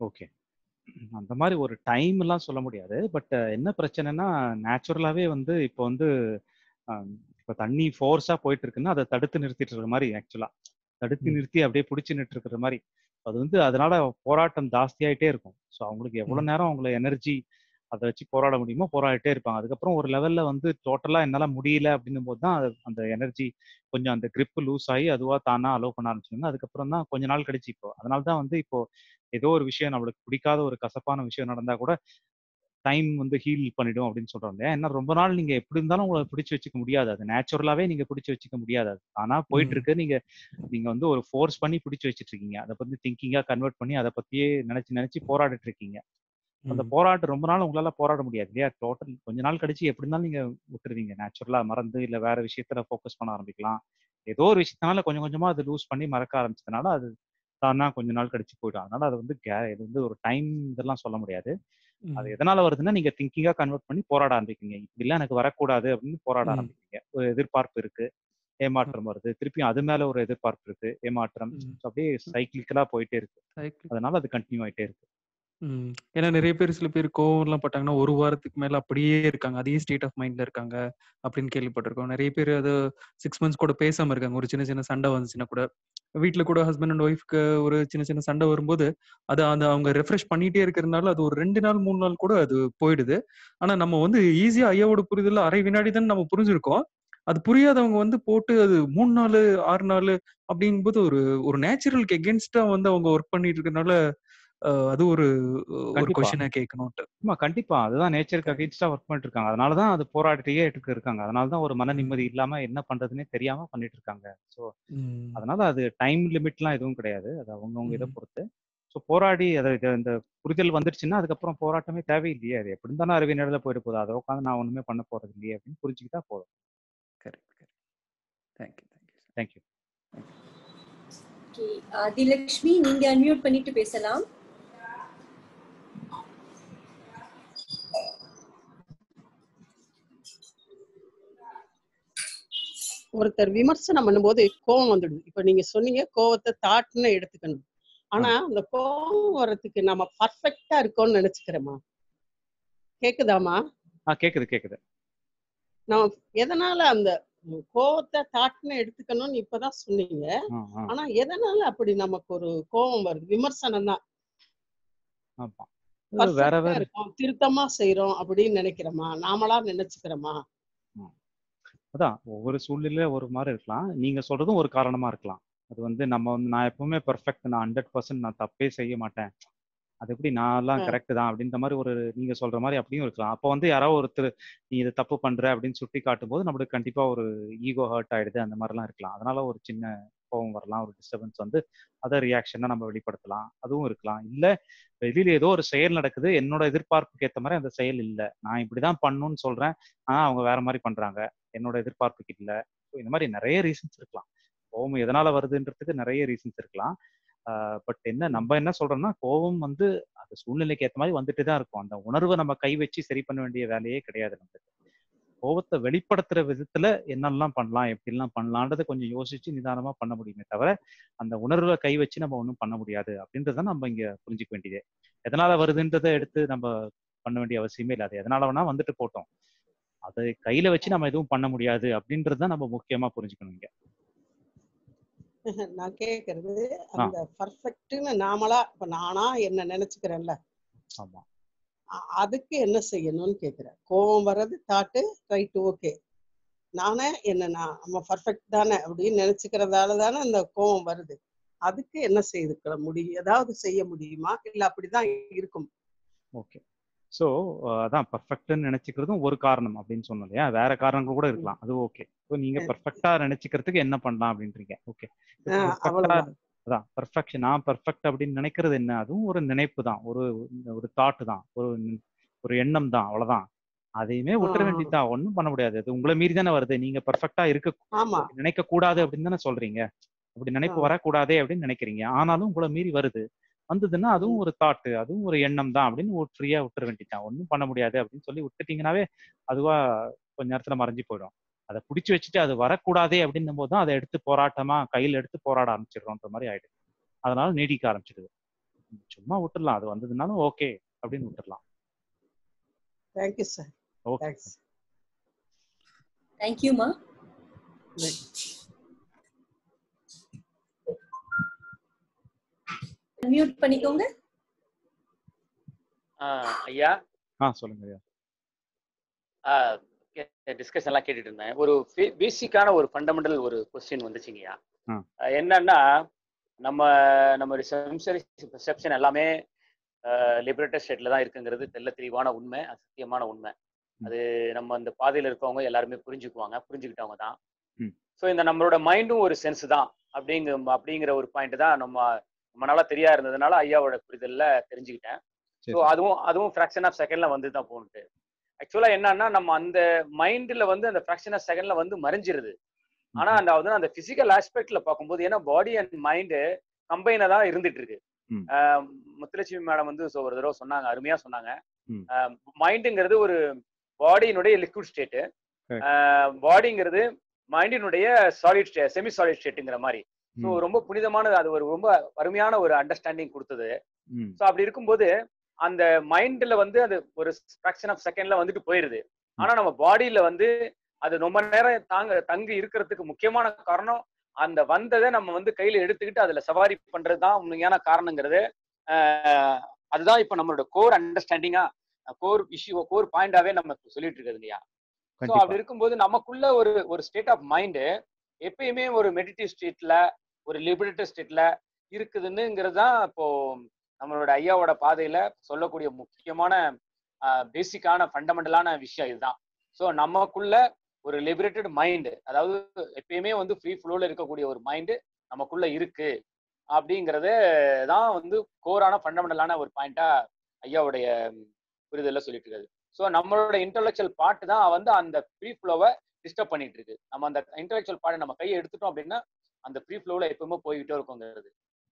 ஓகே அந்த மாதிரி ஒரு டைம் எல்லாம் சொல்ல முடியாது பட் என்ன பிரச்சனைனா நேச்சுரலாவே வந்து இப்போ வந்து ஆம், இப்போ தண்ணி ஃபோர்ஸா போயிட்டு இருக்குன்னா அதை தடுத்து நிறுத்திட்டு இருக்கிற மாதிரி ஆக்சுவலா தடுத்து ம். நிறுத்தி அப்படியே பிடிச்சி நிட்டு இருக்கிற மாதிரி அது வந்து அதனால போராட்டம் ஜாஸ்தியாயிட்டே இருக்கும் ஸோ அவங்களுக்கு எவ்வளவு ம். நேரம் அவங்கள எனர்ஜி அதை வச்சு போராட முடியுமோ போராடிட்டே இருப்பாங்க அதுக்கப்புறம் ஒரு லெவல்ல வந்து டோட்டலா என்னால முடியல அப்படின்னும் போது தான் அது- அந்த எனர்ஜி கொஞ்சம் அந்த grip லூஸ் ஆகி அதுவா தானா அலோவ் பண்ண ஆரம்பிச்சிருங்க அதுக்கப்புறம் தான் கொஞ்ச நாள் கழிச்சு இப்போ அதனால தான் வந்து இப்போ ஏதோ ஒரு விஷயம் நம்மளுக்கு பிடிக்காத ஒரு கசப்பான விஷயம் நடந்தா கூட டைம் வந்து ஹீல் பண்ணிடும் அப்படின்னு சொல்றாங்க இல்லையா ஏன்னா ரொம்ப நாள் நீங்க எப்படி இருந்தாலும் உங்களை பிடிச்சு வச்சுக்க முடியாது அது நேச்சுரலாவே நீங்க பிடிச்சு வச்சுக்க முடியாது அது ஆனா போயிட்டு ம். இருக்கு நீங்க நீங்க வந்து ஒரு ஃபோர்ஸ் பண்ணி பிடிச்சு வச்சிட்டு இருக்கீங்க அதை பத்தி திங்கிங்கா கன்வெர்ட் பண்ணி அதை பத்தியே நினைச்சு நினைச்சு போராடிட்டு இருக்கீங்க அந்த ம். போராட்டம் ரொம்ப நாள் உங்களால போராட முடியாது இல்லையா டோட்டல் கொஞ்ச நாள் கழிச்சு எப்படி இருந்தாலும் நீங்க விட்டுருவீங்க நேச்சுரலா மறந்து இல்ல வேற விஷயத்துல ஃபோக்கஸ் பண்ண ஆரம்பிக்கலாம் ஏதோ ஒரு விஷயத்தினால கொஞ்சம் கொஞ்சமா அது லூஸ் பண்ணி மறக்க ஆரம்பிச்சதுனால அது தானா கொஞ்ச நாள் கழிச்சு போயிடும் அதனால அது வந்து கே- இது வந்து ஒரு டைம் இதெல்லாம் சொல்ல முடியாது அது ம். எதனால வருதுன்னா நீங்க திங்கிங்கா கன்வெர்ட் பண்ணி போராட ஆரம்பிக்கீங்க இப்படிலாம் எனக்கு வரக்கூடாது அப்படின்னு போராட ம். ஆரம்பிக்கீங்க ஒரு எதிர்பார்ப்பு இருக்கு ஏமாற்றம் வருது திருப்பி அது மேல ஒரு எதிர்பார்ப்பு இருக்கு ஏமாற்றம் ம். So அப்படியே சைக்கிளிக்கலா போயிட்டே இருக்கு Cyclic. அதனால அது கண்டினியூ ஆயிட்டே இருக்கு ம். ஏன்னா நிறைய பேர் சில பேர் கோவம்லாம் பட்டாங்கன்னா ஒரு வாரத்துக்கு மேல அப்படியே இருக்காங்க அதே ஸ்டேட் ஆஃப் மைண்ட்ல இருக்காங்க அப்படின்னு கேள்விப்பட்டிருக்கோம் நிறைய பேர் அது சிக்ஸ் மந்த்ஸ் கூட பேசாம இருக்காங்க ஒரு சின்ன சின்ன சண்டை வந்துச்சுன்னா கூட வீட்ல கூட ஹஸ்பண்ட் அண்ட் ஒய்ஃப்க்கு ஒரு சின்ன சின்ன சண்டை வரும்போது அதை அந்த அவங்க ரெஃப்ரெஷ் பண்ணிட்டே இருக்கிறதுனால அது ஒரு ரெண்டு நாள் மூணு நாள் கூட அது போயிடுது ஆனா நம்ம வந்து ஈஸியா ஐயாவோட புரிதல் அரை வினாடி தான் நம்ம புரிஞ்சிருக்கோம் அது புரியாதவங்க வந்து போட்டு அது மூணு நாள் ஆறு நாள் அப்படிங்கும்போது ஒரு ஒரு நேச்சுரலுக்கு எகென்ஸ்டா வந்து அவங்க ஒர்க் பண்ணிட்டு இருக்கறனால அஹ், அது ஒரு ஒரு கண்டிப்பா கொஸ்டினா கேட்கணும்ட்டு ஆமா கண்டிப்பா அதுதான் நேச்சருக்கு அகைன்ஸ்டா ஒர்க் பண்ணிட்டு இருக்காங்க அதனால தான் அது போராடிட்டே இருக்கு இருக்காங்க அதனால தான் ஒரு மன ம். நிம்மதி இல்லாம என்ன பண்றதுன்னே தெரியாம பண்ணிட்டு இருக்காங்க ஸோ ம். அதனால அது டைம் லிமிட்லாம் எதுவும் கிடையாது அது அவங்கவுங்க இதை ம். பொறுத்து ஸோ போராடி அதை இதை இந்த புரிதல் வந்துடுச்சுன்னா அதுக்கப்புறம் போராட்டமே தேவையில்லையே அது எப்படி இருந்தாலும் அறிவு நேரில் போயிட்டு போகுது அதை உட்காந்து நான் ஒண்ணுமே பண்ண போறது இல்லையே அப்படின்னு புரிஞ்சுக்கிட்டா போதும் correct correct thank you thank you thank you okay Adilakshmi நீங்க அன்மியூட் பண்ணிட்டு பேசலாம் ஒருத்தர் விமர்சனம் பண்ணும்போது கோவம் வந்துடுது இப்ப நீங்க சொன்னீங்க கோவத்தை தாட்னு எடுத்துக்கணும் ஆனா அந்த கோவம் வர்றதுக்கு நம்ம பர்ஃபெக்டா இருக்கோம்னு நினைச்சுக்கிறோமா கேக்குதாமா ஆ கேக்குது கேக்குது நம்ம எதனால அந்த உம், கோவத்தை தாட்னு எடுத்துக்கணும்னு இப்பதான் சொன்னீங்க ஆ ஆ ஆனா எதனால அப்படி நமக்கு ஒரு கோவம் வருது விமர்சனம் தான் ஆமா அது வேற பர்ஃபெக்டா வேற இருக்கோம் திருத்தமா செய்றோம் அப்படின்னு நினைக்கிறோமா நாமளா நினைச்சுக்கிறோமா ஆ. அதான் ஒவ்வொரு சூழ்நிலையில ஒரு மாதிரி இருக்கலாம் நீங்க சொல்றதும் ஒரு காரணமா இருக்கலாம் அது வந்து நம்ம வந்து நான் எப்பவுமே பெர்ஃபெக்ட் நான் ஹண்ட்ரட் பர்சன்ட் நான் தப்பே செய்ய மாட்டேன் அது எப்படி நான் எல்லாம் ஆ. கரெக்ட் தான் அப்படின்ற மாதிரி ஒரு நீங்க சொல்ற மாதிரி அப்படியும் இருக்கலாம் அப்போ வந்து யாரோ ஒருத்தர் நீ இதை தப்பு பண்ற அப்படின்னு சுட்டி காட்டும் போது நம்மளுக்கு கண்டிப்பா ஒரு ஈகோ ஹர்ட் ஆயிடுது அந்த மாதிரிலாம் இருக்கலாம் அதனால ஒரு சின்ன கோவம் வரலாம் ஒரு டிஸ்டர்பன்ஸ் வந்து அதை ரியாக்ஷனை நம்ம வெளிப்படுத்தலாம் அதுவும் இருக்கலாம் இல்ல வெளியில ஏதோ ஒரு செயல் நடக்குது என்னோட எதிர்பார்ப்புக்கு ஏத்த மாதிரி அந்த செயல் இல்லை நான் இப்படிதான் பண்ணணும்னு சொல்றேன் ஆனா அவங்க வேற மாதிரி பண்றாங்க என்னோட எதிர்பார்ப்புக்கு இல்லை ஸோ இந்த மாதிரி நிறைய ரீசன்ஸ் இருக்கலாம் கோவம் எதனால வருதுன்றதுக்கு நிறைய ரீசன்ஸ் இருக்கலாம் பட் என்ன நம்ம என்ன சொல்றோம்னா கோவம் வந்து அந்த சூழ்நிலைக்கு ஏற்ற மாதிரி வந்துட்டு தான் இருக்கும் அந்த உணர்வை நம்ம கை வச்சு சரி பண்ண வேண்டிய வேலையே கிடையாது நமக்கு கோவத்தை வெளிப்படுத்துற விதத்துல என்னெல்லாம் பண்ணலாம் எப்படிலாம் பண்ணலான்றதை கொஞ்சம் யோசிச்சு நிதானமா பண்ண முடியுமே தவிர அந்த உணர்வை கை வச்சு நம்ம ஒன்றும் பண்ண முடியாது அப்படின்றத நம்ம இங்க புரிஞ்சுக்க வேண்டியது எதனால வருதுன்றதை எடுத்து நம்ம பண்ண வேண்டிய அவசியமே இல்லை அது எதனால வேணா வந்துட்டு போட்டோம் அதை கையில வச்சு நம்ம எதுவும் பண்ண முடியாது அப்படின்றத நம்ம முக்கியமா புரிஞ்சுக்கணும் இங்க நான் கேக்குறது ஆ அந்த பர்ஃபெக்ட்னு நாமளா இப்ப நானா என்ன நினைச்சுக்கிறேன்ல ஆமா அ- அதுக்கு என்ன செய்யணும்னு கேக்குறேன் கோவம் வர்றது தாட்டு ரைட் ஓகே நானே என்ன நான் நம்ம பர்ஃபெக்ட் தானே அப்படின்னு நினைச்சுக்கிறதால தானே அந்த கோவம் வருது அதுக்கு என்ன செய்துக்க முடியும் ஏதாவது செய்ய முடியுமா இல்ல அப்படிதான் இருக்கும் ஓகே ஸோ அதான் பர்ஃபெக்ட்னு நினைச்சுக்கிறதும் ஒரு காரணம் அப்படின்னு சொன்னோம் இல்லையா வேற காரணங்கள் கூட ம். இருக்கலாம் அது ஓகே ஸோ நீங்க அஹ் பர்ஃபெக்டா நினைச்சுக்கிறதுக்கு என்ன பண்ணலாம் அப்படின்றீங்க ஓகே இப்போ அஹ் பர்ஃபெக்டா அவ்வளவுதான் அதான் பர்ஃபெக்ஷன் நான் பர்ஃபெக்ட் அப்படின்னு நினைக்கிறது என்ன அதுவும் ஒரு நினைப்பு தான் ஒரு ஒரு தாட் தான் ஒரு ஒரு எண்ணம் தான் அவ்வளவுதான் அதையுமே விட்டுற ஆஹ் வேண்டியதுதான் ஒன்றும் பண்ண முடியாது அது உங்களை மீறி தானே வருது நீங்க பர்ஃபெக்டா இருக்க ஆமா நினைக்க கூடாது அப்படின்னு தானே சொல்றீங்க அப்படி நினைப்பு ஆஹ் வரக்கூடாதே அப்படின்னு நினைக்கிறீங்க ஆனாலும் உங்களை மீறி வருது வந்ததுன்னா அதுவும் ம். ஒரு தாட்டு அதுவும் ஒரு எண்ணம் தான் அப்படின்னு ஃப்ரீயா விட்டுற வேண்டியதுதான் ஒன்றும் பண்ண முடியாது அப்படின்னு சொல்லி விட்டுட்டீங்கன்னாவே அதுவா கொஞ்ச நேரத்துல மறைஞ்சு போயிடும் அதை பிடிச்சி வச்சுட்டு அது வரக்கூடாதே அப்படின்னும் போது தான் அதை எடுத்து போராட்டமா கையில் எடுத்து போராட ஆரம்பிச்சிடுறோன்ற மாதிரி ஆயிடுது அதனால நீடிக்க ஆரம்பிச்சிடுது சும்மா விட்டுறலாம் அது வந்ததுனாலும் ஓகே அப்படின்னு விட்டுறலாம் தேங்க்யூ சார் ஓகே தேங்க்ஸ் தேங்க்யூமா மியூட் பண்ணிக்கோங்க ஆஹ் ஐயா ஆ சொல்லுங்க ஐயா டிஸ்கஷன் எல்லாம் கேட்டுட்டு இருந்தேன் ஒரு பேசிக்கான ஒரு ஃபண்டமெண்டல் ஒரு கொஸ்டின் வந்துச்சுங்கய்யா ஆ. அஹ் என்னன்னா நம்ம நம்மளுடைய சென்சரி பெர்செப்ஷன் எல்லாமே லிபரேட்டர் ஸ்டேட்ல தான் இருக்குங்கிறது தெல்ல தெளிவான உண்மை அது சத்தியமான உண்மை அது நம்ம அந்த பாதையில இருக்கவங்க எல்லாருமே புரிஞ்சுக்குவாங்க புரிஞ்சுக்கிட்டவங்க தான் ம். ஸோ இந்த நம்மளோட மைண்டும் ஒரு சென்ஸ் தான் அப்படிங்க அப்படிங்கிற ஒரு பாயிண்ட் தான் நம்ம ரொம்ப நாளா தெரியா இருந்ததுனால ஐயாவோட புரிதல்ல தெரிஞ்சுக்கிட்டேன் சரி. ஸோ அதுவும் அதுவும் ஃப்ராக்ஷன் ஆஃப் செகண்ட்ல வந்து தான் போகுது ஆக்சுவலா என்னன்னா நம்ம அந்த மைண்ட்ல வந்து அந்த ஃப்ராக்ஷன் ஆஃப் செகண்ட்ல வந்து மறைஞ்சிருது ஆனா அந்த வந்து அந்த பிசிக்கல் ஆஸ்பெக்ட்ல பார்க்கும்போது ஏன்னா பாடி அண்ட் மைண்டு கம்பைனா தான் இருந்துட்டு இருக்கு ம். ஆஹ் முத்துலட்சுமி மேடம் வந்து so ஒரு தடவை சொன்னாங்க அருமையா சொன்னாங்க ம். மைண்டுங்கிறது ஒரு பாடியினுடைய லிக்விட் ஸ்டேட்டு Correct. பாடிங்கிறது மைண்டினுடைய சாலிட் ஸ்டே செமி சாலிட் ஸ்டேட்டுங்கிற மாதிரி ஸோ ம், ரொம்ப புனிதமானது அது ஒரு ரொம்ப அருமையான ஒரு அண்டர்ஸ்டாண்டிங் கொடுத்தது ம், ஸோ அப்படி இருக்கும்போது அந்த மைண்ட்ல வந்து அது ஒரு ஃபிராக்ஷன் ஆஃப் செகண்ட்ல வந்துட்டு போயிருது ஆனா நம்ம பாடியில வந்து அது ரொம்ப நேரம் தாங்க தங்கி இருக்கிறதுக்கு முக்கியமான காரணம் அந்த வந்ததை நம்ம வந்து கையில எடுத்துக்கிட்டு அதுல சவாரி பண்றது தான் உண்மையான காரணங்கிறது ஆஹ் அதுதான் இப்ப நம்மளோட கோர் அண்டர்ஸ்டாண்டிங்கா கோர் இஷ்யூ கோர் பாயிண்டாவே நம்ம இப்ப சொல்லிட்டு இருக்குது இல்லையா ஸோ கண்டிப்பா அப்படி இருக்கும்போது நமக்குள்ள ஒரு ஒரு ஸ்டேட் ஆஃப் மைண்டு எப்பயுமே ஒரு மெடிடேட்டிவ் ஸ்டேட்ல ஒரு லிபரேட்டிவ் ஸ்டேட்ல இருக்குதுன்னுங்கிறது தான் இப்போ நம்மளோட ஐயாவோட பாதையில சொல்லக்கூடிய முக்கியமான பேசிக்கான ஃபண்டமெண்டலான விஷயம் இதுதான் ஸோ நமக்குள்ள ஒரு லிபரேட்டட் மைண்டு அதாவது எப்பயுமே வந்து ஃப்ரீ ஃப்ளோல இருக்கக்கூடிய ஒரு மைண்டு நமக்குள்ள இருக்கு அப்படிங்கறது தான் வந்து கோரான ஃபண்டமெண்டலான ஒரு பாயிண்டா ஐயாவுடைய புரிதல்ல சொல்லிட்டு இருக்காது ஸோ நம்மளோட இன்டலெக்சுவல் பார்ட் தான் வந்து அந்த ஃப்ரீ ஃப்ளோவை டிஸ்டர்ப் பண்ணிட்டு இருக்கு நம்ம அந்த இன்டலெக்சுவல் பார்ட்டை நம்ம கையை எடுத்துட்டோம் அப்படின்னா அந்த ஃப்ரீ ஃப்ளோவில் எப்பவுமே போய்கிட்டே இருக்குங்கிறது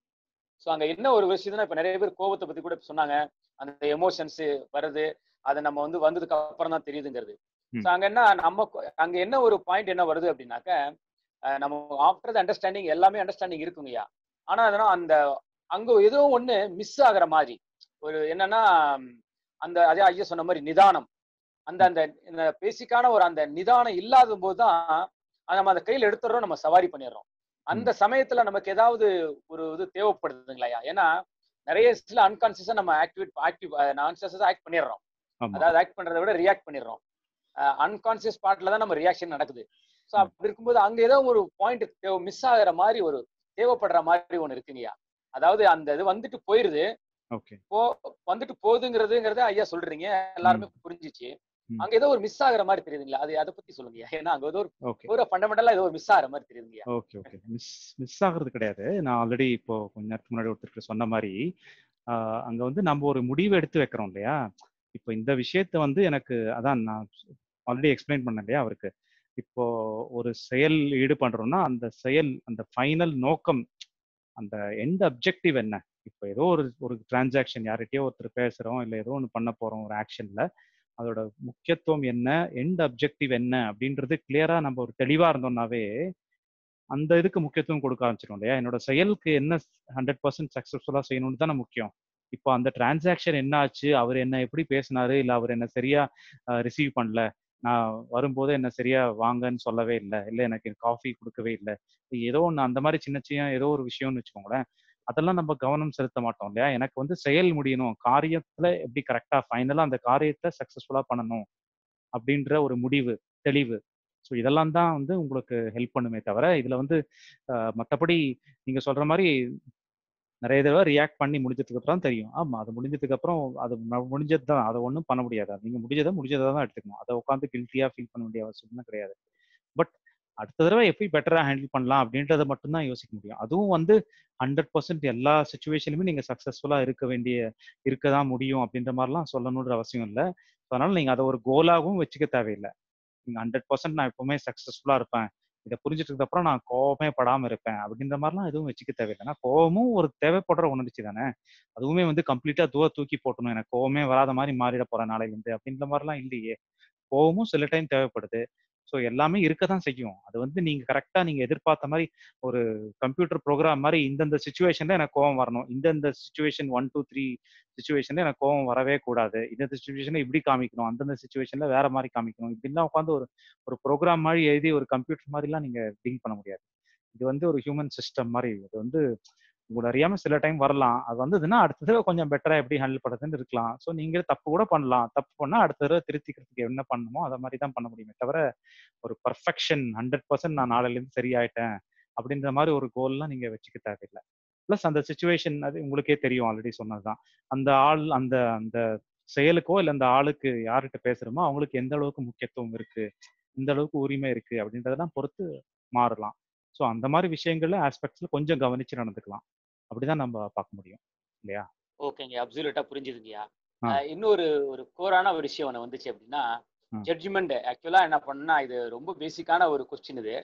ஸோ அங்க என்ன ஒரு விஷயம்னா இப்போ நிறைய பேர் கோபத்தை பத்தி கூட சொன்னாங்க அந்த எமோஷன்ஸ் வருது அதை நம்ம வந்து வந்ததுக்கு அப்புறம் தான் தெரியுதுங்கிறது ம். ஸோ அங்க என்ன நம்ம கொ- அங்க என்ன ஒரு பாயிண்ட் என்ன வருது அப்படின்னாக்க அஹ் நம்ம ஆஃப்டர் த அண்டர்ஸ்டாண்டிங் எல்லாமே அண்டர்ஸ்டாண்டிங் இருக்குங்கய்யா ஆனா அதனால அந்த அங்க ஏதோ ஒண்ணு மிஸ் ஆகுற மாதிரி ஒரு என்னன்னா ம், அந்த அதே ஐயா சொன்ன மாதிரி நிதானம் அந்த அந்த இந்த பேசிக்கான ஒரு அந்த நிதானம் இல்லாத போதுதான் அது நம்ம அந்த கையில எடுத்துடுறோம் நம்ம சவாரி பண்ணிடுறோம் அந்த சமயத்துல நமக்கு ஏதாவது ஒரு இது தேவைப்படுதுங்களா ஏன்னா நிறைய சில அன்கான்சியஸா நம்ம ஆக்டிவேட் ஆக்டிவ் அன்கான்சியஸா ஆக்ட் பண்ணிடுறோம் ஆமா அதாவது ஆக்ட் பண்றதை விட ரியாக்ட் பண்ணிடுறோம் அன்கான்சியஸ் பார்ட்ல தான் நம்ம ரியாக்ஷன் நடக்குது ஸோ அப்படி இருக்கும்போது அங்க ஏதோ ஒரு பாயிண்ட் மிஸ் ஆகுற மாதிரி ஒரு தேவைப்படுற மாதிரி ஒண்ணு இருக்குங்கய்யா அதாவது அந்த இது வந்துட்டு போயிருது ஓகே போ வந்துட்டு போகுதுங்கிறதுங்கிறத ஐயா சொல்றீங்க எல்லாருமே புரிஞ்சிச்சு ம். அங்க ஏதோ ஒரு மிஸ் ஆகுற மாதிரி தெரியுதுங்களா அது அதை பத்தி சொல்லுங்க ஏன்னா அங்க ஏதோ ஒரு ஓகே ஒரு ஃபண்டமெண்டலா ஏதோ ஒரு மிஸ் ஆகுற மாதிரி தெரியுதுங்கய்யா ஓகே ஓகே மிஸ் மிஸ் ஆகுறது கிடையாது நான் ஆல்ரெடி இப்போ கொஞ்ச நேரத்துக்கு முன்னாடி ஒருத்தருக்கு சொன்ன மாதிரி ஆஹ் அங்க வந்து நம்ம ஒரு முடிவு எடுத்து வைக்கிறோம் இல்லையா இப்போ இந்த விஷயத்த வந்து எனக்கு அதான் நான் ஆல்ரெடி எக்ஸ்பிளைன் பண்ணேன் இல்லையா அவருக்கு இப்போ ஒரு செயல் ஈடுபடுறோம்னா அந்த செயல் அந்த ஃபைனல் நோக்கம் அந்த எண்ட் அப்ஜெக்டிவ் என்ன இப்போ ஏதோ ஒரு ஒரு டிரான்சாக்ஷன் யார்கிட்டயோ ஒருத்தர் பேசுறோம் இல்லை ஏதோ ஒன்று பண்ண போறோம் ஒரு ஆக்ஷன்ல அதோட முக்கியத்துவம் என்ன எண்ட் அப்ஜெக்டிவ் என்ன அப்படின்றது கிளியரா நம்ம ஒரு தெளிவா இருந்தோம்னாவே அந்த இதுக்கு முக்கியத்துவம் கொடுக்க ஆரம்பிச்சிடும் இல்லையா என்னோட செயலுக்கு என்ன ஹண்ட்ரட் பர்சன்ட் சக்ஸஸ்ஃபுல்லாக செய்யணும்னு தானே முக்கியம் இப்போ அந்த டிரான்சாக்ஷன் என்ன ஆச்சு அவர் என்ன எப்படி பேசினாரு இல்லை அவர் என்ன சரியா ரிசீவ் பண்ணல நான் வரும்போது என்ன சரியா வாங்கன்னு சொல்லவே இல்லை இல்லை எனக்கு காஃபி கொடுக்கவே இல்லை ஏதோ ஒன்று அந்த மாதிரி சின்ன சின்ன ஏதோ ஒரு விஷயம்னு வச்சுக்கோங்களேன் அதெல்லாம் நம்ம கவனம் செலுத்த மாட்டோம் இல்லையா எனக்கு வந்து செயல் முடியணும் காரியத்துல எப்படி கரெக்டா ஃபைனலா அந்த காரியத்தை சக்சஸ்ஃபுல்லா பண்ணணும் அப்படின்ற ஒரு முடிவு தெளிவு ஸோ இதெல்லாம் தான் வந்து உங்களுக்கு ஹெல்ப் பண்ணுமே தவிர இதுல வந்து அஹ், மத்தபடி நீங்க சொல்ற மாதிரி நிறைய தடவை ரியாக்ட் பண்ணி முடிஞ்சதுக்கு அப்புறம் தெரியும் ஆமா அது முடிஞ்சதுக்கு அப்புறம் அது ம- முடிஞ்சது தான் அதை ஒன்றும் பண்ண முடியாது அது நீங்க முடிஞ்சதை முடிஞ்சதை தான் எடுத்துக்கணும் அதை உட்காந்து கில்ட்டியா ஃபீல் பண்ண வேண்டிய அவசியம் கிடையாது பட் அடுத்த தடவை எப்படி பெட்டரா ஹேண்டில் பண்ணலாம் அப்படின்றத மட்டும்தான் யோசிக்க முடியும் அதுவும் வந்து ஹண்ட்ரட் பர்சன்ட் எல்லா சுச்சுவேஷனுமே நீங்க சக்சஸ்ஃபுல்லா இருக்க வேண்டிய இருக்க தான் முடியும் அப்படின்ற மாதிரிலாம் சொல்லணுன்ற அவசியம் இல்லை அதனால நீங்க அதை ஒரு கோலாகவும் வச்சுக்க தேவையில்லை நீங்க ஹண்ட்ரட் பர்சன்ட் நான் எப்பவுமே சக்சஸ்ஃபுல்லா இருப்பேன் இதை புரிஞ்சிட்டதுக்கு அப்புறம் நான் கோவமே படாம இருப்பேன் அப்படின்ற மாதிரிலாம் எதுவும் வச்சுக்க தேவையில்லை ஏன்னா கோவமும் ஒரு தேவைப்படுற உணர்ச்சி தானே அதுவுமே வந்து கம்ப்ளீட்டா தூர தூக்கி போட்டணும் எனக்கு கோவமே வராத மாதிரி மாறிட போறேன் நாளையில இருந்து அப்படின்ற மாதிரிலாம் இல்லையே கோவமும் சில டைம் தேவைப்படுது ஸோ எல்லாமே இருக்க தான் செய்யும் அது வந்து நீங்க கரெக்டா நீங்க எதிர்பார்த்த மாதிரி ஒரு கம்ப்யூட்டர் ப்ரோக்ராம் மாதிரி இந்தந்த சுச்சுவேஷன்ல எனக்கு கோவம் வரணும் இந்தந்த சுச்சுவேஷன் ஒன் டூ த்ரீ சுச்சுவேஷன்ல எனக்கு கோவம் வரவே கூடாது இந்த சுச்சுவேஷன்ல இப்படி காமிக்கணும் அந்தந்த சுச்சுவேஷன்ல வேற மாதிரி காமிக்கணும் இப்படிலாம் உட்காந்து ஒரு ஒரு ப்ரோக்ராம் மாதிரி எழுதி ஒரு கம்ப்யூட்டர் மாதிரிலாம் நீங்க திங்க் பண்ண முடியாது இது வந்து ஒரு ஹியூமன் சிஸ்டம் மாதிரி இது வந்து உங்களை அறியாம சில டைம் வரலாம் அது வந்ததுன்னா அடுத்த தடவை கொஞ்சம் பெட்டரா எப்படி ஹேண்டில் பண்ணுறதுன்னு இருக்கலாம் ஸோ நீங்க தப்பு கூட பண்ணலாம் தப்பு பண்ணா அடுத்த தடவை திருத்திக்கிறதுக்கு என்ன பண்ணணுமோ அதை மாதிரி தான் பண்ண முடியுமே தவிர ஒரு பர்ஃபெக்ஷன் ஹண்ட்ரட் பர்சன்ட் நான் நாளையிலேருந்து சரியாயிட்டேன் அப்படின்ற மாதிரி ஒரு கோல்லாம் நீங்க வச்சுக்க தேவையில்லை ப்ளஸ் அந்த சுச்சுவேஷன் அது உங்களுக்கே தெரியும் ஆல்ரெடி சொன்னதுதான் அந்த ஆள் அந்த அந்த செயலுக்கோ இல்லை அந்த ஆளுக்கு யார்கிட்ட பேசுறோமோ அவங்களுக்கு எந்த அளவுக்கு முக்கியத்துவம் இருக்கு எந்த அளவுக்கு உரிமை இருக்கு அப்படின்றதெல்லாம் பொறுத்து மாறலாம் ஸோ அந்த மாதிரி விஷயங்கள்ல ஆஸ்பெக்ட்ஸ்ல கொஞ்சம் கவனிச்சு நடந்துக்கலாம் அப்படிதான் நம்ம பார்க்க முடியும் இல்லையா ஓகேங்க அப்சல்யூட்டா புரிஞ்சுதுங்கய்யா ஆ. அஹ் இன்னொரு ஒரு கோரான ஒரு விஷயம் ஒன்று வந்துச்சு அப்படின்னா ம். ஜட்ஜ்மெண்ட் ஆக்சுவலா என்ன பண்ணா இது ரொம்ப பேசிக்கான ஒரு கொஸ்டின் இது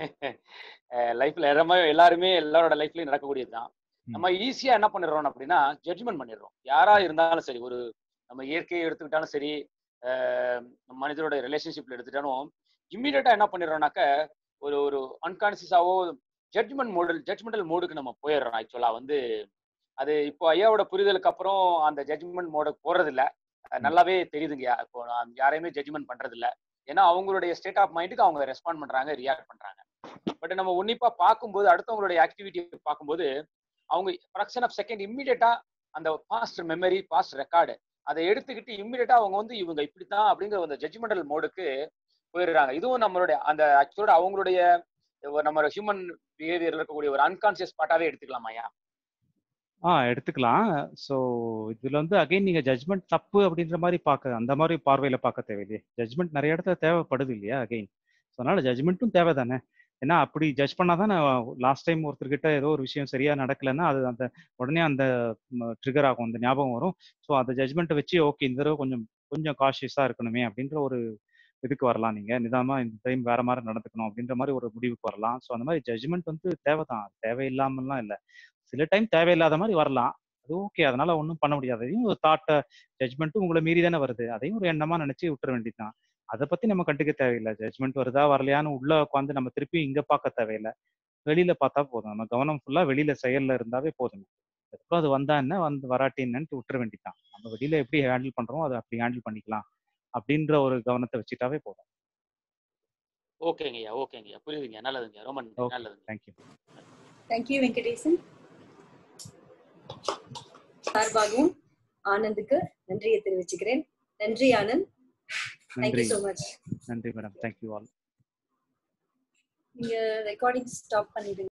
லைஃப்ல எல்லாமே எல்லாருமே எல்லாரோட லைஃப்லயும் நடக்கக்கூடியதுதான் ம். நம்ம ஈஸியா என்ன பண்ணிடுறோம் அப்படின்னா ஜட்ஜ்மெண்ட் பண்ணிடுறோம் யாரா இருந்தாலும் சரி ஒரு நம்ம இயற்கையை எடுத்துக்கிட்டாலும் சரி அஹ் மனிதரோட ரிலேஷன்ஷிப்ல எடுத்துட்டாலும் இம்மீடியட்டா என்ன பண்ணிடுறோம்னாக்க ஒரு ஒரு அன்கான்சியஸாவோ ஜட்ஜ்மெண்ட் மோடல் ஜட்ஜ்மெண்டல் மோடுக்கு நம்ம போயிடுறோம் ஆக்சுவலா வந்து அது இப்போ ஐயாவோட புரிதலுக்கு அப்புறம் அந்த ஜட்ஜ்மெண்ட் மோடுக்கு போறது இல்ல அஹ் நல்லாவே தெரியுதுங்கய்யா இப்போ நான் யாரையுமே ஜட்ஜ்மெண்ட் பண்றது இல்ல ஏன்னா அவங்களுடைய ஸ்டேட் ஆஃப் மைண்டுக்கு அவங்க ரெஸ்பாண்ட் பண்றாங்க ரியாக்ட் பண்றாங்க பட் நம்ம உன்னிப்பா பார்க்கும்போது அடுத்தவங்களுடைய ஆக்டிவிட்டி பார்க்கும்போது அவங்க ஃப்ராக்ஷன் ஆஃப் செகண்ட் இம்மிடியட்டா அந்த பாஸ்ட் மெமரி பாஸ்ட் ரெக்கார்டு அதை எடுத்துக்கிட்டு இம்மிடியட்டா அவங்க வந்து இவங்க இப்படித்தான் அப்படிங்கிற அந்த ஜட்ஜ்மெண்டல் மோடுக்கு போயிடுறாங்க இதுவும் நம்மளுடைய அந்த ஆக்சுவலோட அவங்களுடைய ஒரு நம்ம ஹியூமன் பிஹேவியர்ல இருக்கக்கூடிய ஒரு அன்கான்சியஸ் பார்ட்டாவே எடுத்துக்கலாமா ஐயா ஆ எடுத்துக்கலாம் ஸோ இதுல வந்து அகைன் நீங்க ஜட்ஜ்மெண்ட் தப்பு அப்படின்ற மாதிரி பார்க்க அந்த மாதிரி பார்வையில பார்க்க தேவையில்லையே ஜட்ஜ்மெண்ட் நிறைய இடத்துல தேவைப்படுது இல்லையா அகைன் ஸோ அதனால ஜட்ஜ்மெண்ட்டும் தேவை தானே ஏன்னா அப்படி ஜட்ஜ் பண்ணாதான் லாஸ்ட் டைம் ஒருத்தர்கிட்ட ஏதோ ஒரு விஷயம் சரியா நடக்கலைன்னா அது அந்த உடனே அந்த ட்ரிகர் ஆகும் அந்த ஞாபகம் வரும் ஸோ அந்த ஜட்ஜ்மெண்ட்டை வச்சு ஓகே இந்த தடவை கொஞ்சம் கொஞ்சம் காஷியஸா இருக்கணுமே அப்படின்ற ஒரு இதுக்கு வரலாம் நீங்க நிதானமா இந்த டைம் வேற மாதிரி நடந்துக்கணும் அப்படின்ற மாதிரி ஒரு முடிவுக்கு வரலாம் ஸோ அந்த மாதிரி ஜட்ஜ்மெண்ட் வந்து தேவைதான் தேவையில்லாமலாம் இல்லை சில டைம் தேவையில்லாத மாதிரி வரலாம் அது ஓகே அதனால ஒன்றும் பண்ண முடியாது அதையும் ஒரு தாட்ட ஜட்ஜ்மெண்ட்டும் உங்களை மீறி தானே வருது அதையும் ஒரு எண்ணமா நினைச்சு விட்டுற வேண்டியதுதான் அதை பத்தி நம்ம கண்டுக்க தேவையில்லை ஜட்ஜ்மெண்ட் வருதா வரலையான்னு உள்ள உட்காந்து நம்ம திருப்பி இங்க பார்க்க தேவையில்லை வெளியில பார்த்தா போதும் நம்ம கவனம் ஃபுல்லா வெளியில செயல்ல இருந்தாவே போதும் அதுக்கப்புறம் அது வந்தா என்ன வந்து வராட்டி என்னன்னு விட்டுற வேண்டியதுதான் நம்ம வெளியில எப்படி ஹேண்டில் பண்றோமோ அதை அப்படி ஹேண்டில் பண்ணிக்கலாம் அப்படின்ற ஒரு கவனத்தை வச்சுட்டாவே போதும் ஓகேங்கய்யா ஓகேங்கய்யா புரியுதுங்க நல்லதுங்க ரொம்ப நன்றி, ஓகே நல்லதுங்க தேங்க்யூ தேங்க்யூ வெங்கடேசன் சார்பாகவும் ஆனந்துக்கு நன்றியை தெரிவிச்சுக்கிறேன் நன்றி ஆனந்த் தேங்க்யூ நன்றி so மச் நன்றி மேடம் தேங்க்யூ ஆல் நீங்க ரெக்கார்டிங் ஸ்டாப் பண்ணிடுங்க